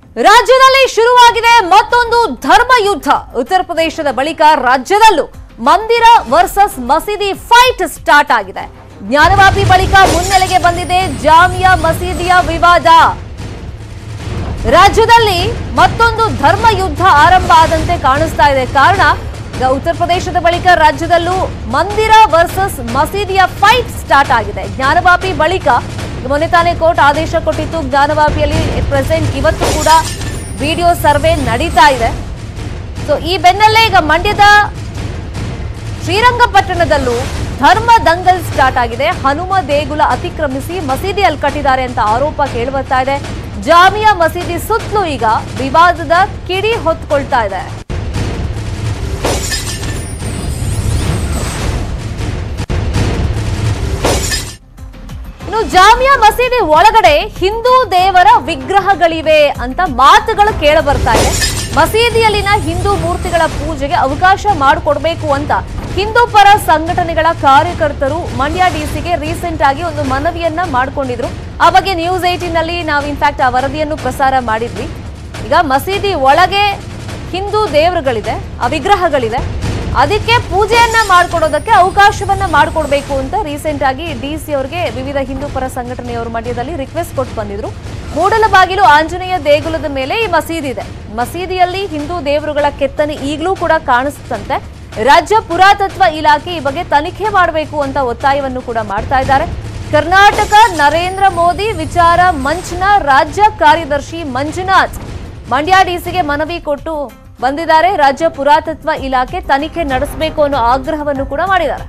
ರಾಜ್ಯದಲ್ಲಿ ಶುರುವಾಗಿದೆ ಮತ್ತೊಂದು ಧರ್ಮ ಯುದ್ಧ ಉತ್ತರ ಪ್ರದೇಶದ ಬಳಿಕ ರಾಜ್ಯದಲ್ಲೂ ಮಂದಿರ ವರ್ಸಸ್ ಮಸೀದಿ ಫೈಟ್ ಸ್ಟಾರ್ಟ್ ಆಗಿದೆ ಜ್ಞಾನವಾಪಿ ಬಳಿಕ ಮುನ್ನೆಲೆಗೆ ಬಂದಿದೆ ಜಾಮಿಯಾ ಮಸೀದಿಯ ವಿವಾದ ರಾಜ್ಯದಲ್ಲಿ ಮತ್ತೊಂದು ಧರ್ಮ ಯುದ್ಧ ಆರಂಭ ಆದಂತೆ ಕಾಣಿಸ್ತಾ ಇದೆ ಕಾರಣ ಈಗ ಉತ್ತರ ಪ್ರದೇಶದ ಬಳಿಕ ರಾಜ್ಯದಲ್ಲೂ ಮಂದಿರ ವರ್ಸಸ್ ಮಸೀದಿಯ ಫೈಟ್ ಸ್ಟಾರ್ಟ್ ಆಗಿದೆ ಜ್ಞಾನವಾಪಿ ಬಳಿಕ ಮೊನ್ನೆ ತಾನೇ ಕೋರ್ಟ್ ಆದೇಶ ಕೊಟ್ಟಿತ್ತು ಜ್ಞಾನವಾಪಿಯಲ್ಲಿ ಪ್ರೆಸೆಂಟ್ ಇವತ್ತು ಕೂಡ ವಿಡಿಯೋ ಸರ್ವೆ ನಡೀತಾ ಇದೆ ಸೊ ಈ ಬೆನ್ನಲ್ಲೇ ಈಗ ಮಂಡ್ಯದ ಶ್ರೀರಂಗಪಟ್ಟಣದಲ್ಲೂ ಧರ್ಮ ದಂಗಲ್ ಸ್ಟಾರ್ಟ್ ಆಗಿದೆ ಹನುಮ ದೇಗುಲ ಅತಿಕ್ರಮಿಸಿ ಮಸೀದಿಯಲ್ಲಿ ಕಟ್ಟಿದ್ದಾರೆ ಅಂತ ಆರೋಪ ಕೇಳಿಬರ್ತಾ ಇದೆ ಜಾಮಿಯಾ ಮಸೀದಿ ಸುತ್ತಲೂ ಈಗ ವಿವಾದದ ಕಿಡಿ ಹೊತ್ಕೊಳ್ತಾ ಇದೆ ಇನ್ನು ಜಾಮಿಯಾ ಮಸೀದಿ ಒಳಗಡೆ ಹಿಂದೂ ದೇವರ ವಿಗ್ರಹಗಳಿವೆ ಅಂತ ಮಾತುಗಳು ಕೇಳಬರ್ತಾ ಇದೆ ಮಸೀದಿಯಲ್ಲಿನ ಹಿಂದೂ ಮೂರ್ತಿಗಳ ಪೂಜೆಗೆ ಅವಕಾಶ ಮಾಡಿಕೊಡ್ಬೇಕು ಅಂತ ಹಿಂದೂ ಪರ ಸಂಘಟನೆಗಳ ಕಾರ್ಯಕರ್ತರು ಮಂಡ್ಯ ಡಿಸಿಗೆ ರೀಸೆಂಟ್ ಆಗಿ ಒಂದು ಮನವಿಯನ್ನ ಮಾಡಿಕೊಂಡಿದ್ರು ಆ ಬಗ್ಗೆ ನ್ಯೂಸ್ ಏಟೀನ್ ನಲ್ಲಿ ನಾವು ಇನ್ಫ್ಯಾಕ್ಟ್ ಆ ವರದಿಯನ್ನು ಪ್ರಸಾರ ಮಾಡಿದ್ವಿ ಈಗ ಮಸೀದಿ ಒಳಗೆ ಹಿಂದೂ ದೇವರುಗಳಿದೆ ಆ ವಿಗ್ರಹಗಳಿದೆ ಅದಕ್ಕೆ ಪೂಜೆಯನ್ನ ಮಾಡ್ಕೊಡೋದಕ್ಕೆ ಅವಕಾಶವನ್ನ ಮಾಡ್ಕೊಡ್ಬೇಕು ಅಂತ ರೀಸೆಂಟ್ ಆಗಿ ಡಿ ಸಿ ಅವರಿಗೆ ವಿವಿಧ ಹಿಂದೂ ಪರ ಸಂಘಟನೆಯವರು ಮಂಡ್ಯದಲ್ಲಿ ರಿಕ್ವೆಸ್ಟ್ ಕೊಟ್ಟು ಬಂದಿದ್ರು ಮೂಡಲಬಾಗಿಲು ಆಂಜನೇಯ ದೇಗುಲದ ಮೇಲೆ ಈ ಮಸೀದಿ ಇದೆ ಮಸೀದಿಯಲ್ಲಿ ಹಿಂದೂ ದೇವರುಗಳ ಕೆತ್ತನೆ ಈಗಲೂ ಕೂಡ ಕಾಣಿಸ್ತಂತೆ ರಾಜ್ಯ ಪುರಾತತ್ವ ಇಲಾಖೆ ಈ ಬಗ್ಗೆ ತನಿಖೆ ಮಾಡಬೇಕು ಅಂತ ಒತ್ತಾಯವನ್ನು ಕೂಡ ಮಾಡ್ತಾ ಇದ್ದಾರೆ ಕರ್ನಾಟಕ ನರೇಂದ್ರ ಮೋದಿ ವಿಚಾರ ಮಂಚ್ನ ರಾಜ್ಯ ಕಾರ್ಯದರ್ಶಿ ಮಂಜುನಾಥ್ ಮಂಡ್ಯ ಡಿಸಿಗೆ ಮನವಿ ಕೊಟ್ಟು ಬಂದಿದ್ದಾರೆ ರಾಜ್ಯ ಪುರಾತತ್ವ ಇಲಾಖೆ ತನಿಖೆ ನಡೆಸಬೇಕು ಅನ್ನೋ ಆಗ್ರಹವನ್ನು ಕೂಡ ಮಾಡಿದ್ದಾರೆ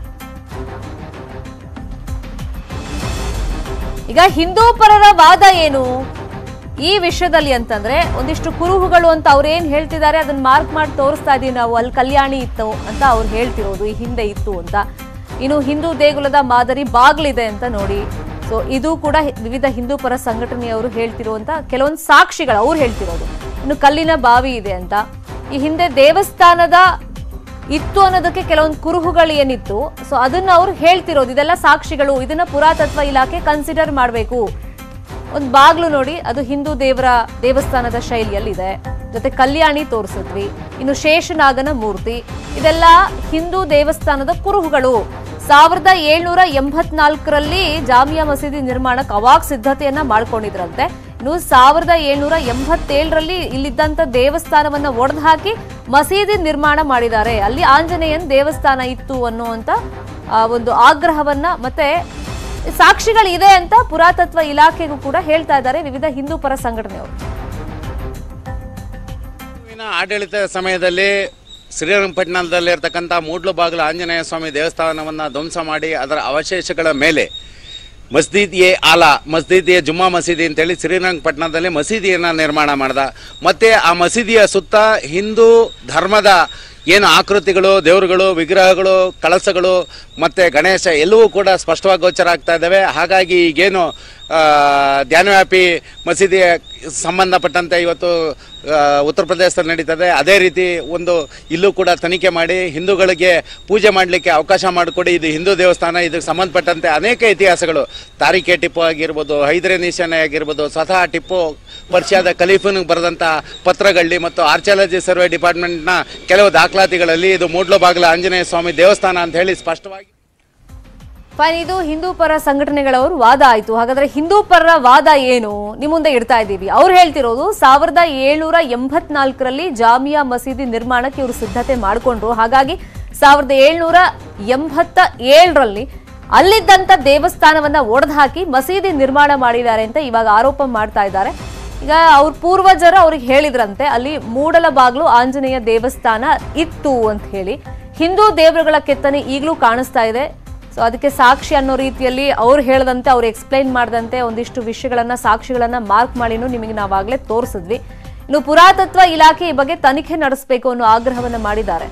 ಈಗ ಹಿಂದೂ ಪರರ ವಾದ ಏನು ಈ ವಿಷಯದಲ್ಲಿ ಅಂತಂದ್ರೆ ಒಂದಿಷ್ಟು ಕುರುಹುಗಳು ಅಂತ ಅವ್ರು ಏನ್ ಹೇಳ್ತಿದ್ದಾರೆ ಅದನ್ನ ಮಾರ್ಕ್ ಮಾಡಿ ತೋರಿಸ್ತಾ ಇದೀವಿ ನಾವು ಅಲ್ಲಿ ಕಲ್ಯಾಣಿ ಇತ್ತು ಅಂತ ಅವ್ರು ಹೇಳ್ತಿರೋದು ಈ ಹಿಂದೆ ಇತ್ತು ಅಂತ ಇನ್ನು ಹಿಂದೂ ದೇಗುಲದ ಮಾದರಿ ಬಾಗ್ಲಿದೆ ಅಂತ ನೋಡಿ ಸೊ ಇದು ಕೂಡ ವಿವಿಧ ಹಿಂದೂ ಪರ ಸಂಘಟನೆಯವರು ಹೇಳ್ತಿರುವಂತ ಕೆಲವೊಂದು ಸಾಕ್ಷಿಗಳು ಅವ್ರು ಹೇಳ್ತಿರೋದು ಇನ್ನು ಕಲ್ಲಿನ ಬಾವಿ ಇದೆ ಅಂತ ಈ ಹಿಂದೆ ದೇವಸ್ಥಾನದ ಇತ್ತು ಅನ್ನೋದಕ್ಕೆ ಕೆಲವೊಂದು ಕುರುಹುಗಳು ಏನಿತ್ತು ಸೊ ಅದನ್ನ ಅವ್ರು ಹೇಳ್ತಿರೋದು ಇದೆಲ್ಲ ಸಾಕ್ಷಿಗಳು ಇದನ್ನ ಪುರಾತತ್ವ ಇಲಾಖೆ ಕನ್ಸಿಡರ್ ಮಾಡಬೇಕು ಒಂದು ಬಾಗ್ಲು ನೋಡಿ ಅದು ಹಿಂದೂ ದೇವರ ದೇವಸ್ಥಾನದ ಶೈಲಿಯಲ್ಲಿದೆ ಜೊತೆ ಕಲ್ಯಾಣಿ ತೋರಿಸಿದ್ವಿ ಇನ್ನು ಶೇಷನಾಗನ ಮೂರ್ತಿ ಇದೆಲ್ಲ ಹಿಂದೂ ದೇವಸ್ಥಾನದ ಕುರುಹುಗಳು ಸಾವಿರದ ಏಳ್ನೂರ ಎಂಬತ್ನಾಲ್ಕರಲ್ಲಿ ಜಾಮಿಯಾ ಮಸೀದಿ ನಿರ್ಮಾಣಕ್ಕೆ ಅವಾಗ ಸಿದ್ಧತೆಯನ್ನ ಮಾಡ್ಕೊಂಡಿದ್ರಂತೆ ಇನ್ನು ಸಾವಿರದ ಏಳ್ನೂರ ಎಂಬತ್ತೇಳರಲ್ಲಿ ಇಲ್ಲಿದ್ದಂತ ದೇವಸ್ಥಾನವನ್ನ ಒಡೆದು ಹಾಕಿ ಮಸೀದಿ ನಿರ್ಮಾಣ ಮಾಡಿದ್ದಾರೆ ಅಲ್ಲಿ ಆಂಜನೇಯನ್ ದೇವಸ್ಥಾನ ಇತ್ತು ಅನ್ನುವಂತ ಆ, ಒಂದು ಆಗ್ರಹವನ್ನ ಮತ್ತೆ ಸಾಕ್ಷಿಗಳಿದೆ ಅಂತ ಪುರಾತತ್ವ ಇಲಾಖೆಗೂ ಕೂಡ ಹೇಳ್ತಾ ಇದ್ದಾರೆ ವಿವಿಧ ಹಿಂದೂ ಪರ ಸಂಘಟನೆಯವರು ಹಿಂದುವಿನ ಆಡಳಿತ ಸಮಯದಲ್ಲಿ ಶ್ರೀರಂಗಪಟ್ಟಣದಲ್ಲಿರ್ತಕ್ಕಂಥ ಮೂಡ್ಲು ಬಾಗಿಲು ಆಂಜನೇಯ ಸ್ವಾಮಿ ದೇವಸ್ಥಾನವನ್ನು ಧ್ವಂಸ ಮಾಡಿ ಅದರ ಅವಶೇಷಗಳ ಮೇಲೆ ಮಸ್ಜಿದ್ ಎ ಆಲಾ ಮಸ್ಜಿದ್ ಎ ಜುಮ್ಮಾ ಮಸೀದಿ ಅಂತೇಳಿ ಶ್ರೀರಂಗಪಟ್ಟಣದಲ್ಲಿ ಮಸೀದಿಯನ್ನು ನಿರ್ಮಾಣ ಮಾಡ್ದ ಮತ್ತು ಆ ಮಸೀದಿಯ ಸುತ್ತ ಹಿಂದೂ ಧರ್ಮದ ಏನು ಆಕೃತಿಗಳು ದೇವರುಗಳು ವಿಗ್ರಹಗಳು ಕಳಸಗಳು ಮತ್ತು ಗಣೇಶ ಎಲ್ಲವೂ ಕೂಡ ಸ್ಪಷ್ಟವಾಗಿ ಗೋಚರ ಆಗ್ತಾ ಇದ್ದಾವೆ ಹಾಗಾಗಿ ಈಗೇನು ಆ, ಧ್ಯಾನವ್ಯಾಪಿ ಮಸೀದಿಯ ಸಂಬಂಧಪಟ್ಟಂತೆ ಇವತ್ತು ಆ, ಉತ್ತರ ಪ್ರದೇಶದಲ್ಲಿ ನಡೀತದೆ ಅದೇ ರೀತಿ ಒಂದು ಇಲ್ಲೂ ಕೂಡ ತನಿಖೆ ಮಾಡಿ ಹಿಂದೂಗಳಿಗೆ ಪೂಜೆ ಮಾಡಲಿಕ್ಕೆ ಅವಕಾಶ ಮಾಡಿಕೊಡಿ ಇದು ಹಿಂದೂ ದೇವಸ್ಥಾನ ಇದಕ್ಕೆ ಸಂಬಂಧಪಟ್ಟಂತೆ ಅನೇಕ ಇತಿಹಾಸಗಳು ತಾರಿಕೆ ಟಿಪ್ಪು ಆಗಿರ್ಬೋದು ಹೈದರೇ ನಿಶಾನೆ ಆಗಿರ್ಬೋದು ಸ್ವತಃ ಟಿಪ್ಪು ಪರ್ಷಿಯಾದ ಖಲೀಫನಿಗೆ ಬರೆದಂಥ ಪತ್ರಗಳಲ್ಲಿ ಮತ್ತು ಆರ್ಚಾಲಜಿ ಸರ್ವೆ ಡಿಪಾರ್ಟ್ಮೆಂಟ್ನ ಕೆಲವು ದಾಖಲಾತಿಗಳಲ್ಲಿ ಇದು ಮೂಡ್ಲು ಬಾಗಿಲ ಆಂಜನೇಯ ಸ್ವಾಮಿ ದೇವಸ್ಥಾನ ಅಂತ ಹೇಳಿ ಸ್ಪಷ್ಟವಾಗಿ ಫೈನ್ ಇದು ಹಿಂದೂ ಪರ ಸಂಘಟನೆಗಳವರು ವಾದ ಆಯ್ತು ಹಾಗಾದ್ರೆ ಹಿಂದೂ ಪರರ ವಾದ ಏನು ನಿಮ್ಮ ಮುಂದೆ ಇಡ್ತಾ ಇದ್ದೀವಿ ಅವ್ರು ಹೇಳ್ತಿರೋದು ಸಾವಿರದ ಏಳ್ನೂರ ಎಂಬತ್ನಾಲ್ಕರಲ್ಲಿ ಜಾಮಿಯಾ ಮಸೀದಿ ನಿರ್ಮಾಣಕ್ಕೆ ಇವರು ಸಿದ್ಧತೆ ಮಾಡಿಕೊಂಡ್ರು ಹಾಗಾಗಿ ಸಾವಿರದ ಏಳ್ನೂರ ಎಂಬತ್ತ ಏಳರಲ್ಲಿ ಅಲ್ಲಿದ್ದಂತ ದೇವಸ್ಥಾನವನ್ನ ಒಡೆದು ಹಾಕಿ ಮಸೀದಿ ನಿರ್ಮಾಣ ಮಾಡಿದ್ದಾರೆ ಅಂತ ಇವಾಗ ಆರೋಪ ಮಾಡ್ತಾ ಇದ್ದಾರೆ ಈಗ ಅವ್ರ ಪೂರ್ವಜರು ಅವ್ರಿಗೆ ಹೇಳಿದ್ರಂತೆ ಅಲ್ಲಿ ಮೂಡಲ ಬಾಗ್ಲು ಆಂಜನೇಯ ದೇವಸ್ಥಾನ ಇತ್ತು ಅಂತ ಹೇಳಿ ಹಿಂದೂ ದೇವರುಗಳ ಕೆತ್ತನೆ ಈಗಲೂ ಕಾಣಿಸ್ತಾ ಇದೆ ಸೊ ಅದಕ್ಕೆ ಸಾಕ್ಷಿ ಅನ್ನೋ ರೀತಿಯಲ್ಲಿ ಅವ್ರು ಹೇಳ್ದಂತೆ ಅವ್ರು ಎಕ್ಸ್ಪ್ಲೈನ್ ಮಾಡ್ದಂತೆ ಒಂದಿಷ್ಟು ವಿಷಯಗಳನ್ನ ಸಾಕ್ಷಿಗಳನ್ನ ಮಾರ್ಕ್ ಮಾಡಿನೂ ನಿಮಗೆ ನಾವಾಗಲೇ ತೋರಿಸಿದ್ವಿ ಇನ್ನು ಪುರಾತತ್ವ ಇಲಾಖೆ ಈ ಬಗ್ಗೆ ತನಿಖೆ ನಡೆಸಬೇಕು ಅನ್ನೋ ಆಗ್ರಹವನ್ನ ಮಾಡಿದ್ದಾರೆ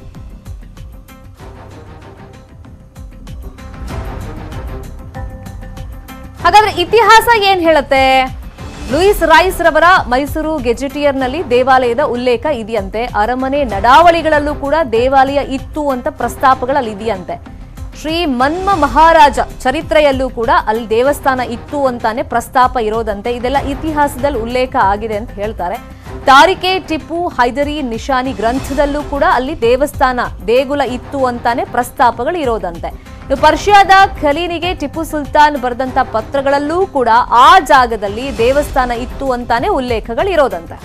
ಹಾಗಾದ್ರೆ ಇತಿಹಾಸ ಏನ್ ಹೇಳುತ್ತೆ ಲೂಯಿಸ್ ರೈಸ್ ರವರ ಮೈಸೂರು ಗೆಜೆಟಿಯರ್ ನಲ್ಲಿ ದೇವಾಲಯದ ಉಲ್ಲೇಖ ಇದೆಯಂತೆ ಅರಮನೆ ನಡಾವಳಿಗಳಲ್ಲೂ ಕೂಡ ದೇವಾಲಯ ಇತ್ತು ಅಂತ ಪ್ರಸ್ತಾಪಗಳಲ್ಲಿ ಇದೆಯಂತೆ ಶ್ರೀ ಮನ್ಮ ಮಹಾರಾಜ ಚರಿತ್ರೆಯಲ್ಲೂ ಕೂಡ ಅಲ್ಲಿ ದೇವಸ್ಥಾನ ಇತ್ತು ಅಂತಾನೆ ಪ್ರಸ್ತಾಪ ಇರೋದಂತೆ ಇದೆಲ್ಲ ಇತಿಹಾಸದಲ್ಲಿ ಉಲ್ಲೇಖ ಆಗಿದೆ ಅಂತ ಹೇಳ್ತಾರೆ ತಾರಿಕೆ ಟಿಪ್ಪು ಹೈದರಿ ನಿಶಾನಿ ಗ್ರಂಥದಲ್ಲೂ ಕೂಡ ಅಲ್ಲಿ ದೇವಸ್ಥಾನ ದೇಗುಲ ಇತ್ತು ಅಂತಾನೆ ಪ್ರಸ್ತಾಪಗಳು ಇರೋದಂತೆ ಇನ್ನು ಪರ್ಷಿಯಾದ ಖಲೀನಿಗೆ ಟಿಪ್ಪು ಸುಲ್ತಾನ್ ಬರೆದಂತ ಪತ್ರಗಳಲ್ಲೂ ಕೂಡ ಆ ಜಾಗದಲ್ಲಿ ದೇವಸ್ಥಾನ ಇತ್ತು ಅಂತಾನೆ ಉಲ್ಲೇಖಗಳು ಇರೋದಂತೆ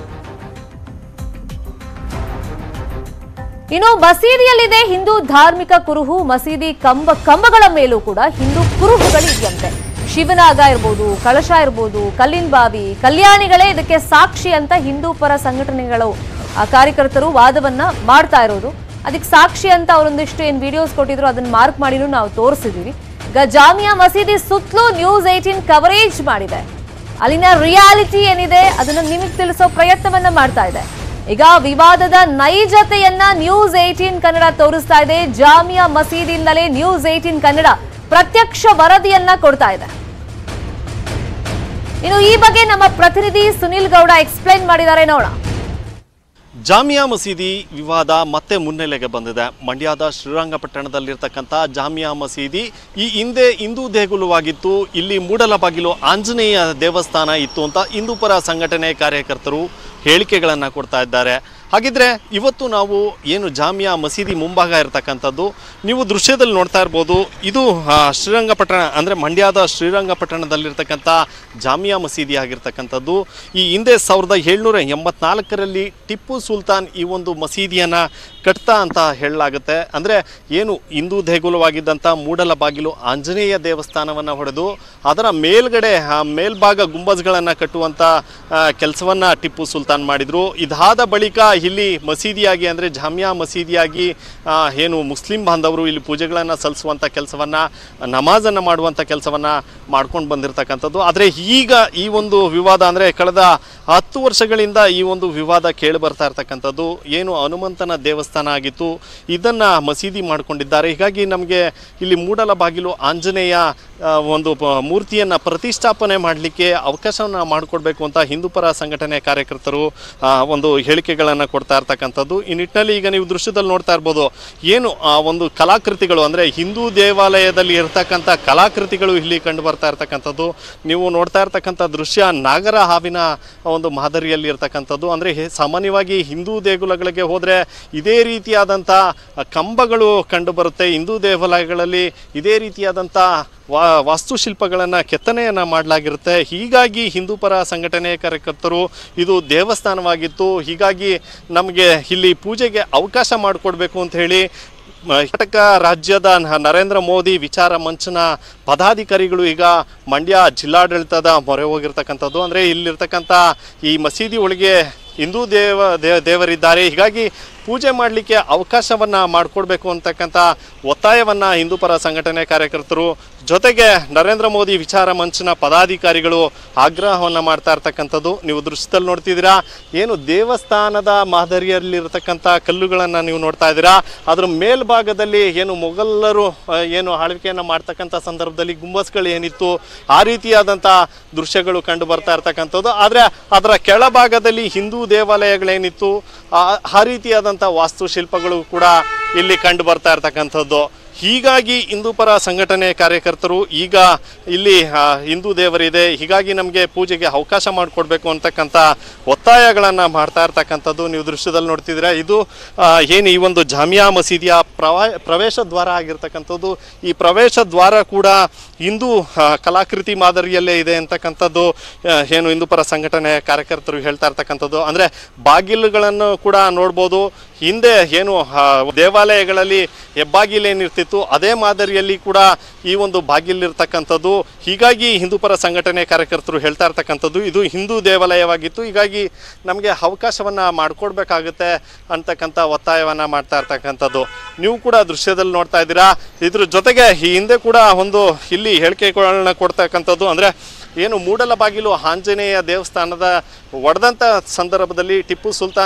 ಇನ್ನು ಮಸೀದಿಯಲ್ಲಿದೆ ಹಿಂದೂ ಧಾರ್ಮಿಕ ಕುರುಹು ಮಸೀದಿ ಕಂಬ ಕಂಬಗಳ ಮೇಲೂ ಕೂಡ ಹಿಂದೂ ಕುರುಹುಗಳು ಇದೆಯಂತೆ ಶಿವನಾಗ ಇರ್ಬೋದು ಕಳಶ ಇರ್ಬೋದು ಕಲ್ಲಿನ ಬಾವಿ ಕಲ್ಯಾಣಿಗಳೇ ಇದಕ್ಕೆ ಸಾಕ್ಷಿ ಅಂತ ಹಿಂದೂ ಪರ ಸಂಘಟನೆಗಳು ಆ ಕಾರ್ಯಕರ್ತರು ವಾದವನ್ನ ಮಾಡ್ತಾ ಇರೋದು ಅದಕ್ಕೆ ಸಾಕ್ಷಿ ಅಂತ ಅವರೊಂದಿಷ್ಟು ಏನ್ ವಿಡಿಯೋಸ್ ಕೊಟ್ಟಿದ್ರು ಅದನ್ನ ಮಾರ್ಕ್ ಮಾಡಿನೂ ನಾವು ತೋರಿಸಿದೀವಿ ಈಗ ಜಾಮಿಯಾ ಮಸೀದಿ ಸುತ್ತಲೂ ನ್ಯೂಸ್ ಏಟೀನ್ ಕವರೇಜ್ ಮಾಡಿದೆ ಅಲ್ಲಿನ ರಿಯಾಲಿಟಿ ಏನಿದೆ ಅದನ್ನ ನಿಮಗೆ ತಿಳಿಸೋ ಪ್ರಯತ್ನವನ್ನ ಮಾಡ್ತಾ ಇದೆ ಈಗ ವಿವಾದದ ನೈಜತೆಯನ್ನ ನ್ಯೂಸ್ ಏಟೀನ್ ಕನ್ನಡ ತೋರಿಸ್ತಾ ಇದೆ ಜಾಮಿಯಾ ಮಸೀದಿಯಿಂದಲೇ ನ್ಯೂಸ್ ಏಟೀನ್ ಕನ್ನಡ ಪ್ರತ್ಯಕ್ಷ ವರದಿಯನ್ನ ಕೊಡ್ತಾ ಇದೆ ಇನ್ನು ಈ ಬಗ್ಗೆ ನಮ್ಮ ಪ್ರತಿನಿಧಿ ಸುನಿಲ್ ಗೌಡ ಎಕ್ಸ್ಪ್ಲೈನ್ ಮಾಡಿದ್ದಾರೆ ನೋಡೋಣ ಜಾಮಿಯಾ ಮಸೀದಿ ವಿವಾದ ಮತ್ತೆ ಮುನ್ನೆಲೆಗೆ ಬಂದಿದೆ ಮಂಡ್ಯದ ಶ್ರೀರಂಗಪಟ್ಟಣದಲ್ಲಿರ್ತಕ್ಕಂಥ ಜಾಮಿಯಾ ಮಸೀದಿ ಈ ಹಿಂದೆ ಹಿಂದೂ ದೇಗುಲವಾಗಿತ್ತು ಇಲ್ಲಿ ಮೂಡಲಬಾಗಿಲು ಆಂಜನೇಯ ದೇವಸ್ಥಾನ ಇತ್ತು ಅಂತ ಹಿಂದೂ ಪರ ಸಂಘಟನೆ ಕಾರ್ಯಕರ್ತರು ಹೇಳಿಕೆಗಳನ್ನು ಕೊಡ್ತಾ ಇದ್ದಾರೆ ಹಾಗಿದ್ರೆ ಇವತ್ತು ನಾವು ಏನು ಜಾಮಿಯಾ ಮಸೀದಿ ಮುಂಭಾಗ ಇರತಕ್ಕಂಥದ್ದು ನೀವು ದೃಶ್ಯದಲ್ಲಿ ನೋಡ್ತಾ ಇರ್ಬೋದು ಇದು ಆ, ಶ್ರೀರಂಗಪಟ್ಟಣ ಅಂದರೆ ಮಂಡ್ಯದ ಶ್ರೀರಂಗಪಟ್ಟಣದಲ್ಲಿರ್ತಕ್ಕಂಥ ಜಾಮಿಯಾ ಮಸೀದಿ ಆಗಿರ್ತಕ್ಕಂಥದ್ದು ಈ ಹಿಂದೆ ಸಾವಿರದ ಏಳ್ನೂರ ಎಂಬತ್ನಾಲ್ಕರಲ್ಲಿ ಟಿಪ್ಪು ಸುಲ್ತಾನ್ ಈ ಒಂದು ಮಸೀದಿಯನ್ನು ಕಟ್ತಾ ಅಂತ ಹೇಳಲಾಗುತ್ತೆ ಅಂದರೆ ಏನು ಹಿಂದೂ ದೇಗುಲವಾಗಿದ್ದಂಥ ಮೂಡಲ ಬಾಗಿಲು ಆಂಜನೇಯ ದೇವಸ್ಥಾನವನ್ನು ಹೊಡೆದು ಅದರ ಮೇಲ್ಗಡೆ ಆ ಮೇಲ್ಭಾಗ ಗುಂಬಜ್ಗಳನ್ನು ಕಟ್ಟುವಂಥ ಕೆಲಸವನ್ನು ಟಿಪ್ಪು ಸುಲ್ತಾನ್ ಮಾಡಿದರು ಇದಾದ ಬಳಿಕ ಇಲ್ಲಿ ಮಸೀದಿಯಾಗಿ ಅಂದರೆ ಜಾಮಿಯಾ ಮಸೀದಿಯಾಗಿ ಆ, ಏನು ಮುಸ್ಲಿಂ ಬಾಂಧವರು ಇಲ್ಲಿ ಪೂಜೆಗಳನ್ನು ಸಲ್ಲಿಸುವಂಥ ಕೆಲಸವನ್ನು ನಮಾಜನ್ನು ಮಾಡುವಂಥ ಕೆಲಸವನ್ನು ಮಾಡ್ಕೊಂಡು ಬಂದಿರತಕ್ಕಂಥದ್ದು ಆದರೆ ಈಗ ಈ ಒಂದು ವಿವಾದ ಅಂದರೆ ಕಳೆದ ಹತ್ತು ವರ್ಷಗಳಿಂದ ಈ ಒಂದು ವಿವಾದ ಕೇಳಿ ಬರ್ತಾ ಇರ್ತಕ್ಕಂಥದ್ದು ಏನು ಹನುಮಂತನ ದೇವಸ್ಥಾನ ಆಗಿತ್ತು ಇದನ್ನು ಮಸೀದಿ ಮಾಡಿಕೊಂಡಿದ್ದಾರೆ ಹೀಗಾಗಿ ನಮಗೆ ಇಲ್ಲಿ ಮೂಡಲ ಬಾಗಿಲು ಆಂಜನೇಯ ಆ, ಒಂದು ಪ- ಮೂರ್ತಿಯನ್ನು ಪ್ರತಿಷ್ಠಾಪನೆ ಮಾಡಲಿಕ್ಕೆ ಅವಕಾಶವನ್ನು ಮಾಡಿಕೊಡ್ಬೇಕು ಅಂತ ಹಿಂದೂ ಪರ ಸಂಘಟನೆ ಕಾರ್ಯಕರ್ತರು ಆ, ಒಂದು ಹೇಳಿಕೆಗಳನ್ನು ಕೊಡ್ತಾ ಇರ್ತಕ್ಕಂಥದ್ದು ಈ ನಿಟ್ಟಿನಲ್ಲಿ ಈಗ ನೀವು ದೃಶ್ಯದಲ್ಲಿ ನೋಡ್ತಾ ಇರ್ಬೋದು ಏನು ಆ ಒಂದು ಕಲಾಕೃತಿಗಳು ಅಂದರೆ ಹಿಂದೂ ದೇವಾಲಯದಲ್ಲಿ ಇರ್ತಕ್ಕಂಥ ಕಲಾಕೃತಿಗಳು ಇಲ್ಲಿ ಕಂಡು ಬರ್ತಾ ಇರ್ತಕ್ಕಂಥದ್ದು ನೀವು ನೋಡ್ತಾ ಇರ್ತಕ್ಕಂಥ ದೃಶ್ಯ ನಾಗರ ಹಾವಿನ ಒಂದು ಮಾದರಿಯಲ್ಲಿ ಇರ್ತಕ್ಕಂಥದ್ದು ಅಂದರೆ ಹೆ- ಸಾಮಾನ್ಯವಾಗಿ ಹಿಂದೂ ದೇಗುಲಗಳಿಗೆ ಹೋದರೆ ಇದೇ ರೀತಿಯಾದಂಥ ಕಂಬಗಳು ಕಂಡು ಬರುತ್ತೆ ಹಿಂದೂ ದೇವಾಲಯಗಳಲ್ಲಿ ಇದೇ ರೀತಿಯಾದಂಥ ವಾ ವಾಸ್ತುಶಿಲ್ಪಗಳನ್ನು ಕೆತ್ತನೆಯನ್ನು ಮಾಡಲಾಗಿರುತ್ತೆ ಹೀಗಾಗಿ ಹಿಂದೂ ಪರ ಸಂಘಟನೆ ಕಾರ್ಯಕರ್ತರು ಇದು ದೇವಸ್ಥಾನವಾಗಿತ್ತು ಹೀಗಾಗಿ ನಮಗೆ ಇಲ್ಲಿ ಪೂಜೆಗೆ ಅವಕಾಶ ಮಾಡಿಕೊಡ್ಬೇಕು ಅಂತ ಹೇಳಿ ಮ- ಕರ್ನಾಟಕ ರಾಜ್ಯದ ನ- ನರೇಂದ್ರ ಮೋದಿ ವಿಚಾರ ಮಂಚನ ಪದಾಧಿಕಾರಿಗಳು ಈಗ ಮಂಡ್ಯ ಜಿಲ್ಲಾಡಳಿತದ ಮೊರೆ ಹೋಗಿರ್ತಕ್ಕಂಥದ್ದು ಅಂದರೆ ಇಲ್ಲಿರ್ತಕ್ಕಂಥ ಈ ಮಸೀದಿ ಒಳಗೆ ಹಿಂದೂ ದೇವ ದೇ- ದೇವರಿದ್ದಾರೆ ಹೀಗಾಗಿ ಪೂಜೆ ಮಾಡಲಿಕ್ಕೆ ಅವಕಾಶವನ್ನು ಮಾಡಿಕೊಡ್ಬೇಕು ಅಂತಕ್ಕಂಥ ಒತ್ತಾಯವನ್ನು ಹಿಂದೂ ಪರ ಸಂಘಟನೆ ಕಾರ್ಯಕರ್ತರು ಜೊತೆಗೆ ನರೇಂದ್ರ ಮೋದಿ ವಿಚಾರ ಮಂಚನ ಪದಾಧಿಕಾರಿಗಳು ಆಗ್ರಹವನ್ನು ಮಾಡ್ತಾ ಇರ್ತಕ್ಕಂಥದ್ದು ನೀವು ದೃಶ್ಯದಲ್ಲಿ ನೋಡ್ತಿದ್ದೀರಾ ಏನು ದೇವಸ್ಥಾನದ ಮಾದರಿಯಲ್ಲಿರ್ತಕ್ಕಂಥ ಕಲ್ಲುಗಳನ್ನು ನೀವು ನೋಡ್ತಾ ಇದ್ದೀರಾ ಅದ್ರ ಮೇಲ್ಭಾಗದಲ್ಲಿ ಏನು ಮೊಘಲರು ಆ, ಏನು ಆಳ್ವಿಕೆಯನ್ನು ಮಾಡ್ತಕ್ಕಂಥ ಸಂದರ್ಭದಲ್ಲಿ ಗುಂಬಸ್ಗಳು ಏನಿತ್ತು ಆ ರೀತಿಯಾದಂಥ ದೃಶ್ಯಗಳು ಕಂಡು ಬರ್ತಾ ಇರ್ತಕ್ಕಂಥದ್ದು ಆದರೆ ಅದರ ಕೆಳಭಾಗದಲ್ಲಿ ಹಿಂದೂ ದೇವಾಲಯಗಳೇನಿತ್ತು ಆ ಆ ರೀತಿಯಾದಂಥ ವಾಸ್ತುಶಿಲ್ಪಗಳು ಕೂಡ ಇಲ್ಲಿ ಕಂಡು ಬರ್ತಾ ಇರ್ತಕ್ಕಂಥದ್ದು ಹೀಗಾಗಿ ಹಿಂದೂ ಪರ ಸಂಘಟನೆ ಕಾರ್ಯಕರ್ತರು ಈಗ ಇಲ್ಲಿ ಆ, ಹಿಂದೂ ದೇವರಿದೆ ಹೀಗಾಗಿ ನಮಗೆ ಪೂಜೆಗೆ ಅವಕಾಶ ಮಾಡಿಕೊಡ್ಬೇಕು ಅಂತಕ್ಕಂಥ ಒತ್ತಾಯಗಳನ್ನು ಮಾಡ್ತಾ ಇರ್ತಕ್ಕಂಥದ್ದು ನೀವು ದೃಶ್ಯದಲ್ಲಿ ನೋಡ್ತಿದ್ದೀರಾ ಇದು ಆ, ಏನು ಈ ಒಂದು ಜಾಮಿಯಾ ಮಸೀದಿಯ ಪ್ರವಾ ಪ್ರವೇಶ ದ್ವಾರ ಆಗಿರ್ತಕ್ಕಂಥದ್ದು ಈ ಪ್ರವೇಶ ದ್ವಾರ ಕೂಡ ಹಿಂದೂ ಆ, ಕಲಾಕೃತಿ ಮಾದರಿಯಲ್ಲೇ ಇದೆ ಅಂತಕ್ಕಂಥದ್ದು ಆ, ಏನು ಹಿಂದೂ ಪರ ಸಂಘಟನೆ ಕಾರ್ಯಕರ್ತರು ಹೇಳ್ತಾ ಇರ್ತಕ್ಕಂಥದ್ದು ಅಂದರೆ ಬಾಗಿಲುಗಳನ್ನು ಕೂಡ ನೋಡ್ಬೋದು ಹಿಂದೆ ಏನು ಆ, ದೇವಾಲಯಗಳಲ್ಲಿ ಹೆಬ್ಬಾಗಿಲೇನಿರ್ತಿತ್ತು ಅದೇ ಮಾದರಿಯಲ್ಲಿ ಕೂಡ ಈ ಒಂದು ಬಾಗಿಲಿರ್ತಕ್ಕಂಥದ್ದು ಹೀಗಾಗಿ ಹಿಂದೂ ಪರ ಸಂಘಟನೆ ಕಾರ್ಯಕರ್ತರು ಹೇಳ್ತಾ ಇರ್ತಕ್ಕಂಥದ್ದು ಇದು ಹಿಂದೂ ದೇವಾಲಯವಾಗಿತ್ತು ಹೀಗಾಗಿ ನಮಗೆ ಅವಕಾಶವನ್ನು ಮಾಡಿಕೊಡ್ಬೇಕಾಗುತ್ತೆ ಅಂತಕ್ಕಂಥ ಒತ್ತಾಯವನ್ನು ಮಾಡ್ತಾ ಇರ್ತಕ್ಕಂಥದ್ದು ನೀವು ಕೂಡ ದೃಶ್ಯದಲ್ಲಿ ನೋಡ್ತಾ ಇದ್ದೀರಾ ಇದ್ರ ಜೊತೆಗೆ ಈ ಹಿಂದೆ ಕೂಡ ಒಂದು ಇಲ್ಲಿ ಹೇಳಿಕೆಗಳನ್ನ ಕೊಡ್ತಕ್ಕಂಥದ್ದು ಅಂದರೆ ಏನು ಮೂಡಲ ಬಾಗಿಲು ಆಂಜನೇಯ ದೇವಸ್ಥಾನದ ಒಡೆದಂಥ ಸಂದರ್ಭದಲ್ಲಿ ಟಿಪ್ಪು ಸುಲ್ತಾನ್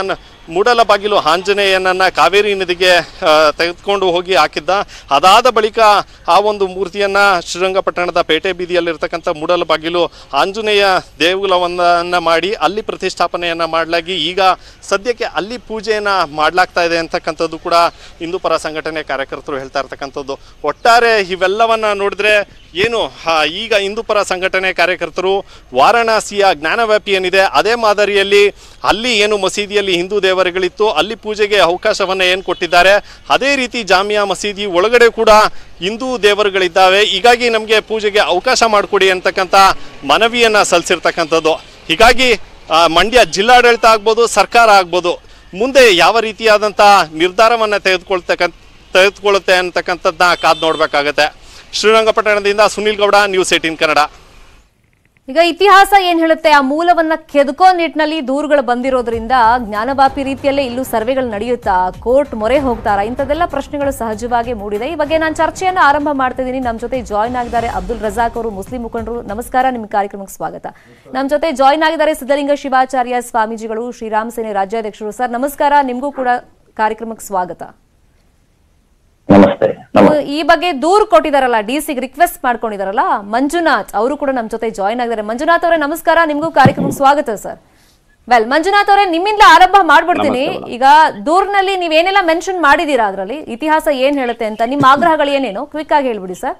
ಮೂಡಲ ಬಾಗಿಲು ಆಂಜನೇಯನನ್ನ ಕಾವೇರಿ ನದಿಗೆ ಆ, ತೆಗೆದುಕೊಂಡು ಹೋಗಿ ಹಾಕಿದ್ದ ಅದಾದ ಬಳಿಕ ಆ ಒಂದು ಮೂರ್ತಿಯನ್ನ ಶ್ರೀರಂಗಪಟ್ಟಣದ ಪೇಟೆ ಬೀದಿಯಲ್ಲಿರ್ತಕ್ಕಂಥ ಮೂಡಲ ಬಾಗಿಲು ಆಂಜನೇಯ ದೇಗುಲವನ್ನ ಮಾಡಿ ಅಲ್ಲಿ ಪ್ರತಿಷ್ಠಾಪನೆಯನ್ನ ಮಾಡಲಾಗಿ ಈಗ ಸದ್ಯಕ್ಕೆ ಅಲ್ಲಿ ಪೂಜೆಯನ್ನ ಮಾಡಲಾಗ್ತಾ ಇದೆ ಅಂತಕ್ಕಂಥದ್ದು ಕೂಡ ಹಿಂದೂ ಪರ ಸಂಘಟನೆ ಕಾರ್ಯಕರ್ತರು ಹೇಳ್ತಾ ಇರ್ತಕ್ಕಂಥದ್ದು ಒಟ್ಟಾರೆ ಇವೆಲ್ಲವನ್ನ ನೋಡಿದ್ರೆ ಏನು ಆ, ಈಗ ಹಿಂದೂ ಪರ ಸಂಘಟನೆ ಕಾರ್ಯಕರ್ತರು ವಾರಾಣಸಿಯ ಜ್ಞಾನವ್ಯಾಪಿ ಏನಿದೆ ಅದೇ ಮಾದರಿಯಲ್ಲಿ ಅಲ್ಲಿ ಏನು ಮಸೀದಿಯಲ್ಲಿ ಹಿಂದೂ ದೇವರುಗಳಿತ್ತು ಅಲ್ಲಿ ಪೂಜೆಗೆ ಅವಕಾಶವನ್ನ ಏನು ಕೊಟ್ಟಿದ್ದಾರೆ ಅದೇ ರೀತಿ ಜಾಮಿಯಾ ಮಸೀದಿ ಒಳಗಡೆ ಕೂಡ ಹಿಂದೂ ದೇವರುಗಳಿದ್ದಾವೆ ಹೀಗಾಗಿ ನಮಗೆ ಪೂಜೆಗೆ ಅವಕಾಶ ಮಾಡಿಕೊಡಿ ಅಂತಕ್ಕಂಥ ಮನವಿಯನ್ನ ಸಲ್ಲಿಸಿರ್ತಕ್ಕಂಥದ್ದು ಹೀಗಾಗಿ ಆ, ಮಂಡ್ಯ ಜಿಲ್ಲಾಡಳಿತ ಆಗ್ಬೋದು ಸರ್ಕಾರ ಆಗ್ಬೋದು ಮುಂದೆ ಯಾವ ರೀತಿಯಾದಂಥ ನಿರ್ಧಾರವನ್ನು ತೆಗೆದುಕೊಳ್ತಕ್ಕಂಥ ತೆಗೆದುಕೊಳ್ಳುತ್ತೆ ಅಂತಕ್ಕಂಥದ್ದನ್ನ ಕಾದು ನೋಡ್ಬೇಕಾಗತ್ತೆ ಶ್ರೀರಂಗಪಟ್ಟಣದಿಂದ ಸುನಿಲ್ ಗೌಡ ನ್ಯೂಸ್ ಏಟೀನ್ ಕನ್ನಡ ಈಗ ಇತಿಹಾಸ ಏನ್ ಹೇಳುತ್ತೆ ಆ ಮೂಲವನ್ನ ಕೆದಕೋ ನಿಟ್ಟಿನಲ್ಲಿ ದೂರುಗಳು ಬಂದಿರೋದ್ರಿಂದ ಜ್ಞಾನವಾಪಿ ರೀತಿಯಲ್ಲೇ ಇಲ್ಲೂ ಸರ್ವೆಗಳು ನಡೆಯುತ್ತಾ ಕೋರ್ಟ್ ಮೊರೆ ಹೋಗ್ತಾರಾ ಇಂಥದ್ದೆಲ್ಲ ಪ್ರಶ್ನೆಗಳು ಸಹಜವಾಗಿ ಮೂಡಿದೆ ಈ ಬಗ್ಗೆ ನಾನು ಚರ್ಚೆಯನ್ನು ಆರಂಭ ಮಾಡ್ತಿದ್ದೀನಿ ನಮ್ಮ ಜೊತೆ ಜಾಯ್ನ್ ಆಗಿದ್ದಾರೆ ಅಬ್ದುಲ್ ರಜಾಕ್ ಅವರು ಮುಸ್ಲಿಂ ಮುಖಂಡರು ನಮಸ್ಕಾರ ನಿಮ್ಮ ಕಾರ್ಯಕ್ರಮಕ್ಕೆ ಸ್ವಾಗತ ನಮ್ಮ ಜೊತೆ ಜಾಯ್ನ್ ಆಗಿದ್ದಾರೆ ಸಿದ್ದಲಿಂಗ ಶಿವಾಚಾರ್ಯ ಸ್ವಾಮೀಜಿಗಳು ಶ್ರೀರಾಮ್ ಸೇನೆ ರಾಜ್ಯಾಧ್ಯಕ್ಷರು ಸರ್ ನಮಸ್ಕಾರ ನಿಮಗೂ ಕೂಡ ಕಾರ್ಯಕ್ರಮಕ್ಕೆ ಸ್ವಾಗತ ನಮಸ್ತೆ ನಮಸ್ತೆ ಈ ಬಗ್ಗೆ ದೂರು ಕೊಟ್ಟಿದಾರಲ್ಲ ಡಿ ಸಿಗೆ ರಿಕ್ವೆಸ್ಟ್ ಮಾಡ್ಕೊಂಡಿದಾರಲ್ಲ ಮಂಜುನಾಥ್ ಅವರು ಕೂಡ ನಮ್ಮ ಜೊತೆ ಜಾಯ್ನ್ ಆಗಿದ್ದಾರೆ ಮಂಜುನಾಥ್ ಅವರೇ ನಮಸ್ಕಾರ ನಿಮಗೂ ಕಾರ್ಯಕ್ರಮಕ್ಕೆ ಸ್ವಾಗತ ಸರ್ ವೆಲ್ ಮಂಜುನಾಥ್ ಅವರೇ ನಿಮ್ಮಿಂದ ಆರಂಭ ಮಾಡ್ಬಿಡ್ತೀನಿ ಈಗ ದೂರ್ನಲ್ಲಿ ನೀವೇನೆಲ್ಲ ಮೆನ್ಷನ್ ಮಾಡಿದೀರಾ ಅದರಲ್ಲಿ ಇತಿಹಾಸ ಏನ್ ಹೇಳುತ್ತೆ ಅಂತ ನಿಮ್ಮ ಆಗ್ರಹಗಳು ಏನೇನು ಕ್ವಿಕ್ ಆಗಿ ಹೇಳ್ಬಿಡಿ ಸರ್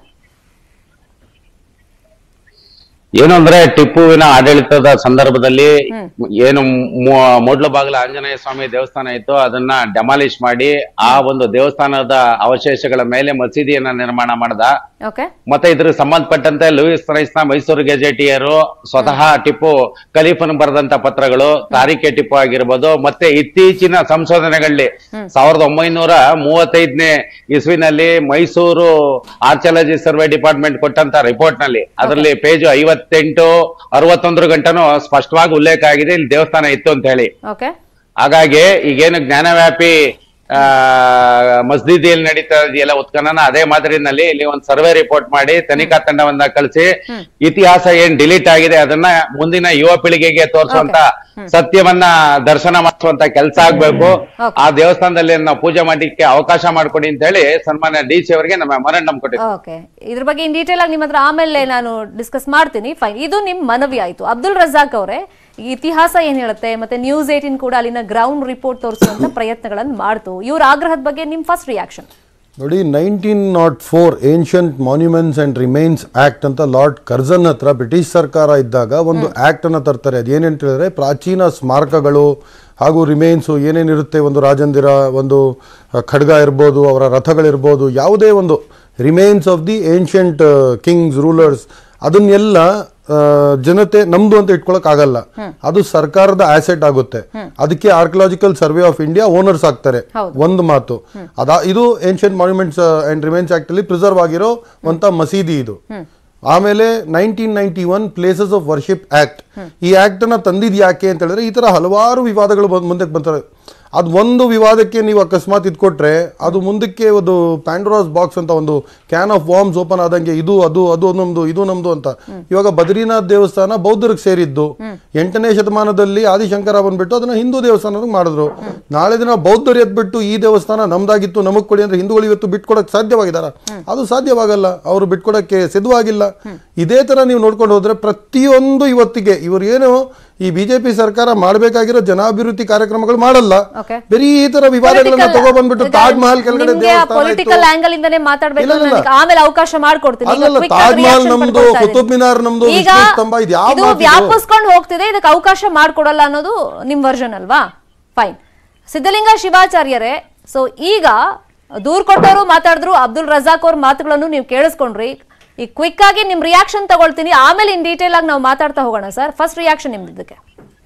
ಏನು ಅಂದ್ರೆ ಟಿಪ್ಪುವಿನ ಆಡಳಿತದ ಸಂದರ್ಭದಲ್ಲಿ ಏನು ಮೂ- ಮೂಡ್ಲ ಬಾಗಿಲ ಆಂಜನೇಯ ಸ್ವಾಮಿ ದೇವಸ್ಥಾನ ಇತ್ತು ಅದನ್ನ ಡೆಮಾಲಿಷ್ ಮಾಡಿ ಆ ಒಂದು ದೇವಸ್ಥಾನದ ಅವಶೇಷಗಳ ಮೇಲೆ ಮಸೀದಿಯನ್ನ ನಿರ್ಮಾಣ ಮಾಡ್ದ ಓಕೆ ಮತ್ತೆ ಇದ್ರ ಸಂಬಂಧಪಟ್ಟಂತೆ ಲೂಯಿಸ್ ರೈಸ್ನ ಮೈಸೂರು ಗೆಜೆಟಿಯರು ಸ್ವತಃ ಟಿಪ್ಪು ಖಲೀಫನ್ ಬರೆದಂತ ಪತ್ರಗಳು ತಾರೀಖೆ ಟಿಪ್ಪು ಆಗಿರ್ಬೋದು ಮತ್ತೆ ಇತ್ತೀಚಿನ ಸಂಶೋಧನೆಗಳಲ್ಲಿ ಸಾವಿರದ ಒಂಬೈನೂರ ಮೂವತ್ತೈದನೇ ಇಸ್ವಿನಲ್ಲಿ ಮೈಸೂರು ಆರ್ಚಾಲಜಿ ಸರ್ವೆ ಡಿಪಾರ್ಟ್ಮೆಂಟ್ ಕೊಟ್ಟಂತ ರಿಪೋರ್ಟ್ ನಲ್ಲಿ ಅದರಲ್ಲಿ ಪೇಜ್ ಐವತ್ತೆಂಟು ಅರವತ್ತೊಂದರ ಗಂಟನೂ ಸ್ಪಷ್ಟವಾಗಿ ಉಲ್ಲೇಖ ಆಗಿದೆ ಇಲ್ಲಿ ದೇವಸ್ಥಾನ ಇತ್ತು ಅಂತ ಹೇಳಿ ಓಕೆ ಹಾಗಾಗಿ ಈಗೇನು ಜ್ಞಾನವ್ಯಾಪಿ ಆ ಮಸ್ಜಿದಿಯಲ್ಲಿ ನಡೀತಾ ಇದೆಯಲ್ಲ ಉತ್ಖನನ ಅದೇ ಮಾದರಿನಲ್ಲಿ ಇಲ್ಲಿ ಒಂದು ಸರ್ವೆ ರಿಪೋರ್ಟ್ ಮಾಡಿ ತನಿಖಾ ತಂಡವನ್ನ ಕಳಿಸಿ ಇತಿಹಾಸ ಏನ್ ಡಿಲೀಟ್ ಆಗಿದೆ ಅದನ್ನ ಮುಂದಿನ ಯುವ ಪೀಳಿಗೆಗೆ ತೋರಿಸುವಂತ ಸತ್ಯವನ್ನ ದರ್ಶನ ಮಾಡಿಸುವಂತ ಕೆಲಸ ಆಗ್ಬೇಕು Okay. ಆ ದೇವಸ್ಥಾನದಲ್ಲಿ ನಾವು ಪೂಜೆ ಮಾಡ್ಲಿಕ್ಕೆ ಅವಕಾಶ ಮಾಡ್ಕೊಡಿ ಅಂತ ಹೇಳಿ ಸನ್ಮಾನ್ಯ ಡಿ ಸಿ ಅವರಿಗೆ ನಮ್ಮ ಮರಣ್ಣಂ ಕೊಟ್ಟಿದ್ದೀವಿ ಓಕೆ ಇದ್ರ ಬಗ್ಗೆ ಇನ್ ಡೀಟೇಲ್ ಆಗಿ ನಿಮ್ಮ ಹತ್ರ ಆಮೇಲೆ ನಾನು ಡಿಸ್ಕಸ್ ಮಾಡ್ತೀನಿ ಫೈನ್ ಇದು ನಿಮ್ ಮನವಿ ಆಯ್ತು ಅಬ್ದುಲ್ ರಜಾಕ್ ಅವರೇ ಈ ಇತಿಹಾಸ ಏನ್ ಹೇಳುತ್ತೆ ಮತ್ತೆ ನ್ಯೂಸ್ ಏಟಿನ್ ಕೂಡ ಅಲ್ಲಿನ ಗ್ರೌಂಡ್ ರಿಪೋರ್ಟ್ ತೋರಿಸುವಂತ ಪ್ರಯತ್ನಗಳನ್ನು ಮಾಡ್ತು ಇವ್ರ ಆಗ್ರಹದ ಬಗ್ಗೆ ನಿಮ್ ಫಸ್ಟ್ ರಿಯಾಕ್ಷನ್ ನೋಡಿ nineteen naught four ancient monuments and remains act ಅಂತ ಲಾರ್ಡ್ ಕರ್ಜನ್ ಹತ್ರ ಬ್ರಿಟಿಷ್ ಸರ್ಕಾರ ಇದ್ದಾಗ ಒಂದು ಆಕ್ಟ್ ಅನ್ನ ತರ್ತಾರೆ ಅದೇನೇನು ಹೇಳಿದ್ರೆ ಪ್ರಾಚೀನ ಸ್ಮಾರಕಗಳು ಹಾಗೂ ರಿಮೈನ್ಸು ಏನೇನಿರುತ್ತೆ ಒಂದು ರಾಜಂದಿರ ಒಂದು ಅಹ್, ಖಡ್ಗ ಇರ್ಬೋದು ಅವರ ರಥಗಳಿರ್ಬೋದು ಯಾವುದೇ ಒಂದು remains of the ancient kings rulers ಅದನ್ನೆಲ್ಲ ಆ, ಜನತೆ ನಮ್ದು ಅಂತ ಇಟ್ಕೊಳಕ್ ಆಗಲ್ಲ ಅದು ಸರ್ಕಾರದ ಆಸೆಟ್ ಆಗುತ್ತೆ ಅದಕ್ಕೆ archaeological survey of India owners ಆಗ್ತಾರೆ ಒಂದು ಮಾತು ಅದಾ ಇದು ancient monuments and remains act ಅಲ್ಲಿ ಪ್ರಿಸರ್ವ್ ಆಗಿರೋ ಅಂತ ಮಸೀದಿ ಇದು ಆಮೇಲೆ nineteen ninety one places of worship act ಈ ಆಕ್ಟ್ ಅನ್ನ ತಂದಿದ್ ಯಾಕೆ ಅಂತ ಹೇಳಿದ್ರೆ ಈ ತರ ಹಲವಾರು ವಿವಾದಗಳು ಬಂದ್- ಮುಂದಕ್ಕೆ ಬರ್ತಾರೆ ಅದು ಒಂದು ವಿವಾದಕ್ಕೆ ನೀವು ಅಕಸ್ಮಾತ್ ಇದ್ಕೊಟ್ರೆ ಅದು ಮುಂದಕ್ಕೆ ಒಂದು ಪ್ಯಾಂಡೋರಾಸ್ ಬಾಕ್ಸ್ ಅಂತ ಒಂದು ಕ್ಯಾನ್ ಆಫ್ ವಾರ್ಮ್ಸ್ ಓಪನ್ ಆದಂಗೆ ಇದು ಅದು ಅದು ನಮ್ದು ಇದು ನಮ್ದು ಅಂತ ಇವಾಗ ಬದ್ರಿನಾಥ್ ದೇವಸ್ಥಾನ ಬೌದ್ಧರಿಗೆ ಸೇರಿದ್ದು ಎಂಟನೇ ಶತಮಾನದಲ್ಲಿ ಆದಿಶಂಕರ ಬಂದ್ಬಿಟ್ಟು ಅದನ್ನ ಹಿಂದೂ ದೇವಸ್ಥಾನ ಮಾಡಿದ್ರು ನಾಳೆ ದಿನ ಬೌದ್ಧರು ಎದ್ಬಿಟ್ಟು ಈ ದೇವಸ್ಥಾನ ನಮ್ದಾಗಿತ್ತು ನಮಗ್ ಕೊಡಿ ಅಂದ್ರೆ ಹಿಂದೂಗಳು ಇವತ್ತು ಬಿಟ್ಕೊಡಕ್ ಸಾಧ್ಯವಾಗಿದಾರ ಅದು ಸಾಧ್ಯವಾಗಲ್ಲ ಅವರು ಬಿಟ್ಕೊಡಕ್ಕೆ ಸಿದ್ಧವಾಗಿಲ್ಲ ಇದೇ ತರ ನೀವು ನೋಡ್ಕೊಂಡು ಹೋದ್ರೆ ಪ್ರತಿಯೊಂದು ಇವತ್ತಿಗೆ ಇವರು ಏನು ಈ ಬಿಜೆಪಿ ಸರ್ಕಾರ ಮಾಡಬೇಕಾಗಿರೋ ಜನಾಭಿವೃದ್ಧಿ ಕಾರ್ಯಕ್ರಮಗಳು ಮಾಡಲ್ಲ Okay. ಬರೀ ಈ ತರ ವಿವಾದಗಳನ್ನ ತಗೊಬಂದ್ಬಿಟ್ಟು ತಾಜ್ ಮಹಲ್ ಕೆಳಗಡೆ ದೇವಸ್ಥಾನ ಪೊಲಿಟಿಕಲ್ ಇತ್ತು. ಆಂಗಲ್ ಇಂದಾನೆ ಮಾತಾಡ್ಬೇಕು ಇಲ್ಲ, ಇಲ್ಲ, ಇಲ್ಲ. ನನಗೆ ಆಮೇಲೆ ಅವಕಾಶ ಮಾಡ್ಕೊಡ್ತೀನಿ ಈಗ ಅಲ್ಲಲ್ಲ, quick ತಾಜ್ ಆಗಿ ಮಹಲ್ reaction ನಮ್ದು, ಪಡ್ಕೊಳ್ತಾ ಇದ್ದೀನಿ. ಕುತುಬ್ ಮಿನಾರ್ ನಮ್ದು, ಈಗ ವಿಷ್ಣು ಸ್ತಂಭ, ಇದು ಯಾವ ಇದು ಮಾತಿದು? ವ್ಯಾಪಿಸ್ಕೊಂಡು ಹೋಗ್ತಿದೆ ಇದಕ್ಕೆ ಅವಕಾಶ ಮಾಡ್ಕೊಡಲ್ಲ ಅನ್ನೋದು ನಿಮ್ ವರ್ಷನ್ ಅಲ್ವಾ ಫೈನ್ ಸಿದ್ಧಲಿಂಗ ಶಿವಾಚಾರ್ಯರೇ ಸೊ ಈಗ ದೂರ್ ಕೊಟ್ಟವರು ಮಾತಾಡಿದ್ರು ಅಬ್ದುಲ್ ರಜಾಕ್ ಅವ್ರ ಮಾತುಗಳನ್ನು ನೀವು ಕೇಳಿಸ್ಕೊಂಡ್ರಿ ಈ ಕ್ವಿಕ್ ಆಗಿ ನಿಮ್ ರಿಯಾಕ್ಷನ್ ತಗೊಳ್ತೀನಿ ಆಮೇಲೆ ಇನ್ ಡೀಟೇಲ್ ಆಗಿ ನಾವು ಮಾತಾಡ್ತಾ ಹೋಗೋಣ ಸರ್ ಫಸ್ಟ್ ರಿಯಾಕ್ಷನ್ ನಿಮ್ದು ಇದಕ್ಕೆ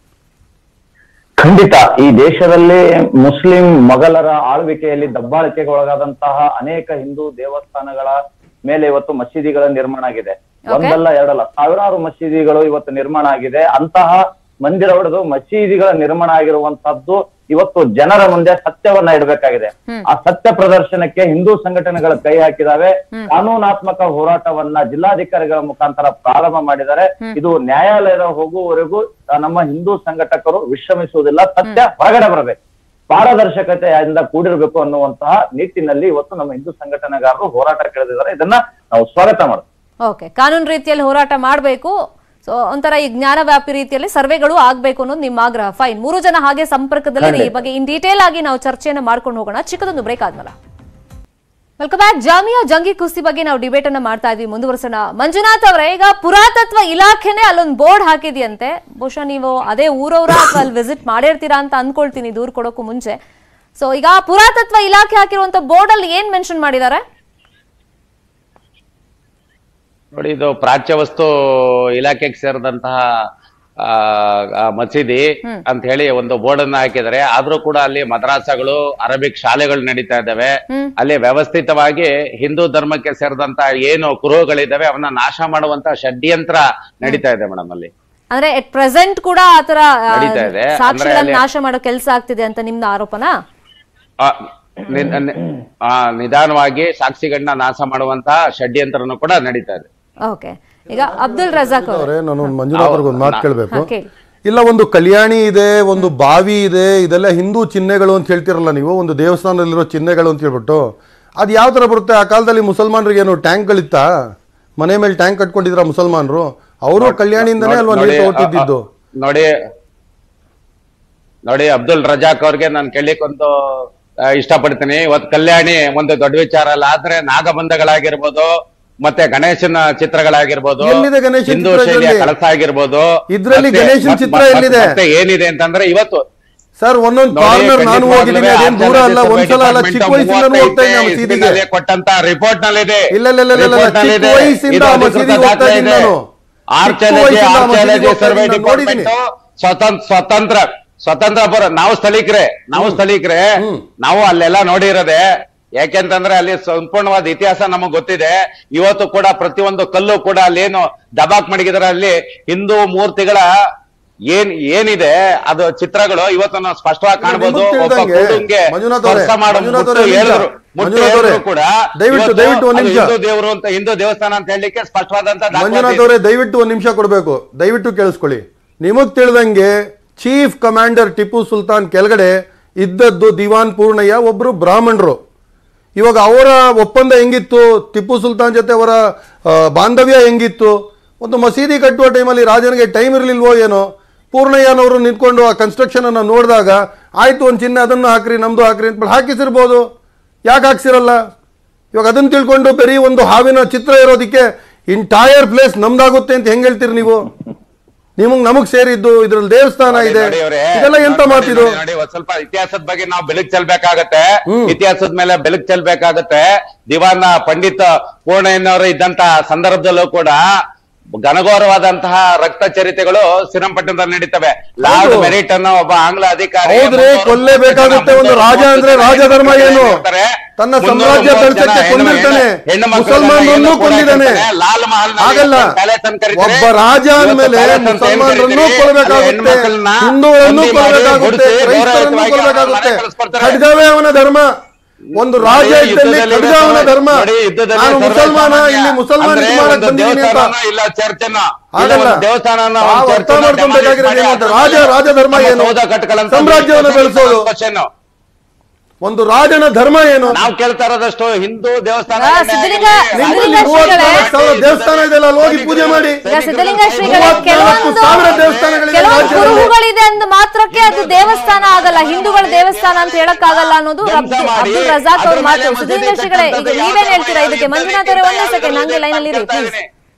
ಖಂಡಿತ ಈ ದೇಶದಲ್ಲಿ ಮುಸ್ಲಿಂ ಮೊಘಲರ ಆಳ್ವಿಕೆಯಲ್ಲಿ ದಬ್ಬಾಳಿಕೆಗೆ ಒಳಗಾದಂತಹ ಅನೇಕ ಹಿಂದೂ ದೇವಸ್ಥಾನಗಳ ಮೇಲೆ ಇವತ್ತು ಮಸೀದಿಗಳ ನಿರ್ಮಾಣ ಆಗಿದೆ ಒಂದಲ್ಲ ಎರಡಲ್ಲ ಸಾವಿರಾರು ಮಸೀದಿಗಳು ಇವತ್ತು ನಿರ್ಮಾಣ ಆಗಿದೆ ಅಂತಹ ಮಂದಿರ ಹೊಡೆದು ಮಸೀದಿಗಳ ನಿರ್ಮಾಣ ಆಗಿರುವಂತಹದ್ದು ಇವತ್ತು ಜನರ ಮುಂದೆ ಸತ್ಯವನ್ನ ಇಡಬೇಕಾಗಿದೆ ಆ ಸತ್ಯ ಪ್ರದರ್ಶನಕ್ಕೆ ಹಿಂದೂ ಸಂಘಟನೆಗಳು ಕೈ ಹಾಕಿದಾವೆ ಕಾನೂನಾತ್ಮಕ ಹೋರಾಟವನ್ನ ಜಿಲ್ಲಾಧಿಕಾರಿಗಳ ಮುಖಾಂತರ ಪ್ರಾರಂಭ ಮಾಡಿದ್ದಾರೆ ಇದು ನ್ಯಾಯಾಲಯದ ಹೋಗುವವರೆಗೂ ಆ, ನಮ್ಮ ಹಿಂದೂ ಸಂಘಟಕರು ವಿಶ್ರಮಿಸುವುದಿಲ್ಲ ಸತ್ಯ ಹೊರಗಡೆ ಬರಬೇಕು ಪಾರದರ್ಶಕತೆಯಿಂದ ಕೂಡಿರಬೇಕು ಅನ್ನುವಂತಹ ನಿಟ್ಟಿನಲ್ಲಿ ಇವತ್ತು ನಮ್ಮ ಹಿಂದೂ ಸಂಘಟನೆಗಾರರು ಹೋರಾಟ ಕೇಳಿದ್ದಾರೆ ಇದನ್ನ ನಾವು ಸ್ವಾಗತ ಮಾಡ್ತೀವಿ ಓಕೆ ಕಾನೂನು ರೀತಿಯಲ್ಲಿ ಹೋರಾಟ ಮಾಡಬೇಕು ಸೊ ಒಂಥರ ಈ ಜ್ಞಾನ ವ್ಯಾಪಿ ರೀತಿಯಲ್ಲಿ ಸರ್ವೆಗಳು ಆಗ್ಬೇಕು ಅನ್ನೋದು ನಿಮ್ಮ ಆಗ್ರಹ ಫೈನ್ ಮೂರು ಜನ ಹಾಗೆ ಸಂಪರ್ಕದಲ್ಲಿ ಈ ಬಗ್ಗೆ ಇನ್ ಡೀಟೇಲ್ ಆಗಿ ನಾವು ಚರ್ಚೆಯನ್ನ ಮಾಡ್ಕೊಂಡು ಹೋಗೋಣ ಚಿಕ್ಕದೊಂದು ಬ್ರೇಕ್ ಆದ್ಮೇಲೆ ವೆಲ್ಕಮ್ ಬ್ಯಾಕ್ ಜಾಮಿಯಾ ಜಂಗಿ ಕುಸ್ತಿ ಬಗ್ಗೆ ನಾವು ಡಿಬೇಟ್ ಅನ್ನ ಮಾಡ್ತಾ ಇದ್ವಿ ಮುಂದುವರ್ಸೋಣ ಮಂಜುನಾಥ್ ಅವರೇ ಈಗ ಪುರಾತತ್ವ ಇಲಾಖೆನೆ ಅಲ್ಲೊಂದು ಬೋರ್ಡ್ ಹಾಕಿದೆಯಂತೆ ಬಹುಶಃ ನೀವು ಅದೇ ಊರವರ ಅಥವಾ ಅಲ್ಲಿ ವಿಸಿಟ್ ಮಾಡಿರ್ತೀರಾ ಅಂತ ಅನ್ಕೊಳ್ತೀನಿ ದೂರ್ ಕೊಡೋಕ್ಕೂ ಮುಂಚೆ ಸೊ ಈಗ ಪುರಾತತ್ವ ಇಲಾಖೆ ಹಾಕಿರುವಂತ ಬೋರ್ಡ್ ಅಲ್ಲಿ ಏನ್ ಮೆನ್ಷನ್ ಮಾಡಿದ್ದಾರೆ ನೋಡಿ ಇದು ಪ್ರಾಚ್ಯ ವಸ್ತು ಇಲಾಖೆಗೆ ಸೇರಿದಂತಹ ಆ, ಆ, ಮಸೀದಿ ಅಂತ ಹೇಳಿ ಒಂದು ಬೋರ್ಡ್ ಅನ್ನ ಹಾಕಿದ್ದಾರೆ ಆದ್ರೂ ಕೂಡ ಅಲ್ಲಿ ಮದ್ರಾಸಗಳು ಅರಬಿಕ್ ಶಾಲೆಗಳು ನಡೀತಾ ಇದ್ದಾವೆ ಅಲ್ಲಿ ವ್ಯವಸ್ಥಿತವಾಗಿ ಹಿಂದೂ ಧರ್ಮಕ್ಕೆ ಸೇರಿದಂತ ಏನು ಕುರುಹುಗಳಿದ್ದಾವೆ ಅವನ್ನ ನಾಶ ಮಾಡುವಂತ ಷಡ್ಯಂತ್ರ ನಡೀತಾ ಇದೆ ಮೇಡಮ್ ಅಲ್ಲಿ ಅಂದ್ರೆ ಎಟ್ ಪ್ರೆಸೆಂಟ್ ಕೂಡ ಆತರ ಆ, ನಡೀತಾ ಇದೆ. ಅಂದ್ರೆ ಸಾಕ್ಷಿಗಳನ್ನ ಅಲ್ಲಿ- ನಾಶ ಮಾಡೋ ಕೆಲಸ ಆಗ್ತಿದೆ ಅಂತ ನಿಮ್ದು ಆರೋಪನಾ ಆ, ನಿ- ನಿ- ಆ, ನಿಧಾನವಾಗಿ ಸಾಕ್ಷಿಗಳನ್ನ ನಾಶ ಮಾಡುವಂತ ಷಡ್ಯಂತ್ರನು ಕೂಡ ನಡೀತಾ ಇದೆ ಓಕೆ ಈಗ ಅಬ್ದುಲ್ ರಜಾಕ್ ಅವರು ಅವರೇ ನಾನು ಒಂದು ಮಂಜುನಾಥ್ ಅವ್ರಿಗೆ ಒಂದು ಮಾತು ಕೇಳಬೇಕು ಹಾ, ಕೇಳಿ. ಇಲ್ಲ ಒಂದು ಕಲ್ಯಾಣಿ ಇದೆ ಒಂದು ಬಾವಿ ಇದೆ ಇದೆಲ್ಲ ಹಿಂದೂ ಚಿಹ್ನೆಗಳು ಅಂತ ಹೇಳ್ತಿರಲ್ಲ ನೀವು ಒಂದು ದೇವಸ್ಥಾನದಲ್ಲಿರೋ ಚಿಹ್ನೆಗಳು ಅಂತ ಹೇಳ್ಬಿಟ್ಟು ಅದು ಯಾವ ಥರ ಬರುತ್ತೆ ಆ ಕಾಲದಲ್ಲಿ ಮುಸಲ್ಮಾನರಿಗೆ ಏನು ಟ್ಯಾಂಕ್ಗಳಿತ್ತಾ ಮನೆ ಮೇಲೆ ಟ್ಯಾಂಕ್ ಕಟ್ಕೊಂಡಿದ್ರ ಮುಸಲ್ಮಾನರು ಅವರು ಕಲ್ಯಾಣಿಯಿಂದನೇ ಅಲ್ವಾ ನೀರು ನೋಡಿ, ತಗೋತಿದ್ದು ಆ, ಆ, ನೋಡಿ ನೋಡಿ ಅಬ್ದುಲ್ ರಜಾಕ್ ಅವ್ರಿಗೆ ನಾನು ಕೇಳಲಿಕ್ಕೊಂದು ಆ, ಇಷ್ಟಪಡ್ತೀನಿ ಇವತ್ತು ಕಲ್ಯಾಣಿ ಒಂದು ದೊಡ್ಡ ವಿಚಾರ ಅಲ್ಲ ಆದ್ರೆ ನಾಗಬಂಧಗಳಾಗಿರ್ಬೋದು ಮತ್ತೆ ಗಣೇಶನ ಚಿತ್ರಗಳಾಗಿರ್ಬೋದು ಎಲ್ಲಿದೆ ಗಣೇಶನ ಹಿಂದೂ ಚಿತ್ರ ಶೈಲಿಯ ಇದ್ರಲ್ಲಿ? ಕಳಸ ಆಗಿರ್ಬೋದು ಇದ್ರಲ್ಲಿ ಮತ್ತೆ- ಗಣೇಶನ ಮತ್- ಚಿತ್ರ ಮತ್- ಎಲ್ಲಿದೆ? ಮತ್ತೆ ಏನಿದೆ ಅಂತಂದ್ರೆ ಇವತ್ತು ಸರ್ ಒಂದೊಂದು ನೋಡಿ, ಕಾರ್ನರ್ ನಾನು ಖಂಡಿತವಾಗ್ಲೂ ಹೋಗಿದ್ದೀನಿ ಅದೇನು ದೂರ ಅಲ್ಲ ಆರ್ಚರ್ ಒಂದ್ಸಲ ಅಲ್ಲ ಚಿಕ್ಕ ವಯಸ್ಸಿಂದ ಹೋಗ್ತಾ ಇದ್ದೀನಿ ಆ ಮಸೀದಿಗೆ ಇಸ್ವಿನಲ್ಲಿ ಕೊಟ್ಟಂತ ರಿಪೋರ್ಟ್ ನಲ್ಲಿದೆ ಇಲ್ಲ, ಇಲ್ಲ, ಇಲ್ಲ, ಇಲ್ಲ, ಇಲ್ಲ, Report ನಲ್ಲಿದೆ. ಚಿಕ್ಕ ವಯಸ್ಸಿಂದ ಇದು ಆ ಅಧಿಕೃತ ಮಸೀದಿಗೆ ಹೋಗ್ತಾ ದಾಖಲೆ ಇದ್ದೀನಿ ಇದೆ. ನಾನು. ಆರ್ಚಾಲಜಿ ಚಿಕ್ಕ ವಯಸ್ಸಿಂದ ಆ ಆರ್ಚಾಲಜಿ ಮಸೀದಿಗೆ ಹೋಗ್ತಾ ಸರ್ವೆ ಇದ್ದೀನಿ, ಡಿಪಾರ್ಟ್ಮೆಂಟ್ ನೋಡಿದ್ದೀನಿ. ಸ್ವತಂತ್ರ ಸ್ವತಂತ್ರ ಸ್ವತಂತ್ರ ಬರ ನಾವು ಸ್ಥಳೀಕರೇ ನಾವು ಸ್ಥಳೀಕರೇ ನಾವು ಅಲ್ಲೆಲ್ಲ ನೋಡಿರೋದೆ ಯಾಕೆಂತಂದ್ರೆ ಅಲ್ಲಿ ಸಂಪೂರ್ಣವಾದ ಇತಿಹಾಸ ನಮಗ್ ಗೊತ್ತಿದೆ ಇವತ್ತು ಕೂಡ ಪ್ರತಿಯೊಂದು ಕಲ್ಲು ಕೂಡ ಅಲ್ಲೇನು ದಬಾಕ್ ಮಡಗಿದಾರೆ ಅಲ್ಲಿ ಹಿಂದೂ ಮೂರ್ತಿಗಳ ಏನ್ ಏನಿದೆ ಅದು ಚಿತ್ರಗಳು ಇವತ್ತು ನಾವು ಸ್ಪಷ್ಟವಾಗಿ ಕಾಣ್ಬೋದು ನಿಮಗ್ ಒಬ್ಬ ತಿಳಿದಂಗೆ, ಕುರುಡುಂಗೆ ಮಂಜುನಾಥ್ ಅವರೇ, ಸ್ಪರ್ಶ ಮಾಡು ಮಂಜುನಾಥ್ ಮುಟ್ಟು ಅವರೇ, ಹೇಳಿದ್ರು ನಿಮಿಷ. ಮುಟ್ಟು ಮಂಜುನಾಥ್ ಅವರೇ, ಹೇಳಿದ್ರು ಕೂಡ ದಯವಿಟ್ಟು- ಇವತ್ತು ದಯವಿಟ್ಟು ಒಂದ್ ಅದು ನಿಮಿಷ. ಹಿಂದೂ ದೇವರು ಅಂತ ಹಿಂದೂ ದೇವಸ್ಥಾನ ಅಂತ ಹೇಳಲಿಕ್ಕೆ ಸ್ಪಷ್ಟವಾದಂತ ದಾಖಲಾತಿ ಮಂಜುನಾಥ್ ಇದೆ. ಅವರೇ ದಯವಿಟ್ಟು ಒಂದು ನಿಮಿಷ ಕೊಡಬೇಕು ದಯವಿಟ್ಟು ಕೇಳಿಸ್ಕೊಳ್ಳಿ ನಿಮಗ್ ತಿಳಿದಂಗೆ ಚೀಫ್ ಕಮಾಂಡರ್ ಟಿಪ್ಪು ಸುಲ್ತಾನ್ ಕೆಳಗಡೆ ಇದ್ದದ್ದು ದಿವಾನ್ ಪೂರ್ಣಯ್ಯ ಒಬ್ರು ಬ್ರಾಹ್ಮಣರು ಇವಾಗ ಅವರ ಒಪ್ಪಂದ ಹೆಂಗಿತ್ತು ಟಿಪ್ಪು ಸುಲ್ತಾನ್ ಜೊತೆ ಅವರ ಆ, ಬಾಂಧವ್ಯ ಹೆಂಗಿತ್ತು ಒಂದು ಮಸೀದಿ ಕಟ್ಟುವ ಟೈಮಲ್ಲಿ ರಾಜನಿಗೆ ಟೈಮ್ ಇರಲಿಲ್ವೋ ಏನೋ ಪೂರ್ಣಯ್ಯನವರು ನಿಂತ್ಕೊಂಡು ಆ ಕನ್ಸ್ಟ್ರಕ್ಷನ್ ಅನ್ನು ನೋಡಿದಾಗ ಆಯ್ತು ಒಂದು ಚಿಹ್ನೆ ಅದನ್ನು ಹಾಕ್ರಿ ನಮ್ದು ಹಾಕ್ರಿ ಅಂತ ಹಾಕಿಸಿರ್ಬೋದು ಯಾಕೆ ಹಾಕ್ಸಿರಲ್ಲ ಇವಾಗ ಅದನ್ನ ತಿಳ್ಕೊಂಡು ಬರೀ ಒಂದು ಹಾವಿನ ಚಿತ್ರ ಇರೋದಕ್ಕೆ ಇಂಟೈರ್ ಪ್ಲೇಸ್ ನಮ್ದಾಗುತ್ತೆ ಅಂತ ಹೆಂಗ್ ಹೇಳ್ತೀರಿ ನೀವು ನಿಮಗ್ ನಮಗ್ ಸೇರಿದ್ದು ಇದ್ರಲ್ಲಿ ದೇವಸ್ಥಾನ ನೋಡಿ, ಇದೆ ನೋಡಿ ಅವ್ರೆ, ಇದೆಲ್ಲ ಎಂತ ನೋಡಿ, ಮಾತಿದು ನೋಡಿ, ನೋಡಿ, ಒಂದ್ ಸ್ವಲ್ಪ ಇತಿಹಾಸದ ಬಗ್ಗೆ ನಾವು ಬೆಳಕು ಚೆಲ್ಬೇಕಾಗತ್ತೆ ಇತಿಹಾಸದ ಮೇಲೆ ಬೆಳಕು ಚೆಲ್ಬೇಕಾಗತ್ತೆ ದಿವಾನ ಪಂಡಿತ್ ಪೂರ್ಣಯ್ಯನವರು ಇದ್ದಂತ ಸಂದರ್ಭದಲ್ಲೂ ಕೂಡ ಘನಘೋರವಾದಂತಹ ರಕ್ತ ಚರಿತೆಗಳು ಶ್ರೀರಂಗಪಟ್ಟಣದಲ್ಲಿ ನಡೀತವೆ ಲಾರ್ಡ್ ಹೌದು. ಮೆರಿಟ್ ಅನ್ನೋ ಒಬ್ಬ ಆಂಗ್ಲ ಅಧಿಕಾರಿ ಹೌದ್ರಿ, ಕೊಲ್ಲೇಬೇಕಾಗುತ್ತೆ. ಒಂದು ರಾಜ ಅಂದ್ರೆ ರಾಜಧರ್ಮ ಏನು? ತನ್ನ ಸಾಮ್ರಾಜ್ಯ ಬೆಳ್ಸಕ್ಕೆ ಕೊಂದಿರ್ತಾನೆ. ಮುಸಲ್ಮಾನರನ್ನೂ ಕೊಂದಿದ್ದಾನೆ. ಹಾಗಲ್ಲ. ಒಬ್ಬ ರಾಜ ಅಂದ್ಮೇಲೆ ಮುಸಲ್ಮಾನರನ್ನೂ ಕೊಲ್ಬೇಕಾಗುತ್ತೆ. ಹಿಂದೂಗಳನ್ನೂ ಕೊಲ್ಬೇಕಾಗುತ್ತೆ. ಕ್ರೈಸ್ತರನ್ನೂ ಕೊಲ್ಬೇಕಾಗುತ್ತೆ. ಖಡ್ಗವೇ ಅವನ ಧರ್ಮ ಒಂದು ರಾಜ ಇದ್ದಲ್ಲಿ ಖಡ್ಗ ಅವನ ಧರ್ಮ ನಾನು ಮುಸಲ್ಮಾನ ಇಲ್ಲಿ ಮುಸಲ್ಮಾನ ಮಾಡಕ್ ಬಂದಿದ್ದೀನಿ ಅಂತ ಇಲ್ಲ ಚರ್ಚನ್ನ ಆಗಲ್ಲ. ದೇವಸ್ಥಾನ ತಾವು ಅರ್ಥ ಮಾಡ್ಕೊಬೇಕಾಗಿರೋದು ಏನು ಅಂತ ರಾಜ ರಾಜ ಧರ್ಮ ಏನು ಸಾಮ್ರಾಜ್ಯವನ್ನು ಬೆಳೆಸೋದು ಒಂದು ರಾಜನ ಧರ್ಮ ಏನು ನಾವು ಕೇಳ್ತಾ ಇರೋದಷ್ಟು ಹಿಂದೂ ದೇವಸ್ಥಾನ ಆ, ಸಿದ್ಧಲಿಂಗ ನಿಮ್ಮಲ್ಲಿ ಸಿದ್ಧಲಿಂಗ ಶ್ರೀಗಳೇ ಮೂವತ್ನಾಲ್ಕು ಸಾವಿರ ದೇವಸ್ಥಾನ ಇದೆ ಅಲ್ಲಿ ಹೋಗಿ ಪೂಜೆ ಮಾಡಿ ಈಗ ಸಿದ್ಧಲಿಂಗ ಶ್ರೀಗಳೇ ಮೂವತ್ನಾಲ್ಕು ಕೆಲವೊಂದು ಸಾವಿರ ದೇವಸ್ಥಾನಗಳಿದೆ ಕೆಲವೊಂದು ರಾಜ್ಯದಲ್ಲಿ. ಕುರುಹುಗಳಿದೆ ಅಂದ ಮಾತ್ರಕ್ಕೆ ಅದು ದೇವಸ್ಥಾನ ಆಗಲ್ಲ ಹಿಂದೂಗಳ ದೇವಸ್ಥಾನ ಅಂತ ಹೇಳಕ್ ಆಗಲ್ಲ ಅನ್ನೋದು ಅಬ್ದುಲ್ ಅಬ್ದುಲ್ ರಜಾಕ್ ಅವ್ರ ಮಾತು ಸಿದ್ಧಲಿಂಗ ಶ್ರೀಗಳೇ ಈಗ ನೀವೇನ್ ಹೇಳ್ತೀರಾ ಇದಕ್ಕೆ ಮಂಜುನಾಥ್ ಅವರೇ ಒಂದೇ ಸೆಕೆಂಡ್ ಹಂಗೆ ಲೈನ್ ಅಲ್ಲಿ ಇರಿ ಪ್ಲೀಸ್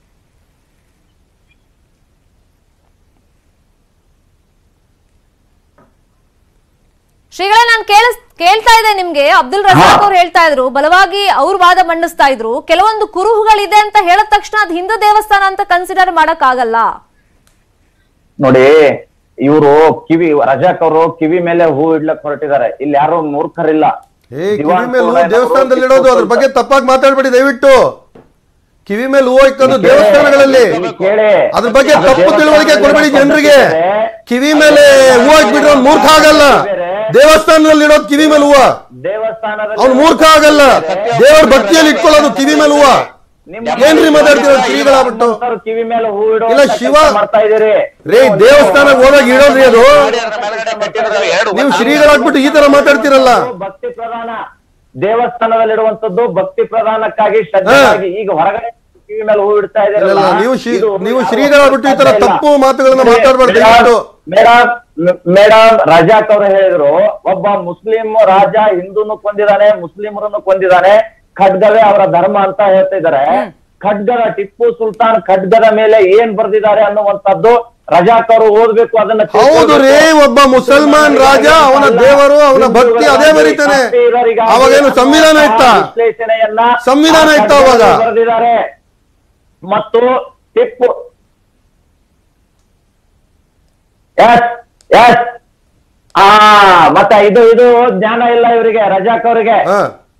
ಶ್ರೀಗಳೇ ನಾನು ಕೇಳಿಸ್ ಕೇಳ್ತಾ ಇದೆ ನಿಮ್ಗೆ ಅಬ್ದುಲ್ ರಜಾಕ್ ಅವ್ರು ಹೇಳ್ತಾ ಇದ್ರು ಬಲವಾಗಿ ಅವ್ರ ವಾದ ಮಂಡಿಸ್ತಾ ಇದ್ರು ಕೆಲವೊಂದು ಕುರುಹುಗಳಿದೆ ಅಂತ ಹೇಳಿದ ತಕ್ಷಣ ಅದು ಹಿಂದೂ ದೇವಸ್ಥಾನ ಅಂತ ಕನ್ಸಿಡರ್ ಮಾಡಕ್ ಆಗಲ್ಲ ನೋಡಿ ಇವರು ಕಿವಿ ರಜಾಕ್ ಅವರು ಕಿವಿ ಮೇಲೆ ಹೂ ಇಡ್ಲಕ್ ಹೊರಟಿದ್ದಾರೆ ಇಲ್ಲಿ ಯಾರು ಮೂರ್ಖರಿಲ್ಲ ಏ ಕಿವಿ ದಿವಾನ್ ಮೇಲೆ ಹೂ ಪೂರ್ಣಯ್ಯನವರು ದೇವಸ್ಥಾನದಲ್ಲಿ ಇಡೋದು ಅದ್ರ ಬಗ್ಗೆ ತಪ್ಪಾಗಿ ಮಾತಾಡ್ಬೇಡಿ ದಯವಿಟ್ಟು ಕಿವಿ ಮೇಲೆ ಹೂ ಇಕ್ಕೋದು ದೇವಸ್ಥಾನಗಳಲ್ಲಿ ಇಲ್ಲಿ ಕೇಳಿ ಅದ್ರ ಬಗ್ಗೆ ಅದು ತಪ್ಪು ತಿಳುವಳಿಕೆ ಕೊಡಬೇಡಿ ಜನರಿಗೆ ಕಿವಿ ಮೇಲೆ ಹೂ ಹಾಕ್ಬಿಟ್ರೆ ಅವ್ನು ಮೂರ್ಖ ಆಗಲ್ಲ ದೇವಸ್ಥಾನದಲ್ಲಿ ಇಡೋದು ಕಿವಿ ಮೇಲೆ ಹೂವ ದೇವಸ್ಥಾನದಲ್ಲಿ ಅವ್ನು ಮೂರ್ಖ ಆಗಲ್ಲ ದೇವರ ಭಕ್ತಿಯಲ್ಲಿ ಇಟ್ಕೊಳ್ಳೋದು ಕಿವಿ ಮೇಲೆ ಹೂವ ನಿಮ್ಮ- ಏನ್ರಿ ಮಾತಾಡ್ತೀರ ಶ್ರೀಗಳಾಗ್ಬಿಟ್ಟು? ಹನುಮಂತರು ಕಿವಿ ಮೇಲೆ ಹೂ ಇಡೋ ಇಲ್ಲ, ಅಂತ ಶಿವ- ಕೆಲ್ಸ ಮಾಡ್ತಾ ಇದೀರಿ ರೇ ದೇವಸ್ಥಾನಕ್ಕೆ ಹೋದಾಗ ಇಡೋದ್ರಿ ಅದು ಮಾಡಿ ಅದ್ರ ಮೇಲ್ಗಡೆ ಕಟ್ಟಿರೋದು ಎರಡು ನೀವು ಶ್ರೀಗಳಾಗ್ಬಿಟ್ಟು ಈ ತರ ಮಾತಾಡ್ತಿರಲ್ಲ ಭಕ್ತಿ ಪ್ರಧಾನ ದೇವಸ್ಥಾನದಲ್ಲಿಡುವಂತದ್ದು ಭಕ್ತಿ ಪ್ರಧಾನಕ್ಕಾಗಿ ಶ್ರದ್ಧೆಗಾಗಿ ಈಗ ಹೊರಗಡೆ ಕಿವಿ ಮೇಲೆ ಹೂ ಇಡ್ತಾ ಇಲ್ಲ, ಇದ್ದೀರಲ್ಲ ಇಲ್ಲ, ನೀವು ಶ್ರೀ- ಇದು ನೀವು ಯಾರು ಶ್ರೀಗಳಾಗ್ಬಿಟ್ಟು ಈ ತರ ಸಾಧ್ಯ ಇಲ್ಲ. ತಪ್ಪು ಮಾತುಗಳನ್ನ ಮಾತಾಡ್ಬಾರ್ದು ಮೇಡಮ್, ದಯವಿಟ್ಟು. ಮೇಡಮ್ ಮೇಡಮ್ ರಜಾಕ್ ಅವರು ಹೇಳಿದ್ರು ಒಬ್ಬ ಮುಸ್ಲಿಂ ರಾಜ ಹಿಂದೂನು ಕೊಂದಿದ್ದಾನೆ ಮುಸ್ಲಿಮರನ್ನು ಕೊಂದಿದ್ದಾನೆ ಖಡ್ಗವೇ ಅವರ ಧರ್ಮ ಅಂತ ಹೇಳ್ತಿದ್ದಾರೆ ಖಡ್ಗದ ಟಿಪ್ಪು ಸುಲ್ತಾನ್ ಖಡ್ಗದ ಮೇಲೆ ಏನ್ ಬರ್ದಿದ್ದಾರೆ ಅನ್ನುವಂಥದ್ದು ರಜಾಕ್ ಅವರು ಓದ್ಬೇಕು ಅದನ್ನ ಹೌದು ರೀ ಒಬ್ಬ ಮುಸಲ್ಮಾನ್ ರಾಜ ಅವನ ದೇವರು ಅವನ ಭಕ್ತಿ ಅದೇ ಬರೀತಾನೆ ಅವಾಗೇನು ಸಂವಿಧಾನ ಇತ್ತ ವಿಶ್ಲೇಷಣೆಯನ್ನ ಸಂವಿಧಾನ ಇತ್ತ ಅವಾಗ? ಬರೆದಿದ್ದಾರೆ ಮತ್ತು ಟಿಪ್ಪು ಎಸ್ ಎಸ್ ಆ ಮತ್ತೆ ಇದು ಇದು ಜ್ಞಾನ ಇಲ್ಲ ಇವರಿಗೆ ರಜಾಕ್ ಅವರಿಗೆ ಹಾ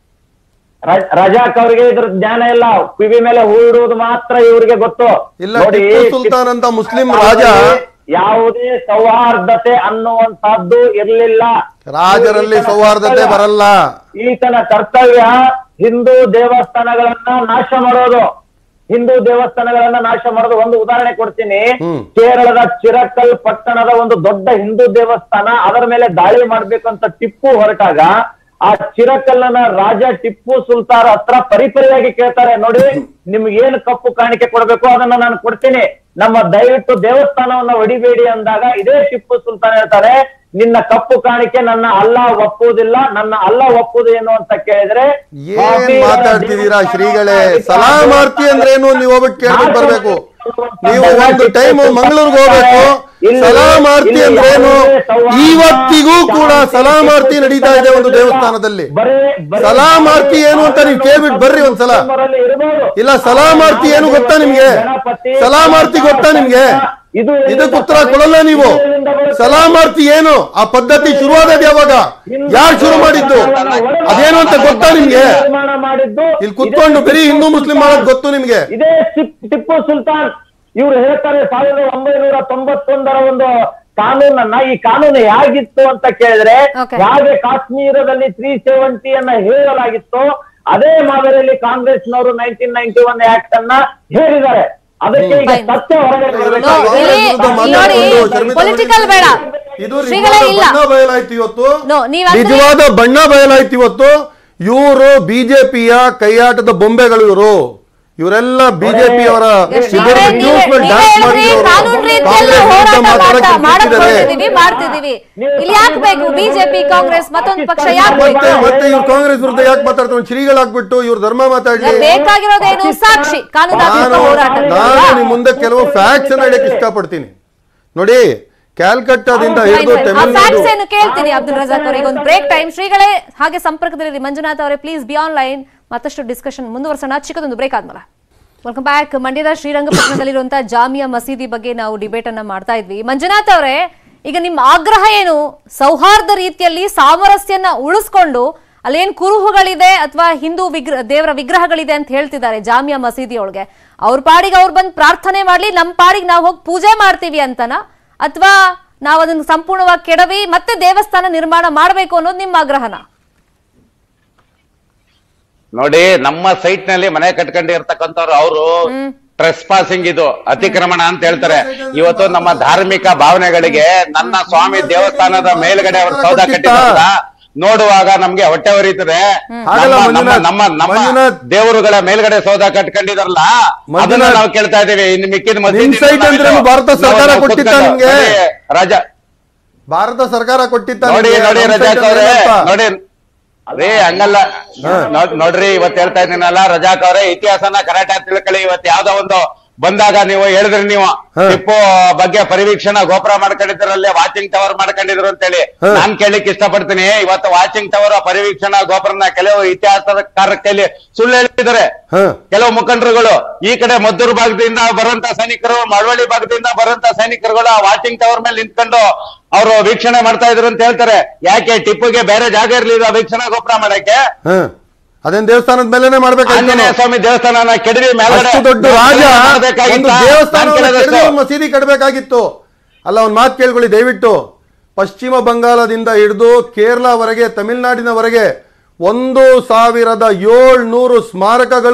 ರ- ರಜಾಕ್ ಅವರಿಗೆ ಇದ್ರ ಜ್ಞಾನ ಇಲ್ಲ ಕಿವಿ ಮೇಲೆ ಹೂ ಇಡುವುದು ಮಾತ್ರ ಇವರಿಗೆ ಗೊತ್ತು ಇಲ್ಲ ಟಿಪ್ಪು ಸುಲ್ತಾನ್ ಅಂತ ಮುಸ್ಲಿಂ ರಾಜ ಯಾವುದೇ ಸೌಹಾರ್ದತೆ ಅನ್ನುವಂತಹದ್ದು ಇರ್ಲಿಲ್ಲ ರಾಜರಲ್ಲಿ ಸೌಹಾರ್ದತೆ ಬರಲ್ಲ ಈತನ ಕರ್ತವ್ಯ ಹಿಂದೂ ದೇವಸ್ಥಾನಗಳನ್ನ ನಾಶ ಮಾಡೋದು ಹಿಂದೂ ದೇವಸ್ಥಾನಗಳನ್ನ ನಾಶ ಮಾಡೋದು ಒಂದು ಉದಾಹರಣೆ ಕೊಡ್ತೀನಿ ಹ್ಮ್. ಕೇರಳದ ಚಿರಕಲ್ ಪಟ್ಟಣದ ಒಂದು ದೊಡ್ಡ ಹಿಂದೂ ದೇವಸ್ಥಾನ ಅದರ ಮೇಲೆ ದಾಳಿ ಮಾಡ್ಬೇಕು ಅಂತ ಟಿಪ್ಪು ಹೊರಟಾಗ ಆ ಚಿರಕಲ್ಲನ ರಾಜ ಟಿಪ್ಪು ಸುಲ್ತಾನ್ ಹತ್ರ ಪರಿಪರಿಯಾಗಿ ಕೇಳ್ತಾರೆ ನೋಡಿ ನಿಮ್ಗೆ ಏನು ಕಪ್ಪು ಕಾಣಿಕೆ ಕೊಡ್ಬೇಕು ಅದನ್ನ ನಾನು ಕೊಡ್ತೀನಿ ನಮ್ಮ ದಯವಿಟ್ಟು ದೇವಸ್ಥಾನವನ್ನ ಹೊಡಿಬೇಡಿ ಅಂದಾಗ ಇದೇ ಟಿಪ್ಪು ಸುಲ್ತಾನ್ ಹೇಳ್ತಾರೆ ನಿನ್ನ ಕಪ್ಪು ಕಾಣಿಕೆ ನನ್ನ ಅಲ್ಲ ಒಪ್ಪುವುದಿಲ್ಲ ನನ್ನ ಅಲ್ಲ ಒಪ್ಪುವುದು ಏನು ಅಂತ ಕೇಳಿದ್ರೆ ಏನ್ ಮಾತಾಡ್ತಿದೀರಾ ಶ್ರೀಗಳೇ ಸಲಾಮಾರ್ತಿ ಅಂದ್ರೆ ಏನು ನೀವು ಹೋಗ್ಬಿಟ್ಟು ಕೇಳ್ಬಿಟ್ಟು ಬರ್ಬೇಕು ನೀವು ಒಂದು ಟೈಮ್ ಮಂಗಳೂರಿಗೆ ಹೋಗ್ಬೇಕು ಸಲಾಮಾರ್ತಿ ಅಂದ್ರೆ ಏನು ಇವತ್ತಿಗೂ ಕೂಡ ಸಲಾಮಾರ್ತಿ ನಡೀತಾ ಇದೆ ಒಂದು ದೇವಸ್ಥಾನದಲ್ಲಿ ಸಲಾಮಾರ್ತಿ ಏನು ಅಂತ ನೀವು ಕೇಳ್ಬಿಟ್ಟು ಬರ್ರಿ ಒಂದ್ಸಲ ಇಲ್ಲ ಸಲಾಮಾರ್ತಿ ಏನು ಗೊತ್ತಾ ನಿಮ್ಗೆ ಸಲಾಮಾರ್ತಿ ಗೊತ್ತಾ ನಿಮ್ಗೆ ಇದಕ್ಕೆ ಉತ್ತರ ಕೊಡಲ್ಲ ನೀವು ಸಲಾಮಾರ್ತಿ ಏನು ಆ ಪದ್ಧತಿ ಶುರುವಾದದ್ದು ಯಾವಾಗ ಯಾರು ಶುರು ಮಾಡಿದ್ದು ಅದೇನು ಅಂತ ಗೊತ್ತಾ ನಿಮ್ಗೆ ನಿರ್ಮಾಣ ಮಾಡಿದ್ದು ಇಲ್ಲಿ ಕುತ್ಕೊಂಡು ಬರೀ ಹಿಂದೂ ಮುಸ್ಲಿಂ ಮಾಡೋದು ಗೊತ್ತು ನಿಮ್ಗೆ ಇದೇ ಟಿಪ್- ಟಿಪ್ಪು ಸುಲ್ತಾನ್ ಇವ್ರು ಹೇಳ್ತಾರೆ ಸಾವಿರದ ಒಂಬೈನೂರ ತೊಂಬತ್ತೊಂದರ ಒಂದು ಕಾನೂನನ್ನ ಈ ಕಾನೂನು ಹೇಗಿತ್ತು ಅಂತ ಕೇಳಿದ್ರೆ Okay. ಹೇಗೆ ಕಾಶ್ಮೀರದಲ್ಲಿ ತ್ರೀ ಸೆವೆಂಟಿಯನ್ನ ಹೇರಲಾಗಿತ್ತು ಅದೇ ಮಾದರಿಯಲ್ಲಿ ಕಾಂಗ್ರೆಸ್ನವರು ನೈನ್ಟೀನ್ ನೈನ್ಟಿ ಒನ್ ಆಕ್ಟ್ ಅನ್ನ ಹೇರಿದ್ದಾರೆ ಅದಕ್ಕೆ ಈಗ Fine. ಸತ್ಯ ಹೊರಗಡೆ ನೋ, ಬರಬೇಕಾಗಿದೆ. ಇಲ್ಲಿ ವಿರುದ್ಧ ನೋಡಿ ಮಾತಾಡ್ಕೊಂಡು ಶರ್ಮಿಳಾ ಪೊಲಿಟಿಕಲ್ ಬೇಡ ಇದು ಶ್ರೀಗಳೇ ನಿಜವಾದ ಇಲ್ಲ ಬಣ್ಣ ಬಯಲಾಯ್ತು ಇವತ್ತು ನೋ, ನೀವ್ ಅಂದ್ರೆ- ನಿಜವಾದ ಬಣ್ಣ ಬಯಲಾಯ್ತು ಇವತ್ತು ಇವರು ಬಿಜೆಪಿಯ ಕೈಯಾಟದ ಬೊಂಬೆಗಳು ಇವರು ಇವರೆಲ್ಲ ಬಿಜೆಪಿ ಅವರ ಶ್ರೀಗಳೇ, ನೀವೇ- ನೀವೇ ಹೇಳಿದ್ರಿ, ಕಾನೂನು ರೀತಿಯಲ್ಲಿ ಹೋರಾಟ ಮಾಡ್ತಾ ಮಾಡಕ್ ಹೊರಟಿದೀವಿ, ಮಾಡ್ತಿದೀವಿ ಇಲ್ಲಿ ಯಾಕೆ ಬೇಕು ಬಿಜೆಪಿ ಕಾಂಗ್ರೆಸ್ ಮತ್ತೊಂದು ಪಕ್ಷ ಯಾಕೆ ಮತ್ತೆ ಬೇಕು ಮತ್ತೆ ಇವ್ರು ಕಾಂಗ್ರೆಸ್ ವಿರುದ್ಧ ಯಾಕೆ ಮಾತಾಡ್ತಾರೆ ಶ್ರೀಗಳಾಗ್ಬಿಟ್ಟು ಇವ್ರ ಧರ್ಮ ಮಾತಾಡ್ಲಿ ಬೇಕಾಗಿರೋದೇನು ಸಾಕ್ಷಿ ಕಾನೂನಾತ್ಮಕ ನಾನು ಹೋರಾಟ ನಾನು ನಿಮ್ ಮುಂದೆ ಕೆಲವು ಫ್ಯಾಕ್ಟ್ಸ್ ಅನ್ನ ಹೇಳಕ್ ಇಷ್ಟಪಡ್ತೀನಿ ನೋಡಿ ಕ್ಯಾಲ್ಕಟ್ಟಾದಿಂದ ಹಿಡಿದು ಆ ತಮಿಳ್ನಾಡು ಫ್ಯಾಕ್ಟ್ಸ್ ಏನು ಕೇಳ್ತೀನಿ ಅಬ್ದುಲ್ ರಜಾಕ್ ಅವರಿಗೆ ಒಂದು ಬ್ರೇಕ್ ಟೈಮ್ ಶ್ರೀಗಳೇ ಹಾಗೆ ಸಂಪರ್ಕದಲ್ಲಿ ಮಂಜುನಾಥ್ ಅವರೇ ಪ್ಲೀಸ್ ಬಿ ಆನ್ಲೈನ್ ಮತ್ತಷ್ಟು ಡಿಸ್ಕಷನ್ ಮುಂದುವರ್ಸೋಣ ಚಿಕ್ಕದೊಂದು ಬ್ರೇಕ್ ಆದ್ಮೇಲೆ ವೆಲ್ಕಮ್ ಬ್ಯಾಕ್ ಮಂಡ್ಯದ ಶ್ರೀರಂಗಪಟ್ಟಣದಲ್ಲಿರುವಂತಹ ಜಾಮಿಯಾ ಮಸೀದಿ ಬಗ್ಗೆ ನಾವು ಡಿಬೇಟ್ ಅನ್ನ ಮಾಡ್ತಾ ಇದ್ವಿ ಮಂಜುನಾಥ್ ಅವರೇ ಈಗ ನಿಮ್ಮ ಆಗ್ರಹ ಏನು ಸೌಹಾರ್ದ ರೀತಿಯಲ್ಲಿ ಸಾಮರಸ್ಯನ ಉಳಿಸ್ಕೊಂಡು ಅಲ್ಲೇನ್ ಕುರುಹುಗಳಿದೆ ಅಥವಾ ಹಿಂದೂ ವಿಗ್ರಹ ದೇವರ ವಿಗ್ರಹಗಳಿದೆ ಅಂತ ಹೇಳ್ತಿದ್ದಾರೆ ಜಾಮಿಯಾ ಮಸೀದಿ ಒಳಗೆ ಅವ್ರ ಪಾಡಿಗೆ ಅವ್ರು ಬಂದು ಪ್ರಾರ್ಥನೆ ಮಾಡ್ಲಿ ನಮ್ಮ ಪಾಡಿಗೆ ನಾವು ಹೋಗಿ ಪೂಜೆ ಮಾಡ್ತೀವಿ ಅಂತನ ಅಥವಾ ನಾವು ಅದನ್ನ ಸಂಪೂರ್ಣವಾಗಿ ಕೆಡವಿ ಮತ್ತೆ ದೇವಸ್ಥಾನ ನಿರ್ಮಾಣ ಮಾಡಬೇಕು ಅನ್ನೋದು ನಿಮ್ಮ ಆಗ್ರಹನ ನೋಡಿ ನಮ್ಮ ಸೈಟ್ ನಲ್ಲಿ ಮನೆ ಕಟ್ಕೊಂಡಿರ್ತಕ್ಕಂಥವ್ರು ಅವರು ಟ್ರೆಸ್ ಪಾಸಿಂಗ್ ಇದು ಅತಿಕ್ರಮಣ ಅಂತ ಹೇಳ್ತಾರೆ ಇವತ್ತು ನಮ್ಮ ಧಾರ್ಮಿಕ ಭಾವನೆಗಳಿಗೆ ನನ್ನ ಸ್ವಾಮಿ ದೇವಸ್ಥಾನದ ಮೇಲ್ಗಡೆ ಅವರು ಸೌಧ ಕಟ್ಟಿದ್ರಲ್ಲ ನೋಡುವಾಗ ನಮ್ಗೆ ಹೊಟ್ಟೆ ಉರಿತದೆ ಹಾಗಲ್ಲ ನಮ್ಮ- ನಮ್ಮ ಮಂಜುನಾಥ್, ನಮ್ಮ ನಮ್ಮ ಮಂಜುನಾಥ್. ದೇವರುಗಳ ಮೇಲ್ಗಡೆ ಸೌಧ ಕಟ್ಕೊಂಡಿದಾರಲ್ಲ ಅದನ್ನ ಮಂಜುನಾಥ್, ನಾವು ಕೇಳ್ತಾ ಇದೀವಿ ಇನ್ನು ಮಿಕ್ಕಿದ ಮಸೀದಿ ನಿಮ್ site ಅಂದ್ರೆ ನಾವು- ಭಾರತ ಸರ್ಕಾರ ನಾವು ಕೊಟ್ಟಿತ್ತ ಕೂತ್ಕೊಂಡು- ನಿಮ್ಗೆ? ನೋಡಿ, ರಾಜ ಭಾರತ ಸರ್ಕಾರ ಕೊಟ್ಟಿತ್ತ ನೋಡಿ ನಿಮ್ಗೆ? ನೋಡಿ ನಮ್ಮ ರಜಾಕ್ side ಅವ್ರೆ ಅಲ್ಲಿ ಏನಂತ? ನೋಡಿ ರೇ ಹಂಗಲ್ಲ ನೋಡ್- ನೋಡ್ರಿ ಇವತ್ತು ಹೇಳ್ತಾ ಇದ್ದೀನಲ್ಲ ರಜಾಕ್ ಅವ್ರೆ ಇತಿಹಾಸನ ಕರಾಟೆ ತಿಳ್ಕೊಳ್ಳಿ ಇವತ್ತು ಯಾವ್ದೋ ಒಂದು ಬಂದಾಗ ನೀವು ಹೇಳಿದ್ರಿ ನೀವು ಹ. ಟಿಪ್ಪು ಬಗ್ಗೆ ಪರಿವೀಕ್ಷಣಾ ಗೋಪುರ ಮಾಡ್ಕೊಂಡಿದ್ರಲ್ಲಿ ವಾಚಿಂಗ್ ಟವರ್ ಮಾಡ್ಕೊಂಡಿದ್ರು ಅಂತೇಳಿ ಹ. ನಾನ್ ಕೇಳಲಿಕ್ಕೆ ಇಷ್ಟಪಡ್ತೀನಿ ಇವತ್ತು ವಾಚಿಂಗ್ ಟವರ್ ಪರಿವೀಕ್ಷಣಾ ಗೋಪುರನ ಕೆಲವು ಇತಿಹಾಸಕಾರ ಕೈಲಿ ಸುಳ್ಳು ಹೇಳಿದ್ದಾರೆ ಹ. ಕೆಲವು ಮುಖಂಡರುಗಳು ಈ ಕಡೆ ಮದ್ದೂರು ಭಾಗದಿಂದ ಬರುವಂತ ಸೈನಿಕರು ಮಳವಳ್ಳಿ ಭಾಗದಿಂದ ಬರುವಂತ ಸೈನಿಕರುಗಳು ಆ ವಾಚಿಂಗ್ ಟವರ್ ಮೇಲೆ ನಿಂತ್ಕೊಂಡು ಅವರು ವೀಕ್ಷಣೆ ಮಾಡ್ತಾ ಇದ್ರು ಅಂತ ಹೇಳ್ತಾರೆ ಯಾಕೆ ಟಿಪ್ಪುಗೆ ಬೇರೆ ಜಾಗ ಇರ್ಲಿಲ್ಲ ವೀಕ್ಷಣಾ ಗೋಪುರ ಮಾಡಕ್ಕೆ ಹ. ಅದೇನ್ ದೇವಸ್ಥಾನದ ಮೇಲೆನೆ ಮಾಡ್ಬೇಕಾಯ್ತು ಆಂಜನೇಯ ಸ್ವಾಮಿ ದೇವಸ್ಥಾನನ ಕೆಡವಿ ಮೇಲ್ಗಡೆ ಅಷ್ಟು ದೊಡ್ಡ ರಾಜ ಮಾಡ್ಬೇಕಾಗಿತ್ತಾ? ಒಂದು ನಾನ್ ದೇವಸ್ಥಾನ ಕೇಳೋದಷ್ಟು. ಮಸೀದಿ ಕಟ್ಟಬೇಕಾಗಿತ್ತು ಅಲ್ಲ ಒಂದ್ ಮಾತು ಕೇಳ್ಕೊಳ್ಳಿ ದಯವಿಟ್ಟು ಪಶ್ಚಿಮ ಬಂಗಾಳದಿಂದ ಹಿಡಿದು ಕೇರಳವರೆಗೆ ತಮಿಳುನಾಡಿನವರೆಗೆ ಒಂದು ಸಾವಿರದ ಏಳ್ನೂರು ಸ್ಮಾರಕಗಳು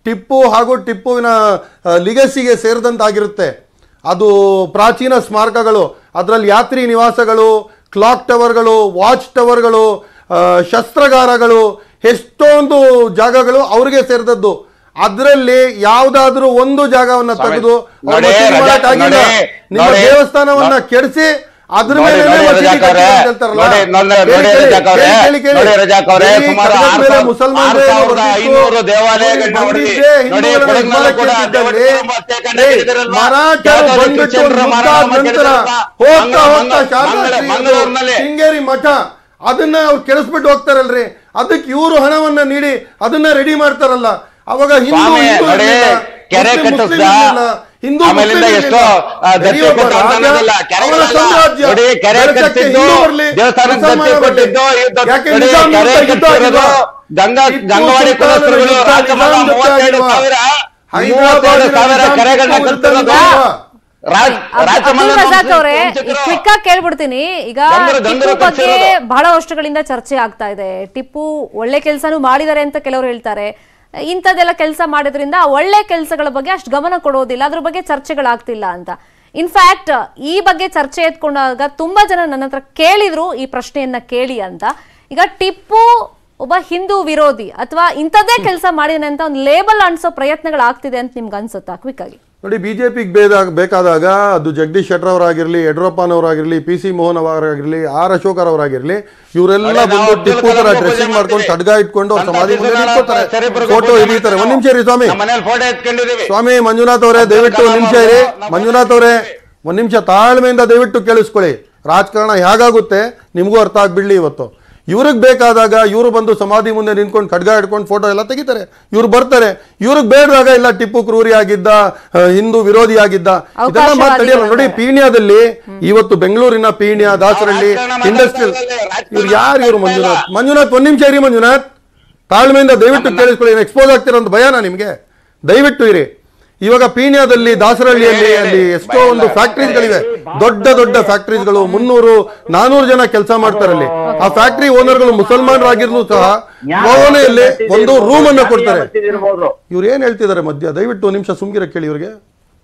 ಟಿಪ್ಪು ಹಾಗೂ ಟಿಪ್ಪುವಿನ ಲಿಗಸಿಗೆ ಸೇರಿದಂತಾಗಿರುತ್ತೆ ಅದು ಪ್ರಾಚೀನ ಸ್ಮಾರಕಗಳು ಅದರಲ್ಲಿ ಯಾತ್ರಿ ನಿವಾಸಗಳು ಕ್ಲಾಕ್ ಟವರ್ಗಳು ವಾಚ್ ಟವರ್ಗಳು ಆ, ಶಸ್ತ್ರಗಾರಗಳು ಎಷ್ಟೊಂದು ಜಾಗಗಳು ಅವ್ರಿಗೆ ಸೇರಿದದ್ದು ಅದರಲ್ಲಿ ಯಾವ್ದಾದ್ರೂ ಒಂದು ಜಾಗವನ್ನ ಸ್ವಾಮಿ, ತೆಗೆದು ಅವ್ರು ನೋಡಿ, ಮಸೀದಿ ರಜಾ- ಮಾಡಕ್ಕಾಗಿಲ್ಲ. ನೋಡಿ, ನಿಮ್ಮ ನೋಡಿ, ದೇವಸ್ಥಾನವನ್ನ ನೋಡಿ. ಕೆಡಿಸಿ ಅದ್ರ ನೋಡಿ, ಮೇಲೆ ನೋಡಿ, ಮಸೀದಿ ರಜಾಕ್ ಅವ್ರೆ, ಕಟ್ಟಿದ್ದು ಅಂತ ಹೇಳ್ತಾರಲ್ಲ. ನೋಡಿ, ನೋಡಿ, ಕೇಳಿ, ನೋಡಿ, ಕೇಳಿ, ರಜಾಕ್ ಅವ್ರೆ, ಕೇಳಿ, ಕೇಳಿ, ನೋಡಿ, ರಜಾಕ್ ಅವ್ರೆ, ಇಲ್ಲಿ ಸುಮಾರು ಕಟ್ಟಡ ಆರು ಮೇಲೆ ಸಾವಿರ- ಮುಸಲ್ಮಾನರು ಆರು ಸಾವಿರದ ಬರ್ತಿತ್ತು. ಐನೂರು ದೇವಾಲಯಗಳನ್ನ ನೋಡಿ, ಹೊಡೆದಿ. ಹಿಂದೂಗಳ ನೋಡಿ, ಕೊಡಗಿನಲ್ಲಿ ನಿರ್ಮಾಣ ಕೂಡ ಕೆತ್ತಿದ್ದಲ್ಲಿ, ದೇವರ ಹತ್ಯಾಕಾಂಡ ಏ, ನಡೆದಿರಲ್ವಾ? ಮರಾಠರು ಯಾವ್ದಾದ್ರು ಬಂದ್ಬಿಟ್ಟು ಕ್ರಿಶ್ಚಿಯನ್ರ ಮುಗ್ದಾದ ಮಾರಾಟ ನಂತರ ಮಾಡಿದ್ರಲ್ವಾ? ಹೋಗ್ತಾ ಮಂಗಳ- ಹೋಗ್ತಾ ಶಾರದಾ ಮಂಗಳ- ಶ್ರೀಗಳು, ಮಂಗಳೂರಿನಲ್ಲಿ ಶೃಂಗೇರಿ ಮಠ ಅದನ್ನ ಅವ್ರು ಕೆಡಿಸ್ಬಿಟ್ಟು ಹೋಗ್ತಾರಲ್ರಿ ಅದಕ್ಕೆ ಇವರು ಹಣವನ್ನ ನೀಡಿ ಅದನ್ನ ರೆಡಿ ಮಾಡ್ತಾರಲ್ಲ ಅವಾಗ ಹಿಂದೂ ಸ್ವಾಮಿ, ಹಿಂದೂ ನೋಡಿ, ಇರ್ಲಿಲ್ಲ, ಕೆರೆ ಮುಸ್ಲಿಂ ಕಟ್ಟಿಸ್ದ, ಇರ್ಲಿಲ್ಲ, ಹಿಂದೂ ಆಮೇಲಿಂದ ಮುಸ್ಲಿಂ ಎಷ್ಟೋ, ಇರ್ಲಿಲ್ಲ. ಆ, ದತ್ತಿ ಪ್ರತಿಯೊಬ್ಬ ಕೊಟ್ಟ ಅಂತ ರಾಜ ಅನ್ನೋದಿಲ್ಲ, ಅವರ ಕೆರೆಗಳೆಲ್ಲ ಸಾಮ್ರಾಜ್ಯ ನೋಡಿ, ಕೆರೆ ಬೆಳಕಕ್ಕೆ ಕಟ್ಟಿದ್ದು, ಹಿಂದೂ ಬರ್ಲಿ, ದೇವಸ್ಥಾನಕ್ಕೆ ಮುಸಲ್ಮಾನ ದತ್ತಿ ಬರ್ಲಿ. ಕೊಟ್ಟಿದ್ದು, ಯುದ್ಧ- ಯಾಕೆ ನೋಡಿ, ನಿಜಾಮ್ ಕೆರೆ ವಿರುದ್ಧ ಯುದ್ಧ ಕಟ್ಟಿರೋದು, ಆಗಿಲ್ವಾ? ಗಂಗಾ ಟಿಪ್ಪು ಗಂಗವಾಡಿ ಸುಲ್ತಾನರ ಕುಲಸ್ಥರುಗಳು ವಿರುದ್ಧ ರಾಜಮಲ್ಲ ನಿಜಾಮ್ ಯುದ್ಧ ಮೂವತ್ತೆರಡು ಆಗಿಲ್ವಾ? ಸಾವಿರ ಹೈದರಾಬಾದಿನ ಮೂವತ್ತೆರಡು ಸಾವಿರ ನಿಜಾಮ್ ಕೆರೆಗಳನ್ನ ಟಿಪ್ಪು ವಿರುದ್ಧ ಕಟ್ಟಿರೋದು ಯುದ್ಧ ಆಗಿಲ್ವಾ? ರಾಜ್ ರಾಜಮಲ್ಲ ಅಬ್ದುಲ್ ರಜಾಕ್ ಅವರೇ ವಂಶಜರು. ಕ್ವಿಕ್ ಆಗಿ ಕೇಳ್ಬಿಡ್ತೀನಿ ಈಗ ಗಂಗರು- ಟಿಪ್ಪು ಗಂಗರು ಬಗ್ಗೆ ಕಟ್ಸಿರೋದು. ಬಹಳ ವರ್ಷಗಳಿಂದ ಚರ್ಚೆ ಆಗ್ತಾ ಇದೆ ಟಿಪ್ಪು ಒಳ್ಳೆ ಕೆಲಸನೂ ಮಾಡಿದ್ದಾರೆ ಅಂತ ಕೆಲವರು ಹೇಳ್ತಾರೆ ಇಂಥದ್ದೆಲ್ಲ ಕೆಲಸ ಮಾಡಿದ್ರಿಂದ ಆ ಒಳ್ಳೆ ಕೆಲಸಗಳ ಬಗ್ಗೆ ಅಷ್ಟು ಗಮನ ಕೊಡೋದಿಲ್ಲ ಅದ್ರ ಬಗ್ಗೆ ಚರ್ಚೆಗಳಾಗ್ತಿಲ್ಲ ಅಂತ ಇನ್ಫ್ಯಾಕ್ಟ್ ಈ ಬಗ್ಗೆ ಚರ್ಚೆ ಎತ್ಕೊಂಡಾಗ ತುಂಬಾ ಜನ ನನ್ನ ಹತ್ರ ಕೇಳಿದ್ರು ಈ ಪ್ರಶ್ನೆಯನ್ನ ಕೇಳಿ ಅಂತ ಈಗ ಟಿಪ್ಪು ಒಬ್ಬ ಹಿಂದೂ ವಿರೋಧಿ ಅಥವಾ ಇಂಥದ್ದೇ ಕೆಲಸ ಮಾಡಿದಾನೆ ಅಂತ ಒಂದು ಲೇಬಲ್ ಅನ್ಸೋ ಪ್ರಯತ್ನಗಳಾಗ್ತಿದೆ ಅಂತ ನಿಮ್ಗೆ ಅನ್ಸುತ್ತಾ ಕ್ವಿಕ್ ಆಗಿ ನೋಡಿ ಬಿಜೆಪಿಗೆ ಬೇದಾಗ ಬೇಕಾದಾಗ ಅದು ಜಗದೀಶ್ ಶೆಟ್ಟರ್ ಅವರಾಗಿರ್ಲಿ ಯಡಿಯೂರಪ್ಪನವರಾಗಿರ್ಲಿ ಪಿ ಸಿ ಮೋಹನ್ ಅವರಾಗಿರ್ಲಿ ಆರ್ ಅಶೋಕ್ ಅವರಾಗಿರ್ಲಿ ಇವರೆಲ್ಲ ನೋಡಿ, ನಾವು ಬಂದು ಅಬ್ದುಲ್ ಟಿಪ್ಪು ತರ ಕಲಾಂ ಡ್ರೆಸ್ಸಿಂಗ್ ಪೂಜೆ ಮಾಡ್ಕೊಂಡು ಮಾಡ್ತೀವಿ. ಖಡ್ಗ ಇಟ್ಕೊಂಡು ಅವ್ರ ಸಮಾಧಿ ಮುಂದೆ ಸಂತ ನಿಂತ್ಕೋತಾರೆ ಸರಿಪುರ ಫೋಟೋ ಪೂಜೆ ಹಿಡಿತಾರೆ ಒಂದ್ ನಿಮಿಷ ಇರಿ ಸ್ವಾಮಿ ನಮ್ಮ ಮನೇಲಿ ಫೋಟೋ ಎತ್ಕೊಂಡಿದೀವಿ ಸ್ವಾಮಿ ಮಂಜುನಾಥ್ ಅವರೇ ದಯವಿಟ್ಟು ಒಂದ್ ನಿಮಿಷ ಇರಿ ಮಂಜುನಾಥ್ ಅವರೇ ಒಂದ್ ನಿಮಿಷ ತಾಳ್ಮೆಯಿಂದ ದಯವಿಟ್ಟು ಕೇಳಿಸ್ಕೊಳ್ಳಿ ರಾಜಕಾರಣ ಹೇಗಾಗುತ್ತೆ ನಿಮಗೂ ಅರ್ಥ ಆಗ್ಬಿಡ್ಲಿ ಇವತ್ತು ಇವ್ರಿಗೆ ಬೇಕಾದಾಗ ಇವರು ಬಂದು ಸಮಾಧಿ ಮುಂದೆ ನಿಂತ್ಕೊಂಡು ಖಡ್ಗ ಹಿಡ್ಕೊಂಡು ಫೋಟೋ ಎಲ್ಲ ತೆಗಿತಾರೆ ಇವ್ರು ಬರ್ತಾರೆ ಇವ್ರಿಗೆ ಬೇಡದಾಗ ಇಲ್ಲ ಟಿಪ್ಪು ಕ್ರೂರಿ ಆಗಿದ್ದ ಆ, ಹಿಂದೂ ವಿರೋಧಿ ಆಗಿದ್ದ ಇದೆಲ್ಲ ಮಾತಾಡಿಯಲ್ಲ ನೋಡಿ ಪೀಣ್ಯದಲ್ಲಿ ಇವತ್ತು ಬೆಂಗಳೂರಿನ ಪೀಣ್ಯ ದಾಸರಳ್ಳಿ ರಾಜಕಾರಣ ಇಂಡಸ್ಟ್ರಿಯಲ್ ಮಾತಾಡ್ತಾ ಇದ್ದಾರೆ, ಇವ್ರು ಯಾರು ಇವ್ರು ರಾಜಕಾರಣ ಮಂಜುನಾಥ್ ಮಂಜುನಾಥ್ ಒಂದ್ ನಿಮಿಷ ಇರಿ ಮಂಜುನಾಥ್ ತಾಳ್ಮೆಯಿಂದ ದಯವಿಟ್ಟು ಕೇಳಿಸ್ಕೊಳ್ಳಿ ಎಕ್ಸ್ಪೋಸ್ ಆಗ್ತಿರೋಂತ ಭಯನಾ ನಿಮ್ಗೆ ದಯವಿಟ್ಟು ಇರಿ ಇವಾಗ ಪೀಣ್ಯದಲ್ಲಿ ದಾಸರಹಳ್ಳಿಯಲ್ಲಿ ಅಲ್ಲಿ ಎಷ್ಟೋ ಒಂದು ಫ್ಯಾಕ್ಟ್ರೀಸ್ಗಳಿವೆ ದೊಡ್ಡ ದೊಡ್ಡ ಫ್ಯಾಕ್ಟ್ರೀಸ್ಗಳು ಮುನ್ನೂರು ನಾನೂರು ಜನ ಕೆಲಸ ಮಾಡ್ತಾರೆ ಅಲ್ಲಿ ಆ ಫ್ಯಾಕ್ಟ್ರಿ ಓನರ್ಗಳು ಮುಸಲ್ಮಾನರಾಗಿರ್ನು ಸಹ ಕೋಣೆಯಲ್ಲಿ ಒಂದು ರೂಮ್ ಅನ್ನ ಕೊಡ್ತಾರೆ ಇರ್ಬೋದು ಇವ್ರು ಏನ್ ಹೇಳ್ತಿದ್ದಾರೆ ಮಧ್ಯ ದಯವಿಟ್ಟು ಒಂದ್ ನಿಮಿಷ ಸುಮ್ಗಿರ ಕೇಳಿ ಇವ್ರಿಗೆ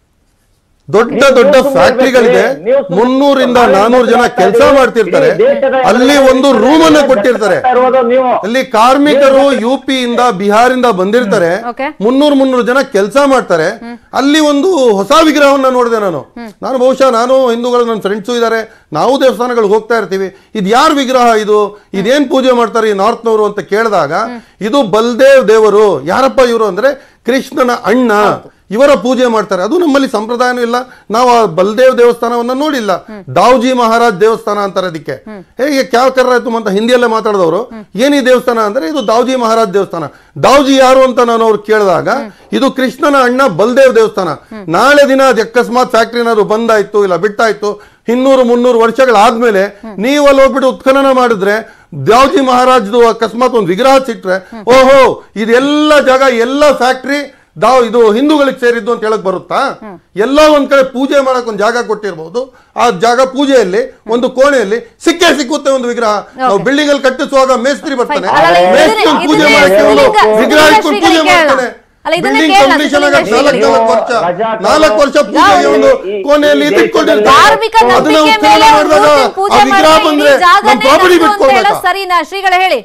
ದೊಡ್ಡ ದೊಡ್ಡ ಫ್ಯಾಕ್ಟ್ರಿಗಳಿದೆ ಮುನ್ನೂರಿಂದ ನಾನೂರು ಜನ ಕೆಲಸ ಮಾಡ್ತಿರ್ತಾರೆ ಅಲ್ಲಿ ಒಂದು ರೂಮ್ ಅನ್ನ ಕೊಟ್ಟಿರ್ತಾರೆ ಇರೋದು ನೀವು ಅಲ್ಲಿ ಕಾರ್ಮಿಕರು ಯು ಪಿ ಇಂದ ಬಿಹಾರಿಂದ ಬಂದಿರ್ತಾರೆ Okay. ಮುನ್ನೂರ್ ಮುನ್ನೂರು ಜನ ಕೆಲಸ ಮಾಡ್ತಾರೆ ಅಲ್ಲಿ ಒಂದು ಹೊಸ ವಿಗ್ರಹವನ್ನ ನೋಡಿದೆ ನಾನು ನಾನು ಬಹುಶಃ ನಾನು ಹಿಂದೂಗಳು ನನ್ನ ಫ್ರೆಂಡ್ಸು ಇದ್ದಾರೆ ನಾವು ದೇವಸ್ಥಾನಗಳಿಗೆ ಹೋಗ್ತಾ ಇರ್ತೀವಿ ಇದು ಯಾರ ವಿಗ್ರಹ ಇದು ಇದೇನ್ ಪೂಜೆ ಮಾಡ್ತಾರೆ ಈ ನಾರ್ತ್ನವರು ಅಂತ ಕೇಳಿದಾಗ ಇದು ಬಲ್ದೇವ್ ದೇವರು ಯಾರಪ್ಪ ಇವರು ಅಂದ್ರೆ ಕೃಷ್ಣನ ಅಣ್ಣ ಇವರ ಪೂಜೆ ಮಾಡ್ತಾರೆ ಅದು ನಮ್ಮಲ್ಲಿ ಸಂಪ್ರದಾಯನೂ ಇಲ್ಲ ನಾವು ಆ ಬಲ್ದೇವ್ ದೇವಸ್ಥಾನವನ್ನ ನೋಡಿಲ್ಲ ದಾವ್ಜಿ ಮಹಾರಾಜ್ ದೇವಸ್ಥಾನ ಅಂತಾರೆ ಅದಕ್ಕೆ ಹೇಗೆ ಕ್ಯಾವ್ ಕರ್ರಾಯ್ತು ಅಂತ ಹಿಂದಿಯಲ್ಲೇ ಮಾತಾಡಿದವರು ಏನ್ ಈ ದೇವಸ್ಥಾನ ಅಂದ್ರೆ ಇದು ದಾವ್ಜಿ ಮಹಾರಾಜ್ ದೇವಸ್ಥಾನ ದಾವ್ಜಿ ಯಾರು ಅಂತ ನಾನು ಅವ್ರು ಕೇಳಿದಾಗ ಇದು ಕೃಷ್ಣನ ಅಣ್ಣ ಬಲ್ದೇವ್ ದೇವಸ್ಥಾನ ನಾಳೆ ದಿನ ಅದು ಅಕಸ್ಮಾತ್ ಫ್ಯಾಕ್ಟ್ರಿ ಏನಾದ್ರು ಬಂದಾಯ್ತು ಇಲ್ಲ ಬಿಟ್ಟಾಯ್ತು ಇನ್ನೂರು ಮುನ್ನೂರು ವರ್ಷಗಳಾದ್ಮೇಲೆ ನೀವು ಅಲ್ಲಿ ಹೋಗ್ಬಿಟ್ಟು ಉತ್ಖನನ ಮಾಡಿದ್ರೆ ದಾವ್ಜಿ ಮಹಾರಾಜ್ದು ಅಕಸ್ಮಾತ್ ಒಂದು ವಿಗ್ರಹ ಸಿಟ್ರೆ ಓಹೋ ಇದೆಲ್ಲ ಜಾಗ ಎಲ್ಲ ಫ್ಯಾಕ್ಟ್ರಿ दाव ಇದು ಹಿಂದೂಗಳಿಗೆ ಸೇರಿದ್ದು ಅಂತ ಹೇಳಕ್ ಬರುತ್ತಾ ಎಲ್ಲ ಒಂದ್ ಕಡೆ ಪೂಜೆ ಮಾಡಕ್ ಒಂದು ಜಾಗ ಕೊಟ್ಟಿರಬಹುದು ಆ ಜಾಗ ಪೂಜೆಯಲ್ಲಿ ಒಂದು ಕೋಣೆಯಲ್ಲಿ ಸಿಕ್ಕೇ ಸಿಕ್ಕುತ್ತೆ ಒಂದು ವಿಗ್ರಹ ನಾವು ಬಿಲ್ಡಿಂಗ್ ಅಲ್ಲಿ ಕಟ್ಟಿಸುವಾಗ ಮೇಸ್ತ್ರಿ ಬರ್ತಾನೆ ಅಲ್ಲ, ಅಲ್ಲ, ಇದನ್ನೇ- ಮೇಸ್ತ್ರಿ ಒಂದು ಪೂಜೆ ಇದನ್ನೇ ಮಾಡಕ್ಕೆ ಒಂದು ಶ್ರೀಲಿಂಗ- ವಿಗ್ರಹ ಇಟ್ಕೊಂಡು ಪೂಜೆ ಶ್ರೀಲಿಂಗ ಮಾಡ್ತಾನೆ ಅಲ್ಲ, ಇದನ್ನೇ ಬಿಲ್ಡಿಂಗ್ ಕೇಳಲ್ಲ, ಕಂಪ್ಲೀಷನ್ ಶ್ರೀಲಿಂಗ ಆಗಕ್ಕೆ ನಾಲ್ಕು ಶ್ರೀಲಿಂಗ. ನಾಲ್ಕು ವರ್ಷ ರಜಾಕ್ ನಾಲ್ಕು ವರ್ಷ ಪೂಜೆಗೆ ಒಂದು ಈ- ಕೋಣೆಯಲ್ಲಿ ಈ ಇಟ್ಕೊಂಡಿರ್ತಾರೆ ಧಾರ್ಮಿಕ ಅದನ್ನ ನಂಬಿಕೆ ಉತ್ಖನನ ಮೇಲೆ ಮಾಡಿದಾಗ ಮೂರ್ತಿ ಪೂಜೆ ಆ ವಿಗ್ರಹ ಮಾಡಿದ್ರೆ ಬಂದ್ರೆ ಇಡೀ ಜಾಗನೇ ನಮ್ಮ ಪ್ರಾಪರ್ಟಿ ನಮ್ದು ಅಂತ ಬಿಟ್ಕೊಳ್ಬೇಕಾ ಹೇಳೋದು ಸರಿನಾ ಶ್ರೀಗಳ ಹೇಳಿ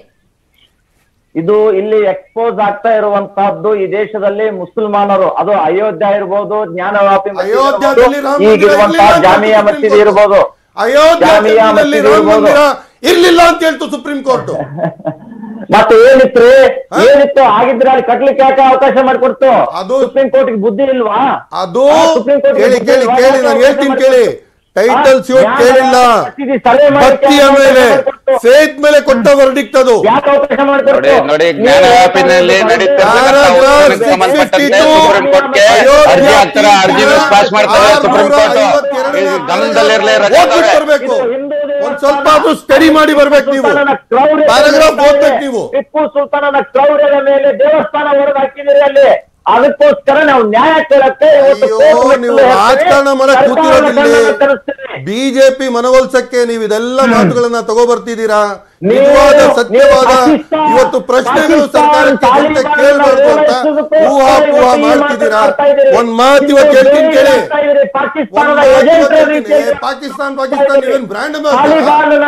ಇದು ಇಲ್ಲಿ ಎಕ್ಸ್ಪೋಸ್ ಆಗ್ತಾ ಇರುವಂತಹದ್ದು ಈ ದೇಶದಲ್ಲಿ ಮುಸಲ್ಮಾನರು ಅದು ಅಯೋಧ್ಯ ಇರ್ಬೋದು ಜ್ಞಾನವಾಪಿ ಮಸೀದಿ ಅಯೋಧ್ಯದಲ್ಲಿ ಇರ್ಬೋದು, ರಾಮ ಮಂದಿರ ಈಗಿರುವಂತಹ ಇರ್ಲಿಲ್ಲ ಅಂತ ಜಾಮಿಯಾ ಸುಪ್ರೀಂ ಮಸೀದಿ ಕೋರ್ಟ್. ಇರ್ಬೋದು ಅಯೋಧ್ಯ ಜಾಮಿಯಾ ಟೆಂಪಲ್ನಲ್ಲಿ ಮಸೀದಿ ರಾಮ ಇರ್ಬೋದು. ಮಂದಿರ ಇರ್ಲಿಲ್ಲ ಅಂತ ಹೇಳ್ತು ಸುಪ್ರೀಂ ಕೋರ್ಟ್ ಮತ್ತೆ ಏನಿತ್ತು ಏನಿತ್ತು ಆಗಿದ್ರೆ ಅಲ್ಲಿ ಕಟ್ಲಿಕ್ಕೆ ಯಾಕೆ ಅವಕಾಶ ಮಾಡಿಕೊಡ್ತು ಅದು- ಸುಪ್ರೀಂ ಕೋರ್ಟ್ಗೆ ಬುದ್ಧಿ ಇಲ್ವಾ ಅದು ಆ, ಸುಪ್ರೀಂ ಕೋರ್ಟ್ಗೆ ಕೇಳಿ ಬುದ್ಧಿ ಕೇಳಿ ಇಲ್ವಾ? ಕೇಳಿ ಯಾಕೆ ನಾನು ಅವಕಾಶ ಹೇಳ್ತೀನಿ ಕೇಳಿ ಮಾಡಿಕೊಡ್ತು? ಟೈಟಲ್ ಆ, ಸ್ಯೂಟ್ ಜ್ಞಾನ ಕೇಳಿಲ್ಲ ಮಸೀದಿ ಸಲಹೆ ಮಾಡಲಿಕ್ಕೆ ಭಕ್ತಿಯ ಯಾಕೆ ಮೇಲೆ ಅವಕಾಶ ಮಾಡಿಕೊಡ್ತು? ಫೇತ್ ಮೇಲೆ ಕೊಟ್ಟ ವರ್ಡಿಕ್ಟ್ ಅದು ಯಾಕೆ ಅವಕಾಶ ಮಾಡಿಕೊಡ್ತು ನೋಡಿ ನೋಡಿ ಜ್ಞಾನ ವ್ಯಾಪಿನಲ್ಲಿ ನಡೀತಿರ್ತಕ್ಕಂಥ ಉತ್ಸವಕ್ಕೆ ಸಂಬಂಧಪಟ್ಟಂತೆ ಸುಪ್ರೀಂ ಕೋರ್ಟ್ಗೆ ಅರ್ಜಿ ಹಾಕ್ತಾರೆ ಅರ್ಜಿ ಪಾಸ್ ಮಾಡ್ತಾರೆ ಸುಪ್ರೀಂ ಕೋರ್ಟ್ ಇದು ಗಮನದಲ್ಲಿರ್ಲಿ ರಜೆ ಓದ್ಬಿಟ್ಟು ಬರ್ಬೇಕು ಒಂದ್ ಸ್ವಲ್ಪ ಅದು ಸ್ಟಡಿ ಮಾಡಿ ಬರ್ಬೇಕು ನೀವು ಪ್ಯಾರಾಗ್ರಾಫ್ ಓದ್ಬೇಕು ನೀವು ಟಿಪ್ಪು ಸುಲ್ತಾನನ ಕ್ರೌರ್ಯದ ಮೇಲೆ ದೇವಸ್ಥಾನ ಹೊಡೆದು ಹಾಕಿದಿರಿ ಅಲ್ಲಿ ಅದಕ್ಕೋಸ್ಕರ ನಾವು ನ್ಯಾಯ ಕೇಳಕ್ಕೆ ಇವತ್ತು ಅಯ್ಯೋ ಕೋರ್ಟ್ ಮೆಟ್ಟಿಲು ನೀವು ಹತ್ತೀವಿ. ರಾಜಕಾರಣ ಮಾಡಕ್ ಸರ್ಕಾರದ ಕೂತಿರೋದಿಲ್ಲಿ ಗಮನ ತರಿಸ್ತೀವಿ. ಬಿಜೆಪಿ ಮನವೊಲ್ಸಕ್ಕೆ ನೀವು ಇದೆಲ್ಲ ಮಾತುಗಳನ್ನ ತಗೋಬರ್ತಿದ್ದೀರಾ ನೀವು- ನಿಜವಾದ ನೀವು ಸತ್ಯವಾದ ಪಾಕಿಸ್ತಾನ- ಇವತ್ತು ಪ್ರಶ್ನೆಗಳು ಪಾಕಿಸ್ತಾನ ಸರ್ಕಾರಕ್ಕೆ ಜನತೆ ತಾಲಿಬಾನ್ ಕೇಳಬಾರ್ದು ಅಂತ ವಿರೋಧಿಸೋದಕ್ಕೆ ಊಹಾಪೋಹ ಇವತ್ತು ಈ ಮಾಡ್ತಿದ್ದೀರಾ ಮಾತನ್ನ ಆಡ್ತಾ ಇದ್ದೀರಿ. ಒಂದ್ ಮಾತು ಇವತ್ತು ನೀವು ಹೇಳ್ತೀನಿ ಕೇಳಿ ಹೇಳ್ತಾ ಇದ್ದೀರಿ, ಪಾಕಿಸ್ತಾನದ ಒಂದ್ ಮಾತು ಏಜೆಂಟರ ಇವತ್ತು ಹೇಳ್ತೀನಿ. ರೀತಿಯಲ್ಲಿ ಪಾಕಿಸ್ತಾನ ಪಾಕಿಸ್ತಾನ ನೀವೇನ್ ಬ್ರ್ಯಾಂಡ್ ತಾಲಿಬಾನ್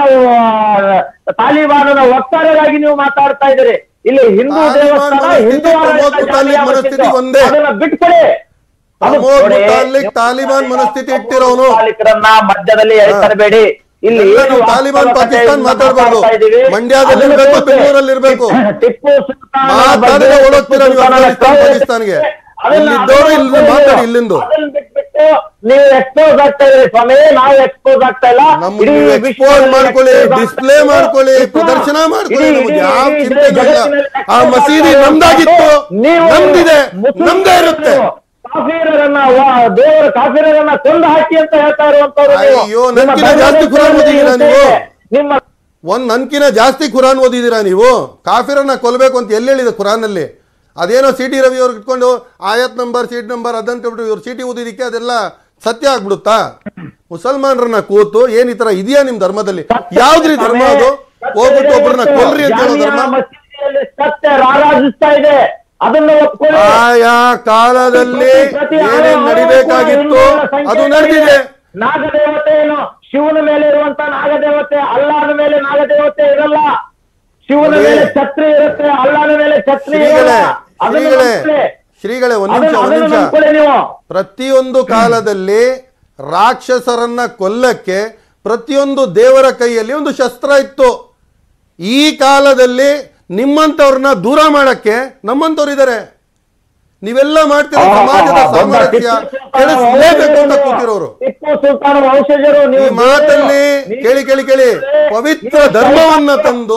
ತಾಲಿಬಾನನ ವಕ್ತಾರರಾಗಿ ನೀವು ಮಾತಾಡ್ತಾ ಇದ್ದೀರಿ ಇಲ್ಲಿ ಹಿಂದೂ ತಾಲಿಬಾನ್ ದೇವಸ್ಥಾನ ಮನಸ್ಥಿತಿ, ಹಿಂದೂ ಪ್ರಮೋದ್ ಆಡಳಿತ ಮುತಾಲಿಕ್ ಜಾರಿಯ ಮನಸ್ಥಿತಿ ಅವಶ್ಯಕ. ಒಂದೇ. ಅದನ್ನ ಬಿಟ್ಕೊಡಿ ಅದು ಪ್ರಮೋದ್ ನೋಡಿ, ಮುತಾಲಿಕ್ ನೀವು ತಾಲಿಬಾನ್ ಮನಸ್ಥಿತಿ ಇಟ್ಟಿರೋನು. ಮುತಾಲಿಕ್ರನ್ನ ಮಧ್ಯದಲ್ಲಿ ಎಳಿತರಬೇಡಿ ಇಲ್ಲಿ ಎಲ್ಲ ಏನು ನೀವು ತಾಲಿಬಾನ್ ವಾಸ್ತವತೆ ಪಾಕಿಸ್ತಾನ್ ಇದೆ ಮಾತಾಡ್ಬಾರ್ದು. ಮಾತಾಡ್ತಾ ಇದ್ದೀವಿ. ಮಂಡ್ಯದಲ್ಲಿ ಅದನ್ನ ಇರ್ಬೇಕು, ಬಿಟ್ಟು ಬೆಂಗಳೂರಲ್ಲಿ ಇರ್ಬೇಕು. ಟಿಪ್ಪು ಸುಲ್ತಾನ್ ಮಾತಾಡಿದ್ರೆ ಬಗ್ಗೆ ಓಡೋಗ್ತೀರಾ ನೀವು ಟಿಪ್ಪು ಸುಲ್ತಾನನ ಅಫ್ಘಾನಿಸ್ತಾನ್, ಕೌರವ ಪಾಕಿಸ್ತಾನ್ಗೆ. ಅದನ್ನ- ಇಲ್ಲಿದ್ದವ್ರು ಅದನ್ನ ಇಲ್ಲಿ ಮಾತಾಡಿ ಇಲ್ಲಿಂದು. ಅದನ್ನ ಬಿಟ್ಬಿಟ್ಟು ನೀವು ಎಕ್ಸ್ಪೋಸ್ ಆಗ್ತಾ ಇದ್ರಿ ಸ್ವಾಮಿ ನಾವು ಎಕ್ಸ್ಪೋಸ್ ಆಗ್ತಾ ಇಲ್ಲ ನಮ್ಗೆ ಇಡೀ ನೀವು expose ವಿಶ್ವದಲ್ಲಿ ಮಾಡ್ಕೊಳ್ಳಿ, expose display ಆಗ್ತಾ ಮಾಡ್ಕೊಳ್ಳಿ, ಇಲ್ಲ. ಪ್ರದರ್ಶನ ಮಾಡ್ಕೊಳ್ಳಿ, ಇಡೀ- ನಮ್ಗೆ ಇಡೀ- ಯಾವ ಇಡೀ ಚಿಂತೆನೂ ಇಲ್ಲ. ಜಗತ್ತಿನಲ್ಲಿ ಆ expose ಮಸೀದಿ ಆಗ್ತಾ ನಮ್ದಾಗಿತ್ತು, ನೀವು ನಮ್ದಿದೆ, ಮುಸ್ಲಿಂ ನಮ್ದೇ ಇರುತ್ತೆ. ಕಾಫಿರರನ್ನ ವಾ- ದೇವರ ಕಾಫಿರರನ್ನ ಕೊಂದು ಹಾಕಿ ಅಂತ ಹೇಳ್ತಾ ಇರುವಂತವ್ರು ನೀವು. ಅಯ್ಯೋ, ನಿಮ್ಮ ನನ್ಕಿಂತ ಜಾಸ್ತಿ ಧರ್ಮದ ಕುರಾನ್ ಓದಿದ್ದೀರಾ ಇರುತ್ತೆ. ನೀವು? ನಿಮ್ಮ ಒಂದ್ ನನ್ಕಿನ ಜಾಸ್ತಿ ಖುರಾನ್ ಓದಿದ್ದೀರಾ ನೀವು ಕಾಫಿರನ್ನ ಕೊಲ್ಬೇಕು ಅಂತ ಎಲ್ಲಿ ಹೇಳಿದೆ ಖುರಾನಲ್ಲಿ ಅದೇನೋ ಸಿ ಟಿ ರವಿ ಅವ್ರಿಗೆ ಇಟ್ಕೊಂಡು ಆಯತ್ ನಂಬರ್ ಸೀಟ್ ನಂಬರ್ ಅದಂತ ಹೇಳ್ಬಿಟ್ಟು ಇವ್ರು ಚೀಟಿ ಓದಿದಕ್ಕೆ ಅದೆಲ್ಲ ಸತ್ಯ ಆಗ್ಬಿಡುತ್ತಾ ಮುಸಲ್ಮಾನರನ್ನ ಕೂತು ಏನ್ ಈ ತರ ಇದೆಯಾ ನಿಮ್ ಧರ್ಮದಲ್ಲಿ ಯಾವ್ದ್ರಿ ಧರ್ಮ ಅದು ಹೋಗ್ಬಿಟ್ಟು ಒಬ್ರನ್ನ ಕೊಲ್ರಿ ಅಂತ ಹೇಳೋ ಧರ್ಮ ಜಾಮಿಯಾ ಮಸೀದಿಯಲ್ಲಿ ಸತ್ಯ ರಾರಾಜಿಸ್ತಾ ಇದೆ ಅದನ್ನ ಒಪ್ಕೊಳ್ಳಿ ಆಯಾ ಕಾಲದಲ್ಲಿ ಪ್ರತಿ ಏನೇನ್ ಆಲಯ ನಡಿಬೇಕಾಗಿತ್ತು ಕೂಡ ಹಿಂದೂಗಳ ಸಂಖ್ಯೆ ಅದು ನಡೆದಿದೆ ನಾಗದೇವತೆ ಏನು ಶಿವನ ಮೇಲೆ ಇರುವಂತ ನಾಗದೇವತೆ ಅಲ್ಲಾನ ಮೇಲೆ ನಾಗದೇವತೆ ಇರಲ್ಲ ಶಿವನ ನೋಡಿ. ಮೇಲೆ ಛತ್ರಿ ಇರುತ್ತೆ ಅಲ್ಲಾನ ಮೇಲೆ ಛತ್ರಿ ಇರಲ್ಲ ಶ್ರೀಗಳೇ ಅದನ್ನ ಶ್ರೀಗಳೇ ನಂಬ್ಕೊಳ್ಳಿ. ಶ್ರೀಗಳೇ ಒಂದ್ ನಿಮಿಷ ಅದನ್ನ- ಒಂದ್ ಅದನ್ನ ನಿಮಿಷ ನಂಬ್ಕೊಳ್ಳಿ ನೀವು ಪ್ರತಿಯೊಂದು ಕಾಲದಲ್ಲಿ ರಾಕ್ಷಸರನ್ನ ಕೊಲ್ಲಕ್ಕೆ ಪ್ರತಿಯೊಂದು ದೇವರ ಕೈಯಲ್ಲಿ ಒಂದು ಶಸ್ತ್ರ ಇತ್ತು ಈ ಕಾಲದಲ್ಲಿ ನಿಮ್ಮಂಥವ್ರನ್ನ ದೂರ ಮಾಡಕ್ಕೆ ನಮ್ಮಂಥವ್ರು ಇದ್ದಾರೆ ನೀವೆಲ್ಲ ಮಾಡ್ತಿರೋ ಆ, ಸಮಾಜದ ಆ, ಬಂದ ಸಾಮರಸ್ಯ ಟಿಪ್ಪು ಸುಲ್ತಾನ ಕೆಡಿಸ್ಲೇಬೇಕು ಅಂತ ವಂಶಜರು ಕೂತಿರೋರು ಟಿಪ್ಪು ಸುಲ್ತಾನ ವಂಶಜರು ಈ ನೀವು ಮಾತಲ್ಲಿ ನೀವು- ಕೇಳಿ ಕೇಳಿ ಕೇಳಿ ಪವಿತ್ರ ಧರ್ಮವನ್ನ ತಂದು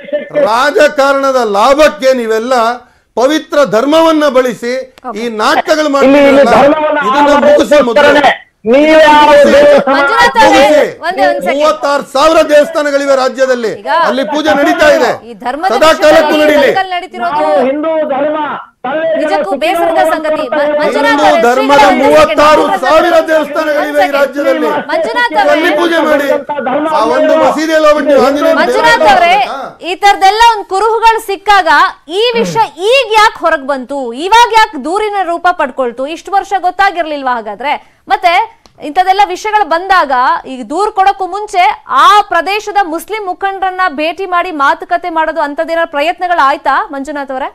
ರಾಜಕಾರಣದ ಲಾಭಕ್ಕೆ ನೀವೆಲ್ಲ ಪವಿತ್ರ ಧರ್ಮವನ್ನ ಬಳಸಿ ಈ ನಾಟಕಗಳು ಇಲ್ಲಿ ಇಲ್ಲಿ ಮಾಡ್ತಿರಲ್ಲ ಧರ್ಮವನ್ನ ಇದನ್ನ ಮುಗಿಸಿ ಮೊದಲು ಆಳೋದಕ್ಕೋಸ್ಕರನೇ ನೀವು ಯಾವ ದೇವಸ್ಥಾನ ಮಂಜುನಾಥ್ ಅವರೇ, ಮುಗಿಸಿ. ಒಂದೇ ಒಂದ್ ಸೆಕೆಂಡ್. ಮೂವತ್ತಾರು ಸಾವಿರ ದೇವಸ್ಥಾನಗಳಿವೆ ರಾಜ್ಯದಲ್ಲಿ ಈಗ ಅಲ್ಲಿ ಪೂಜೆ ನಡೀತಾ ಇದೆ ಈ ಧರ್ಮದ ಸದಾ ಕಾಲಕ್ಕೂ ವಿಷಯದಲ್ಲಿ ನಡೀಲಿ ಲೋಕಲ್ ನಡೀತಿರೋದು ನಾವು ಹಿಂದೂ ಧರ್ಮ ತಲೆ ನಿಜಕ್ಕೂ ಜನ ಬೇಸರದ ಸಂಗತಿ. ಮ- ಮಂಜುನಾಥ್ ಹಿಂದೂ ಅವರೇ, ಧರ್ಮದ ಶ್ರೀಗಳ ಒಂದೇ ಮೂವತ್ತಾರು ಸೆಕೆಂಡ್. ಸಾವಿರ ದೇವಸ್ಥಾನಗಳಿವೆ ಈ ರಾಜ್ಯದಲ್ಲಿ ಮಂಜುನಾಥ್ ಅಲ್ಲಿ ಅವರೇ ಪೂಜೆ ಮಾಡಿ ಆ ಒಂದು ಮಸೀದಿಯಲ್ಲಿ ಹೋಗ್ಬಿಟ್ಟು ನೀವು ಆಂಜನೇಯ ಮಂಜುನಾಥ್ ದೇವಸ್ಥಾನ ಅವರೇ ಮಾಡ್ಬೇಕಾ? ಈ ತರದೆಲ್ಲ ಒಂದ್ ಕುರುಹುಗಳು ಸಿಕ್ಕಾಗ ಈ ವಿಷಯ ಈಗ ಯಾಕೆ ಹೊರಗ್ ಬಂತು ಇವಾಗ ಯಾಕೆ ದೂರಿನ ರೂಪ ಪಡ್ಕೊಳ್ತು ಇಷ್ಟು ವರ್ಷ ಗೊತ್ತಾಗಿರ್ಲಿಲ್ವಾ ಹಾಗಾದ್ರೆ ಮತ್ತೆ ಇಂಥದೆಲ್ಲ ವಿಷಯಗಳು ಬಂದಾಗ ಈಗ ದೂರ್ ಕೊಡಕ್ಕೂ ಮುಂಚೆ ಆ ಪ್ರದೇಶದ ಮುಸ್ಲಿಂ ಮುಖಂಡರನ್ನ ಭೇಟಿ ಮಾಡಿ ಮಾತುಕತೆ ಮಾಡೋದು ಅಂತದೇನಾರ ಪ್ರಯತ್ನಗಳು ಆಯ್ತಾ ಮಂಜುನಾಥ್ ಅವರೇ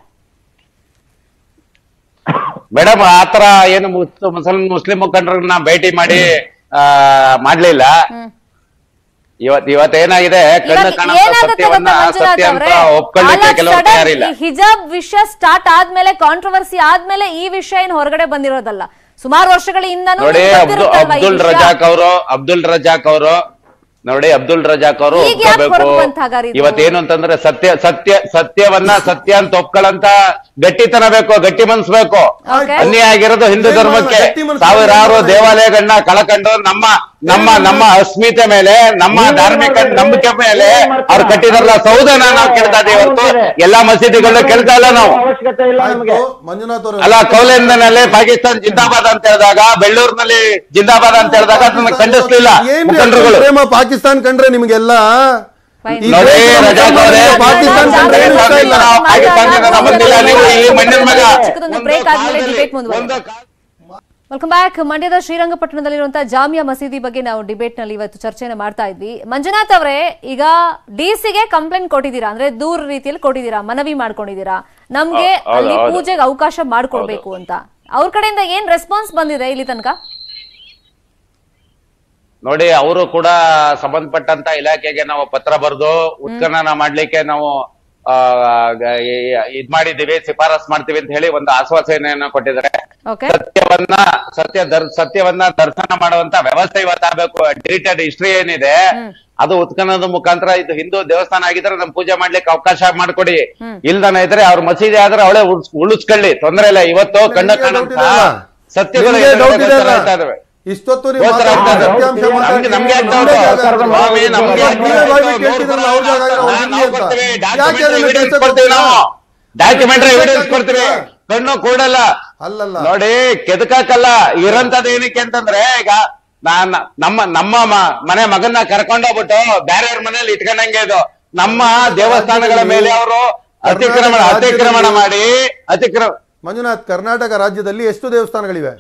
ಮೇಡಮ್ ಆತರ ಏನು ಮುಸ್- ಮುಸಲ್ಮಾನ್ ಮುಸ್ಲಿಂ ಮುಖಂಡರನ್ನ ಭೇಟಿ ಮಾಡಿ ಆ, ಮಾಡ್ಲಿಲ್ಲ ಇವತ್ ಇವತ್ತೇನಾಗಿದೆ ಕಣ್ಣು ಇವಾಗ ಕಾಣಂತ ಏನಾಗುತ್ತೆ ಸತ್ಯವನ್ನ ಗೊತ್ತಾ ಮಂಜುನಾಥ್ ಸತ್ಯ ಅಂತ ಅವ್ರೆ? ಒಪ್ಕೊಳ್ಳಿಕ್ಕೆ all of ಕೆಲವರು sudden ತಯಾರಿಲ್ಲ ಈ ಹಿಜಾಬ್ ವಿಷಯ ಸ್ಟಾರ್ಟ್ ಆದ್ಮೇಲೆ ಕಾಂಟ್ರವರ್ಸಿ ಆದ್ಮೇಲೆ ಈ ವಿಷಯ ಏನ್ ಹೊರಗಡೆ ಬಂದಿರೋದಲ್ಲ ಸುಮಾರು ವರ್ಷಗಳಿಂದನೂ ನೋಡಿ ನಿಮ್ಗೆ ಅಬ್ದು ಗೊತ್ತಿರುತ್ತಲ್ವಾ ಈ ಅಬ್ದುಲ್ ವಿಷಯ? ರಜಾಕ್ ಅವರು ಅಬ್ದುಲ್ ರಜಾಕ್ ಅವರು ನೋಡಿ ಅಬ್ದುಲ್ ರಜಾಕ್ ಅವರು ಈಗ ಯಾಕೆ ಒಪ್ಕೋಬೇಕು ಹೊರಗ್ ಬಂತ್ ಹಾಗಾದ್ರೆ ಇದು? ಇವತ್ತೇನು ಅಂತಂದ್ರೆ ಸತ್ಯ ಸತ್ಯ ಸತ್ಯವನ್ನ ಸತ್ಯ ಅಂತ ಒಪ್ಕೊಳ್ಳಂತ ಗಟ್ಟಿತನ ಬೇಕು ಗಟ್ಟಿ ಮನ್ಸ್ ಬೇಕು Okay. ಅನ್ಯಾಯ ಆಗಿರೋದು ಹಿಂದೂ ಏನ್ ಧರ್ಮಕ್ಕೆ ಮಾಡೋಣ? ಗಟ್ಟಿ ಮನ್ಸು ಸಾವಿರಾರು ಮಾಡೋಣ. ದೇವಾಲಯಗಳನ್ನ ಕಳಕಂಡು ನಮ್ಮ ನಮ್ಮ ನಮ್ಮ ಅಸ್ಮಿತೆ ಮೇಲೆ ನಮ್ಮ ಏನ್ ಧಾರ್ಮಿಕ ಮಾಡ್ತಾರೆ? ನಂಬಿಕೆ ಮೇಲೆ ಏನ್ ಮಾಡ್ತಾರೆ? ಅವ್ರು ಕಟ್ಟಿದಾರಲ್ಲ ಸೌದನ ನಾವು ಕೇಳ್ತಾ ಇದೀವಿ ಹೊರತು ಎಲ್ಲಾ ಮಸೀದಿಗಳನ್ನ ಕೇಳ್ತಾ ಇಲ್ಲ ನಾವು ಅವಶ್ಯಕತೆ ಇಲ್ಲ ನಮಗೆ ಆಯ್ತು ಮಂಜುನಾಥ್ ಅವರು ಅಲ್ಲ ಕೌಲೇಂದ್ರನಲ್ಲಿ ಪಾಕಿಸ್ತಾನ್ ಜಿಂದಾಬಾದ್ ಅಂತ ಹೇಳಿದಾಗ ಬೆಳ್ಳೂರಿನಲ್ಲಿ ಜಿಂದಾಬಾದ್ ಅಂತ ಹೇಳಿದಾಗ ಅದನ್ನ ಖಂಡಿಸ್ಲಿಲ್ಲ ಏನ್ರಿ ಮುಖಂಡರುಗಳು ಪ್ರೇಮ ಪಾಕಿಸ್ತಾನ್ ಕಂಡ್ರೆ ನಿಮ್ಗೆಲ್ಲ Fine. ಈ ನೋಡಿ ದೇಶದ ರಜಾಕ್ ಅವರೇ ಪಾಕಿಸ್ತಾನ್ ಕಂಡ್ರೆ ಏನು ಇಷ್ಟ ಇಲ್ಲ ನಾವು ಪಾಕಿಸ್ತಾನದಿಂದ ಬಂದಿಲ್ಲ ನೀವು ಈ ಮಣ್ಣಿನ ಮಗ ಚಿಕ್ಕದೊಂದು break ಆದ್ಮೇಲೆ debate ಮುಂದುವರಿಯೋಣ. ಒಂದು ಕಾಲ- ವೆಲ್ಕಮ್ ಬ್ಯಾಕ್ ಮಂಡ್ಯದ ಶ್ರೀರಂಗಪಟ್ಟಣದಲ್ಲಿರುವಂತಹ ಜಾಮಿಯಾ ಮಸೀದಿ ಬಗ್ಗೆ ನಾವು ಡಿಬೇಟ್ ನಲ್ಲಿ ಇವತ್ತು ಚರ್ಚೆನ ಮಾಡ್ತಾ ಇದ್ವಿ ಮಂಜುನಾಥ್ ಅವರೇ ಈಗ ಡಿಸಿಗೆ ಕಂಪ್ಲೇಂಟ್ ಕೊಟ್ಟಿದ್ದೀರಾ ಅಂದ್ರೆ ದೂರ ರೀತಿಯಲ್ಲಿ ಕೊಟ್ಟಿದ್ದೀರಾ ಮನವಿ ಮಾಡ್ಕೊಂಡಿದ್ದೀರಾ ನಮ್ಗೆ ಹೌದು, ಹೌದು, ಅಲ್ಲಿ ಹೌದು. ಪೂಜೆಗೆ ಅವಕಾಶ ಮಾಡ್ಕೊಡ್ಬೇಕು ಅಂತ ಅವ್ರ ಕಡೆಯಿಂದ ಏನ್ ರೆಸ್ಪಾನ್ಸ್ ಬಂದಿದೆ ಇಲ್ಲಿ ತನಕ ನೋಡಿ ಅವರು ಕೂಡ ಸಂಬಂಧಪಟ್ಟಂತ ಇಲಾಖೆಗೆ ನಾವು ಪತ್ರ ಬರೆದು ಉತ್ಖನನ ಮಾಡ್ಲಿಕ್ಕೆ ನಾವು ಆ, ಗ- ಈ- ಇದ್ ಮಾಡಿದೀವಿ ಶಿಫಾರಸ್ ಮಾಡ್ತೀವಿ ಅಂತ ಹೇಳಿ ಒಂದು ಆಶ್ವಾಸನೆಯನ್ನ ಕೊಟ್ಟಿದ್ದಾರೆ ಓಕೆ ಸತ್ಯವನ್ನ ಸತ್ಯ ದರ್ ಸತ್ಯವನ್ನ ದರ್ಶನ ಮಾಡುವಂತ ವ್ಯವಸ್ಥೆ ಇವತ್ತಾಗಬೇಕು ಡಿಜಿಟಲ್ ಹಿಸ್ಟ್ರಿ ಏನಿದೆ ಅದು ಉತ್ಖನನದ ಮುಖಾಂತರ ಇದು ಹಿಂದೂ ದೇವಸ್ಥಾನ ಆಗಿದ್ರೆ ನಮ್ ಪೂಜೆ ಮಾಡ್ಲಿಕ್ಕೆ ಅವಕಾಶ ಮಾಡ್ಕೊಡಿ ಇಲ್ದನ ಇದ್ರೆ ಅವ್ರ ಮಸೀದಿ ಆದ್ರೆ ಅವಳೆ ಉಳಿಸ್ಕೊಳ್ಳಿ ತೊಂದ್ರೆ ಇಲ್ಲ ಇವತ್ತು ಕಣ್ಣ ನಿಮ್ಗೆ ಕಾಣಂತ doubt ಇದೆಯಲ್ಲ? ಸತ್ಯಗಳು ನಿಮ್ಗೆ doubt ಎದುರುಗಡೆ ಇದೆಯಲ್ಲ? ಬರ್ತಾ ಇದಾವೆ. ಇಷ್ಟೊತ್ತು ನೀವು ಗೋಚರ ಆಗ್ತಾ ಇದೆ. ಸತ್ಯಾಂಶ ನಮ್ಗೆ ಮಾತಾಡ್ತೀರಿ, ನಮ್ಗೆ ಆಗ್ತಾ ನಮ್ಗೆ ಇದೆ. ಆಗ್ತಾ ಇದೆ. ಸ್ವಾಮಿ, ನಮ್ಗೆ ಆಗ್ತಾ ನೀವೇ ಇದೆ. ಬಾಯಿ ಬಿಟ್ಟು ಹೇಳ್ತಿದ್ರಲ್ಲ, ಅವ್ರ ಜಾಗ ಇರೋ ಅವ್ರು ನಾವು ಇಲ್ಲಿ ಅಂತ. ಕೊಡ್ತೀವಿ, ಯಾಕೆ documentary ಅದನ್ನ evidence ಕೆಲಸ ಕೊಡ್ತೀವಿ ನಾವು. ಕೊಡ್ತೀರಾ? ಡಾಕ್ಯುಮೆಂಟರಿ ಕೆಲಸ ಎವಿಡೆನ್ಸ್ ಕೊಡ್ತೀವಿ ಕೊಡ್ತೀರಾ? ಕಣ್ಣು ಕೂಡಲ್ಲ ಅಲ್ಲಲ್ಲ ನೋಡಿ ಕೆದಕಕ್ಕಲ್ಲ ಇರಂತದ್ ಏನಕ್ಕೆ ಅಂತಂದ್ರೆ ಈಗ ನಾನ್ ನಮ್ಮ ನಮ್ಮ ಮ- ಮನೆ ಮಗನ್ನ ಕರ್ಕೊಂಡೋಗ್ಬಿಟ್ಟು ಬೇರೆಯವ್ರ ಮನೇಲಿ ಇಟ್ಕೊಂಡಂಗೆ ಇದು ನಮ್ಮ ದೇವಸ್ಥಾನಗಳ ಮೇಲೆ ಅವರು ಅತಿಕ್ರಮಣ ಅತಿಕ್ರಮಣ ಮಾಡಿ ಅತಿಕ್ರಮ ಮಂಜುನಾಥ್ ಕರ್ನಾಟಕ ರಾಜ್ಯದಲ್ಲಿ ಎಷ್ಟು ದೇವಸ್ಥಾನಗಳಿವೆ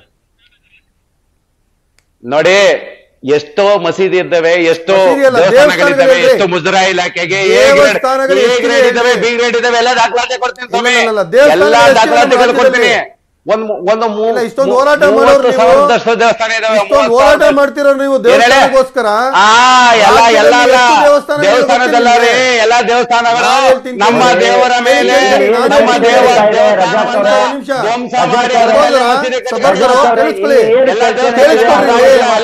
ನೋಡಿ ಎಷ್ಟೋ ಮಸೀದಿ ಇದ್ದಾವೆ ಎಷ್ಟೋ ಮಸೀದಿ ಅಲ್ಲ, ದೇವಸ್ಥಾನಗಳಿದ್ದಾವೆ ದೇವಸ್ಥಾನಗಳಿವೆ. ಎಷ್ಟು ಮುಜರಾ ಇಲಾಖೆಗೆ ಎ ಗ್ರೇಡ್ ದೇವಸ್ಥಾನಗಳು ಎ ಎಷ್ಟಿವೆ ಗ್ರೇಡ್ ಇದಾವೆ ಹೇಳಿ? ಬಿ ಗ್ರೇಡ್ ಇದಾವೆ ಎಲ್ಲ ದಾಖಲಾತಿ ಕೊಡ್ತೀನಿ ಸ್ವಾಮಿ ಇಲ್ಲ, ಇಲ್ಲ, ಇಲ್ಲ, ದೇವಸ್ಥಾನಗಳು ಎಲ್ಲಾ ಎಷ್ಟಿವೆ ದಾಖಲಾತಿಗಳು ನಮ್ಮ ಕೊಡ್ತೀನಿ ರಾಜ್ಯದಲ್ಲಿ? ಒಂದ್ ಮೂ- ಒಂದು ಮೂ- ಇಲ್ಲ, ಇಷ್ಟೊಂದು ಮೂ- ಹೋರಾಟ ಮೂವತ್ತು ಮಾಡೋರು ನೀವು. ಸಾವಿರದಷ್ಟು ದೇವಸ್ಥಾನ ಇದಾವೆ ಇಷ್ಟೊಂದು ಮೂವತ್ತು ಹೋರಾಟ ಸಾವಿರ- ಮಾಡ್ತೀರ ನೀವು ಏನ್ ಹೇಳಿ? ದೇವಸ್ಥಾನಕ್ಕೋಸ್ಕರ ಆ ಎಲ್ಲ ಎಲ್ಲ ರಾಜ್ಯದಲ್ಲಿ ಎಲ್ಲ ಎಷ್ಟು ದೇವಸ್ಥಾನಗಳು ದೇವಸ್ಥಾನದಲ್ಲ ರೀ ಗೊತ್ತಿದೆ? ಎಲ್ಲಾ ದೇವಸ್ಥಾನಗಳು ನಾನ್ ಹೇಳ್ತೀನಿ ನಮ್ಮ ಕೇಳಿ. ದೇವರ ಮೇಲೆ ಕೇಳಿ, ನಾನ್ ನಮ್ಮ ಹೇಳ್ತೀನಿ ದೇವ ಕೇಳಿ. ದೇವಸ್ಥಾನವನ್ನ ರಜಾಕ್ ಅವ್ರೆ, ನಿಮಿಷ. ಧ್ವಂಸ ರಜಾಕ್ ಮಾಡಿ ಅವ್ರೆ, ಅದನ್ನೆಲ್ಲ ಸಹೋದರ, ಮಸೀದಿ ಕಟ್ಟಿ ಸಹೋದರ, ಎಲ್ಲ ಕೇಳಿಸ್ಕೊಳ್ಳಿ. ಎಲ್ಲ ಕೇಳಿಸ್ಕೊಳ್ಳಿ.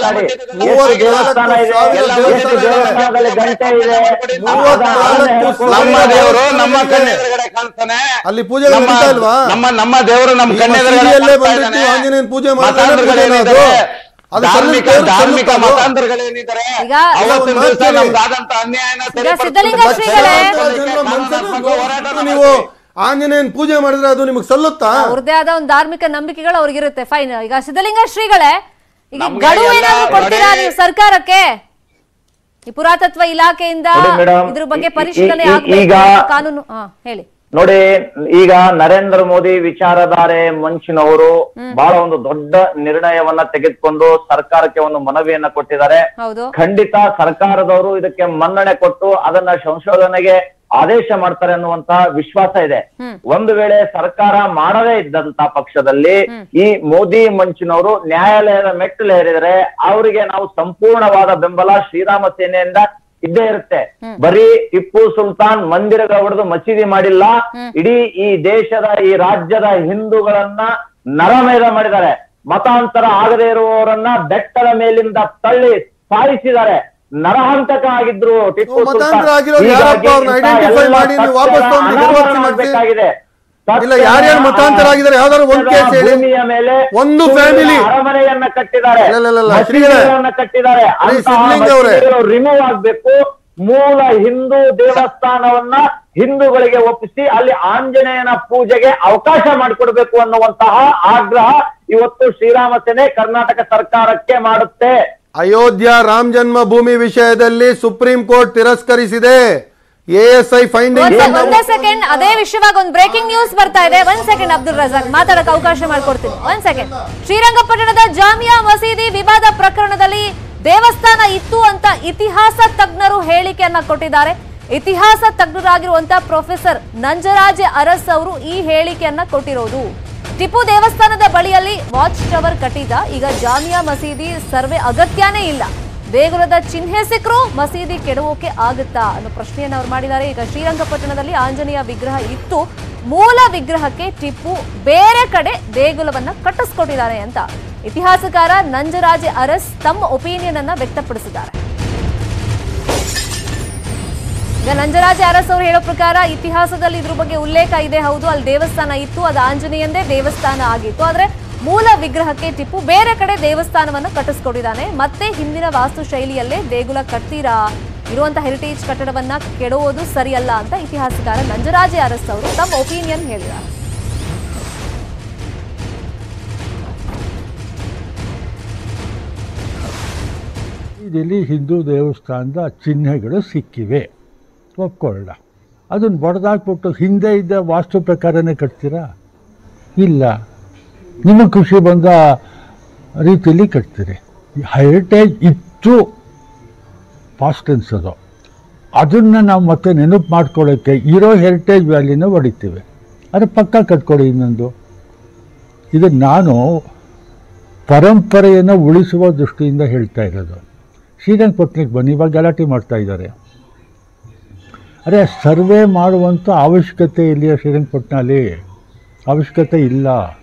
ಎಷ್ಟು ದೇವಸ್ಥಾನ ಇದೆ ಸಾವಿರ ಎಷ್ಟು ದೇವಸ್ಥಾನದಲ್ಲಿ ಗಂಟೆ ಇದೆ ಮೂವತ್ನಾಲ್ಕು ನಮ್ಮ ಸಾವಿರ ದೇವರು ನಮ್ಮ ದೇವಸ್ಥಾನಗಳಿವೆ. ಕಣ್ಣೆದುರುಗಡೆ ಕಾಣ್ತಾನೆ ಅಲ್ಲಿ ಪೂಜೆಗಳು ನಮ್ಮ ನಡೀತಾ ಇಲ್ವಾ? ನಮ್ಮ ನಮ್ಮ ದೇವರು ನಮ್ಮ ಈ ಕಣ್ಣೆದುರುಗಡೆ ಮಸೀದಿಯಲ್ಲೇ ಕಾಣ್ತಾ ಬಂದ್ಬಿಟ್ಟು ಇದ್ದಾನೆ. ಆಂಜನೇಯನ ಪೂಜೆ ಮಾಡಿದ್ರೆ ಮತಾಂತರಗಳೇನಿದ್ದಾರೆ? ಪೂಜೆನಾ ಅದು? ಅದು ಧಾರ್ಮಿಕ ಸಲ್ಲುತ್ತೆ, ಧಾರ್ಮಿಕ ಸಲ್ಲುತ್ತೆ ಅದು? ಮತಾಂತರಗಳೇನಿದ್ದಾರೆ ಈಗ ಅವತ್ತಿನ ಒಂದು ದಿವಸ ಮಾತು ಹೇಳಿ. ನಮ್ದಾದಂತ ಅನ್ಯಾಯನ ಸರಿಪಡಿಸ್ಬೇಕು. ಸಿದ್ಧಲಿಂಗ ಶ್ರೀಗಳೇ. ಲಕ್ಷಾಂತರ ಜನರ ಮನಸ್ಸನ್ನ ಹೋರಾಟ ಗೆದ್ದು ನೀವು ಆಂಜನೇಯನ್ ಪೂಜೆ ಮಾಡಿದ್ರೆ ಅದು ನಿಮಗೆ ಸಲ್ಲುತ್ತಾ ಅವ್ರದೇ ಆದ ಒಂದು ಧಾರ್ಮಿಕ ನಂಬಿಕೆಗಳು ಅವ್ರಿಗಿರುತ್ತೆ ಫೈನ್ ಈಗ ಸಿದ್ಧಲಿಂಗ ಶ್ರೀಗಳೇ ಈಗ ನಮ್ಗೆ ಗಡುವು ಎಲ್ಲ ಏನಾದ್ರು ಕೊಡ್ತೀರಾ ನೋಡಿ. ನೀವು ಸರ್ಕಾರಕ್ಕೆ ಈ ಪುರಾತತ್ವ ಇಲಾಖೆಯಿಂದ ನೋಡಿ ಮೇಡಮ್, ಇದ್ರ ಬಗ್ಗೆ ಈ- ಪರಿಶೀಲನೆ ಈ- ಆಗ್ಬೇಕು ಈಗ- ಕಾನೂನು ಹಾ ಹೇಳಿ ನೋಡಿ ಈಗ ನರೇಂದ್ರ ಮೋದಿ ವಿಚಾರಧಾರೆ ಮಂಚಿನವರು ಬಹಳ ಒಂದು ದೊಡ್ಡ ನಿರ್ಣಯವನ್ನ ತೆಗೆದುಕೊಂಡು ಸರ್ಕಾರಕ್ಕೆ ಒಂದು ಮನವಿಯನ್ನ ಕೊಟ್ಟಿದ್ದಾರೆ ಹೌದು ಖಂಡಿತ ಸರ್ಕಾರದವರು ಇದಕ್ಕೆ ಮನ್ನಣೆ ಕೊಟ್ಟು ಅದನ್ನ ಸಂಶೋಧನೆಗೆ ಆದೇಶ ಮಾಡ್ತಾರೆ ಅನ್ನುವಂತಹ ವಿಶ್ವಾಸ ಇದೆ ಒಂದು ವೇಳೆ ಸರ್ಕಾರ ಮಾಡದೇ ಇದ್ದಂತ ಪಕ್ಷದಲ್ಲಿ ಈ ಮೋದಿ ಮಂಚಿನವರು ನ್ಯಾಯಾಲಯದ ಮೆಟ್ಟಲೇರಿದರೆ ಅವರಿಗೆ ನಾವು ಸಂಪೂರ್ಣವಾದ ಬೆಂಬಲ ಶ್ರೀರಾಮ ಸೇನೆಯಿಂದ ಇದ್ದೇ ಇರುತ್ತೆ ಬರೀ ಟಿಪ್ಪು ಸುಲ್ತಾನ್ ಮಂದಿರಗಳ ಹೊಡೆದು ಮಸೀದಿ ಮಾಡಿಲ್ಲ ಇಡೀ ಈ ದೇಶದ ಈ ರಾಜ್ಯದ ಹಿಂದೂಗಳನ್ನ ನರಮೇಧ ಮಾಡಿದ್ದಾರೆ ಮತಾಂತರ ಆಗದೇ ಇರುವವರನ್ನ ಬೆಟ್ಟದ ಮೇಲಿಂದ ತಳ್ಳಿ ಸಾಯಿಸಿದ್ದಾರೆ ನರಹಂತಕ ಆಗಿದ್ರು ಟಿಪ್ಪು ಓ, ಮತಾಂತರ ಸುಲ್ತಾನ್. ಆಗಿರೋರು ಹೀಗಾಗಿ ಯಾರಪ್ಪ ಅವ್ರನ್ನ ಇಂಥ identify ಎಲ್ಲ ಮಾಡಿ ನೀವು ವಾಪಸ್ ಸತ್ಯನ ತಗೊಂಡು ನಿರ್ವಹಣೆ ಅನಾವರಣ ಮಾಡ್ಸಿ. ಮಾಡ್ಬೇಕಾಗಿದೆ. ಇಲ್ಲ, ಯಾರ್ಯಾರು ಮತಾಂತರ ಆಗಿದ್ದಾರೆ, ಯಾವ್ದಾದ್ರು ಒಂದ್ case ಹೇಳಿ. ಭೂಮಿಯ ಮೇಲೆ ಒಂದು ಸುಳ್ಳಿನ family. ಅರಮನೆಯನ್ನ ಕಟ್ಟಿದ್ದಾರೆ ಇಲ್ಲ, ಇಲ್ಲ, ಇಲ್ಲ, ಶ್ರೀಗಳೇ. ಮಸೀದಿಗಳನ್ನ ಕಟ್ಟಿದ್ದಾರೆ ಶ್ರೀ ಸಿದ್ಧಲಿಂಗ ಅವರೇ. ರಿಮೂವ್ ಆಗ್ಬೇಕು ಮೂಲ ಹಿಂದೂ ದೇವಸ್ಥಾನವನ್ನ ಹಿಂದೂಗಳಿಗೆ ಒಪ್ಪಿಸಿ ಅಲ್ಲಿ ಆಂಜನೇಯನ ಪೂಜೆಗೆ ಅವಕಾಶ ಮಾಡಿಕೊಡ್ಬೇಕು ಅನ್ನುವಂತಹ ಆಗ್ರಹ ಇವತ್ತು ಶ್ರೀರಾಮ ಸೇನೆ ಕರ್ನಾಟಕ ಸರ್ಕಾರಕ್ಕೆ ಮಾಡುತ್ತೆ ಅಯೋಧ್ಯ ರಾಮ್ ಜನ್ಮ ಭೂಮಿ ವಿಷಯದಲ್ಲಿ ಸುಪ್ರೀಂ ಕೋರ್ಟ್ ತಿರಸ್ಕರಿಸಿದೆ ಎಎಸ್ಐ ಫೈಂಡಿಂಗ್ ಒಂದ್ ಒಂದೇ ಸೆಕೆಂಡ್ ಅದೇ ವಿಷಯವಾಗಿ ಒಂದು ಬ್ರೇಕಿಂಗ್ ನ್ಯೂಸ್ ಬರ್ತಾ ಇದೆ ಒಂದ್ ಸೆಕೆಂಡ್ ಅಬ್ದುಲ್ ರಜಾಕ್ ಮಾತಾಡಕ್ ಅವಕಾಶ ಮಾಡ್ಕೊಡ್ತೀನಿ ಒಂದ್ ಸೆಕೆಂಡ್ ಶ್ರೀರಂಗಪಟ್ಟಣದ ಜಾಮಿಯಾ ಮಸೀದಿ ವಿವಾದ ಪ್ರಕರಣದಲ್ಲಿ ದೇವಸ್ಥಾನ ಇತ್ತು ಅಂತ ಇತಿಹಾಸ ತಜ್ಞರು ಹೇಳಿಕೆಯನ್ನ ಕೊಟ್ಟಿದ್ದಾರೆ ಇತಿಹಾಸ ತಜ್ಞರಾಗಿರುವಂತ ಪ್ರೊಫೆಸರ್ ನಂಜರಾಜೆ ಅರಸ್ ಅವರು ಈ ಹೇಳಿಕೆಯನ್ನ ಕೊಟ್ಟಿರೋದು ಟಿಪ್ಪು ದೇವಸ್ಥಾನದ ಬಳಿಯಲ್ಲಿ ವಾಚ್ ಟವರ್ ಕಟ್ಟಿದ ಈಗ ಜಾಮಿಯಾ ಮಸೀದಿ ಸರ್ವೆ ಅಗತ್ಯನೇ ಇಲ್ಲ ದೇಗುಲದ ಚಿಹ್ನೆ ಸಿಕ್ಕರೂ ಮಸೀದಿ ಕೆಡವೋಕೆ ಆಗುತ್ತಾ ಅನ್ನೋ ಪ್ರಶ್ನೆಯನ್ನು ಅವ್ರು ಮಾಡಿದ್ದಾರೆ ಈಗ ಶ್ರೀರಂಗಪಟ್ಟಣದಲ್ಲಿ ಆಂಜನೇಯ ವಿಗ್ರಹ ಇತ್ತು ಮೂಲ ವಿಗ್ರಹಕ್ಕೆ ಟಿಪ್ಪು ಬೇರೆ ಕಡೆ ದೇಗುಲವನ್ನ ಕಟ್ಟಿಸ್ಕೊಟ್ಟಿದ್ದಾರೆ ಅಂತ ಇತಿಹಾಸಕಾರ ನಂಜರಾಜೆ ಅರಸ್ ತಮ್ಮ ಒಪಿನಿಯನ್ ಅನ್ನ ವ್ಯಕ್ತಪಡಿಸಿದ್ದಾರೆ ಈಗ ನಂಜರಾಜ ಅರಸ್ ಅವರು ಹೇಳೋ ಪ್ರಕಾರ ಇತಿಹಾಸದಲ್ಲಿ ಇದ್ರ ಬಗ್ಗೆ ಉಲ್ಲೇಖ ಇದೆ ಹೌದು ಅಲ್ಲಿ ದೇವಸ್ಥಾನ ಇತ್ತು ಅದು ಆಂಜನೇಯಂದೇ ದೇವಸ್ಥಾನ ಆಗಿತ್ತು ಆದ್ರೆ ಮೂಲ ವಿಗ್ರಹಕ್ಕೆ ಟಿಪ್ಪು ಬೇರೆ ಕಡೆ ದೇವಸ್ಥಾನವನ್ನು ಕಟ್ಟಿಸ್ಕೊಟ್ಟಿದ್ದಾನೆ ಮತ್ತೆ ಹಿಂದಿನ ವಾಸ್ತು ಶೈಲಿಯಲ್ಲೇ ದೇಗುಲ ಕಟ್ತೀರಾ ಇರುವಂತ ಹೆರಿಟೇಜ್ ಕಟ್ಟಡವನ್ನ ಕೆಡವೋದು ಸರಿಯಲ್ಲ ಅಂತ ಇತಿಹಾಸಕಾರ ನಂಜರಾಜೆ ಅರಸ್ ಅವರು ತಮ್ಮ ಒಪಿನಿಯನ್ ಹೇಳಿದ್ದಾರೆ ಇದರಲ್ಲಿ ಹಿಂದೂ ದೇವಸ್ಥಾನದ ಚಿಹ್ನೆಗಳು ಸಿಕ್ಕಿವೆ ಒಪ್ಕೊಳ್ಳ ಅದನ್ನು ಬಡ್ದಾಕ್ಬಿಟ್ಟು ಹಿಂದೆ ಇದ್ದ ವಾಸ್ತು ಪ್ರಕಾರನೇ ಕಟ್ತೀರಾ ಇಲ್ಲ ನಿಮಗೆ ಖುಷಿ ಬಂದ ರೀತಿಯಲ್ಲಿ ಕಟ್ತೀರಿ ಹೆರಿಟೇಜ್ ಇತ್ತು ಪಾಸ್ಟೆನ್ಸ್ ಅದು ಅದನ್ನು ನಾವು ಮತ್ತೆ ನೆನಪು ಮಾಡ್ಕೊಳ್ಳೋಕ್ಕೆ ಇರೋ ಹೆರಿಟೇಜ್ ವ್ಯಾಲಿನ ಹೊಡಿತೀವಿ ಅದ್ರ ಪಕ್ಕ ಕಟ್ಕೊಡಿ ಇನ್ನೊಂದು ಇದು ನಾನು ಪರಂಪರೆಯನ್ನು ಉಳಿಸುವ ದೃಷ್ಟಿಯಿಂದ ಹೇಳ್ತಾ ಇರೋದು ಶ್ರೀರಂಗಪಟ್ಟಣಕ್ಕೆ ಬನ್ನಿ ಇವಾಗ ಗಲಾಟೆ ಮಾಡ್ತಾ ಇದ್ದಾರೆ ಅರೆ ಸರ್ವೆ ಮಾಡುವಂಥ ಅವಶ್ಯಕತೆ ಇಲ್ಲ ಶ್ರೀರಂಗಪಟ್ಟಣಲ್ಲಿ ಅವಶ್ಯಕತೆ ಇಲ್ಲ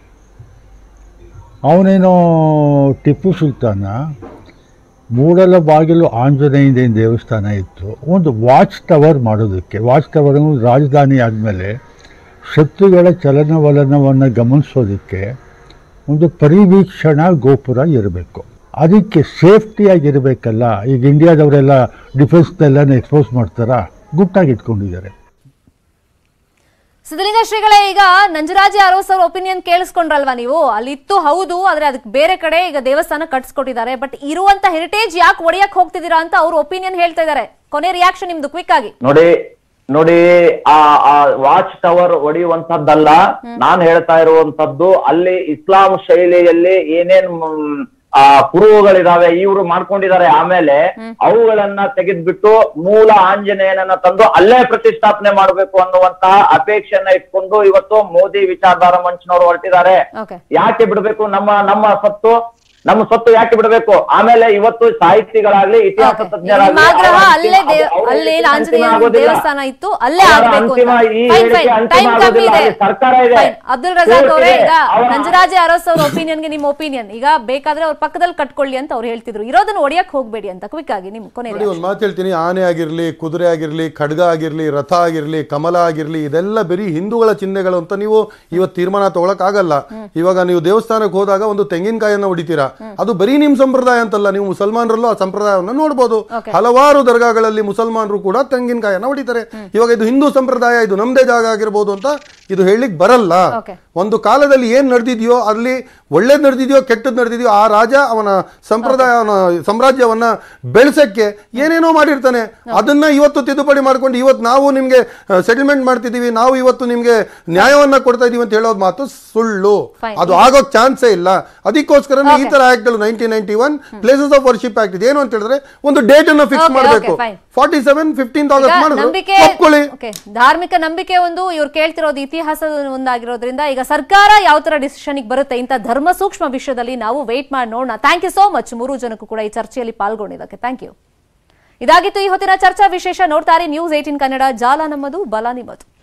ಅವನೇನೋ ಟಿಪ್ಪು ಸುಲ್ತಾನ ಮೂಡಲ ಬಾಗಿಲು ಆಂಜನೇಯ ದೇವಸ್ಥಾನ ಇತ್ತು ಒಂದು ವಾಚ್ ಟವರ್ ಮಾಡೋದಕ್ಕೆ ವಾಚ್ ಟವರ್ ಅನ್ನೋದು ರಾಜಧಾನಿ ಆದಮೇಲೆ ಶತ್ರುಗಳ ಚಲನವಲನವನ್ನು ಗಮನಿಸೋದಕ್ಕೆ ಒಂದು ಪರಿವೀಕ್ಷಣಾ ಗೋಪುರ ಇರಬೇಕು ಅದಕ್ಕೆ ಸೇಫ್ಟಿಯಾಗಿರಬೇಕಲ್ಲ ಈಗ ಇಂಡಿಯಾದವರೆಲ್ಲ ಡಿಫೆನ್ಸ್ನೆಲ್ಲ ಎಕ್ಸ್ಪೋಸ್ ಮಾಡ್ತಾರಾ ಗುಟ್ಟಾಗಿ ಇಟ್ಕೊಂಡಿದ್ದಾರೆ ಸಿದ್ಧಲಿಂಗ ಶ್ರೀಗಳೇ ಈಗ ನಂಜರಾಜಿ ಅರವಸ್ ಅವ್ರ ಒಪಿನಿಯನ್ ಕೇಳಿಸ್ಕೊಂಡ್ರಲ್ವಾ ನೀವು ಅಲ್ಲಿ ಇತ್ತು ಹೌದು ಆದ್ರೆ ಅದಕ್ಕೆ ಬೇರೆ ಕಡೆ ಈಗ ದೇವಸ್ಥಾನ ಕಟ್ಸ್ಕೊಟ್ಟಿದ್ದಾರೆ ಬಟ್ ಇರುವಂತ ಹೆರಿಟೇಜ್ ಯಾಕೆ ಒಡೆಯಕ್ ಹೋಗ್ತಿದ್ದೀರಾ ಅಂತ ಅವ್ರ ಒಪಿನಿಯನ್ ಹೇಳ್ತಾ ಇದ್ದಾರೆ ಕೊನೆ ರಿಯಾಕ್ಷನ್ ನಿಮ್ದು ಕ್ವಿಕ್ ಆಗಿ ನೋಡಿ ನೋಡಿ ಆ ಆ ವಾಚ್ ಟವರ್ ಹೊಡೆಯುವಂತದ್ದಲ್ಲ ನಾನ್ ಹೇಳ್ತಾ ಇರುವಂತದ್ದು ಅಲ್ಲಿ ಇಸ್ಲಾಂ ಶೈಲಿಯಲ್ಲಿ ಏನೇನ್ ಮ್, ಆ ಕುರುಹುಗಳಿದಾವೆ ಇವರು ಮಾಡ್ಕೊಂಡಿದ್ದಾರೆ ಆಮೇಲೆ ಅವುಗಳನ್ನ ತೆಗೆದ್ಬಿಟ್ಟು ಮೂಲ ಆಂಜನೇಯನನ್ನ ತಂದು ಅಲ್ಲೇ ಪ್ರತಿಷ್ಠಾಪನೆ ಮಾಡ್ಬೇಕು ಅನ್ನುವಂತಹ ಅಪೇಕ್ಷೆಯನ್ನ ಇಟ್ಕೊಂಡು ಇವತ್ತು ಮೋದಿ ವಿಚಾರಧಾರ ಮಂಚ್ನವರು ಹೊರಟಿದ್ದಾರೆ ಓಕೆ ಯಾಕೆ ಬಿಡಬೇಕು ನಮ್ಮ ನಮ್ಮ ಸತ್ತು ನಮ್ಮ ಸೊತ್ತು ಯಾಕೆ ಬಿಡಬೇಕು ಆಮೇಲೆ ಇವತ್ತು ಸಾಹಿತಿಗಳಾಗ್ಲಿ ಇತಿಹಾಸ ತಜ್ಞರಾಗ್ಲಿ ನಿಮ್ಮ ಆಗ್ರಹ ಅವರ ಅಲ್ಲೇ ಅಂತಿಮ- ದೇವ- ಅವರ ಅಲ್ಲೇ ಅಂತಿಮ ಆಂಜನೇಯ ಆಗೋದಿಲ್ಲ. ದೇವಸ್ಥಾನ ಇತ್ತು ಅಲ್ಲೇ ಅವರ ಆಗ್ಬೇಕು ಅಂತಿಮ ಅಂತ. ಈ Fine, ಹೇಳಿಕೆ fine. ಅಂತಿಮ Time ಕಮ್ಮಿ ಆಗೋದಿಲ್ಲ. ಇದೆ. ಅಲ್ಲಿ ಸರ್ಕಾರ ಇದೆ Fine. ಅಬ್ದುಲ್ ರಜಾಕ್ ಅವರೇ ಕೋರ್ಟ್ ಈಗ ಇದೆ. ಅವರ- ನಂಜರಾಜೆ ಅರಸ್ ಅವ್ರ ಒಪಿನಿಯನ್ ಗೆ ನಿಮ್ಮ ಒಪಿನಿಯನ್ ಈಗ ಬೇಕಾದ್ರೆ ಅವ್ರ ಪಕ್ಕದಲ್ಲಿ ಕಟ್ಕೊಳ್ಳಿ ಅಂತ ಅವ್ರು ಹೇಳ್ತಿದ್ರು ಇರೋದನ್ನ ಒಡೆಯಕ್ ಹೋಗ್ಬೇಡಿ ಅಂತ ಕ್ವಿಕ್ ಆಗಿ ನಿಮ್ ಕೊನೆ ನೋಡಿ ಒಂದು ಮಾತು ಹೇಳ್ತೀನಿ ಆನೆ ಆಗಿರ್ಲಿ ಕುದುರೆ ಆಗಿರ್ಲಿ ಖಡ್ಗ ಆಗಿರ್ಲಿ ರಥ ಆಗಿರ್ಲಿ ಕಮಲ ಆಗಿರ್ಲಿ ಇದೆಲ್ಲ ಬರೀ ಹಿಂದೂಗಳ ಚಿಹ್ನೆಗಳು ಅಂತ ನೀವು ಇವತ್ತು ತೀರ್ಮಾನ ತಗೊಳಕ್ ಆಗಲ್ಲ ಇವಾಗ ನೀವು ದೇವಸ್ಥಾನಕ್ಕೆ ಹೋದಾಗ ಒಂದು ತೆಂಗಿನಕಾಯಿಯನ್ನ ಹೊಡಿತೀರಾ ಅದು ಬರೀ ನಿಮ್ ಸಂಪ್ರದಾಯ ಅಂತಲ್ಲ ನೀವು ಮುಸಲ್ಮಾನರಲ್ಲೂ ಆ ಸಂಪ್ರದಾಯವನ್ನ ನೋಡ್ಬೋದು Okay. ಹಲವಾರು ದರ್ಗಾಗಳಲ್ಲಿ ಮುಸಲ್ಮಾನರು ಕೂಡ ತೆಂಗಿನಕಾಯಿಯನ್ನ ಹೊಡಿತಾರೆ ಇವಾಗ ಇದು ಹಿಂದೂ ಸಂಪ್ರದಾಯ ಇದು ನಮ್ದೇ ಜಾಗ ಆಗಿರ್ಬೋದು ಅಂತ ಇದು ಹೇಳಲಿಕ್ಕೆ ಬರಲ್ಲ Okay. ಒಂದು ಕಾಲದಲ್ಲಿ ಏನ್ ನಡೆದಿದೆಯೋ ಅಲ್ಲಿ ಒಳ್ಳೇದ್ ನಡೆದಿದೆಯೋ ಕೆಟ್ಟದ್ ನಡೆದಿದೆಯೋ ಆ ರಾಜ ಅವನ ಸಂಪ್ರದಾಯ ಅವನ ಸಾಮ್ರಾಜ್ಯವನ್ನ ಬೆಳೆಸಕ್ಕೆ ಏನೇನೋ ಮಾಡಿರ್ತಾನೆ ಅದನ್ನ ಇವತ್ತು ತಿದ್ದುಪಡಿ ಮಾಡ್ಕೊಂಡು ಇವತ್ತು ನಾವು ನಿಮ್ಗೆ ಸೆಟಲ್ಮೆಂಟ್ ಮಾಡ್ತಿದೀವಿ ನಾವು ಇವತ್ತು ನಿಮ್ಗೆ ನ್ಯಾಯವನ್ನ ಕೊಡ್ತಾ ಇದೀವಿ ಅಂತ ಹೇಳೋದು ಮಾತು ಸುಳ್ಳು Fine. ಅದು ಆಗೋಕ್ ಚಾನ್ಸೇ ಇಲ್ಲ ಅದಕ್ಕೋಸ್ಕರ ಈ ತರ act nineteen ninety one places of worship act ಏನು ಅಂತ ಹೇಳಿದ್ರೆ ಒಂದು ಡೇಟ್ ಅನ್ನ ಫಿಕ್ಸ್ Okay, ಮಾಡಬೇಕು okay, fine. Forty seven fifteen ಈಗ ಆಗಸ್ಟ್ ಮಾಡಿದ್ರು ನಂಬಿಕೆ ಒಪ್ಕೊಳ್ಳಿ ಓಕೆ ಧಾರ್ಮಿಕ ನಂಬಿಕೆ ಒಂದು ಇವ್ರು ಕೇಳ್ತಿರೋದು ಇತಿಹಾಸದ ಒಂದಾಗಿರೋದ್ರಿಂದ ಈಗ ಸರ್ಕಾರ ಯಾವ ತರ ಡಿಸಿಷನ್ ಬರುತ್ತೆ ಇಂಥ ಧರ್ಮ ಸೂಕ್ಷ್ಮ ವಿಷಯದಲ್ಲಿ ನಾವು ವೇಟ್ ಮಾಡಿ ನೋಡೋಣ ಥ್ಯಾಂಕ್ ಯು ಸೋ ಮಚ್ ಮೂರು ಜನಕ್ಕೂ ಕೂಡ ಈ ಚರ್ಚೆಯಲ್ಲಿ ಪಾಲ್ಗೊಂಡಿದ್ದಕ್ಕೆ ಥ್ಯಾಂಕ್ ಯು ಇದಾಗಿತ್ತು ಈ ಹೊತ್ತಿನ ಚರ್ಚಾ ವಿಶೇಷ ನೋಡ್ತಾರೆ ನ್ಯೂಸ್ ಏಟಿನ್ ಕನ್ನಡ ಜಾಲ ನಮ್ಮದು ಬಲ ನಿಮ್ಮದು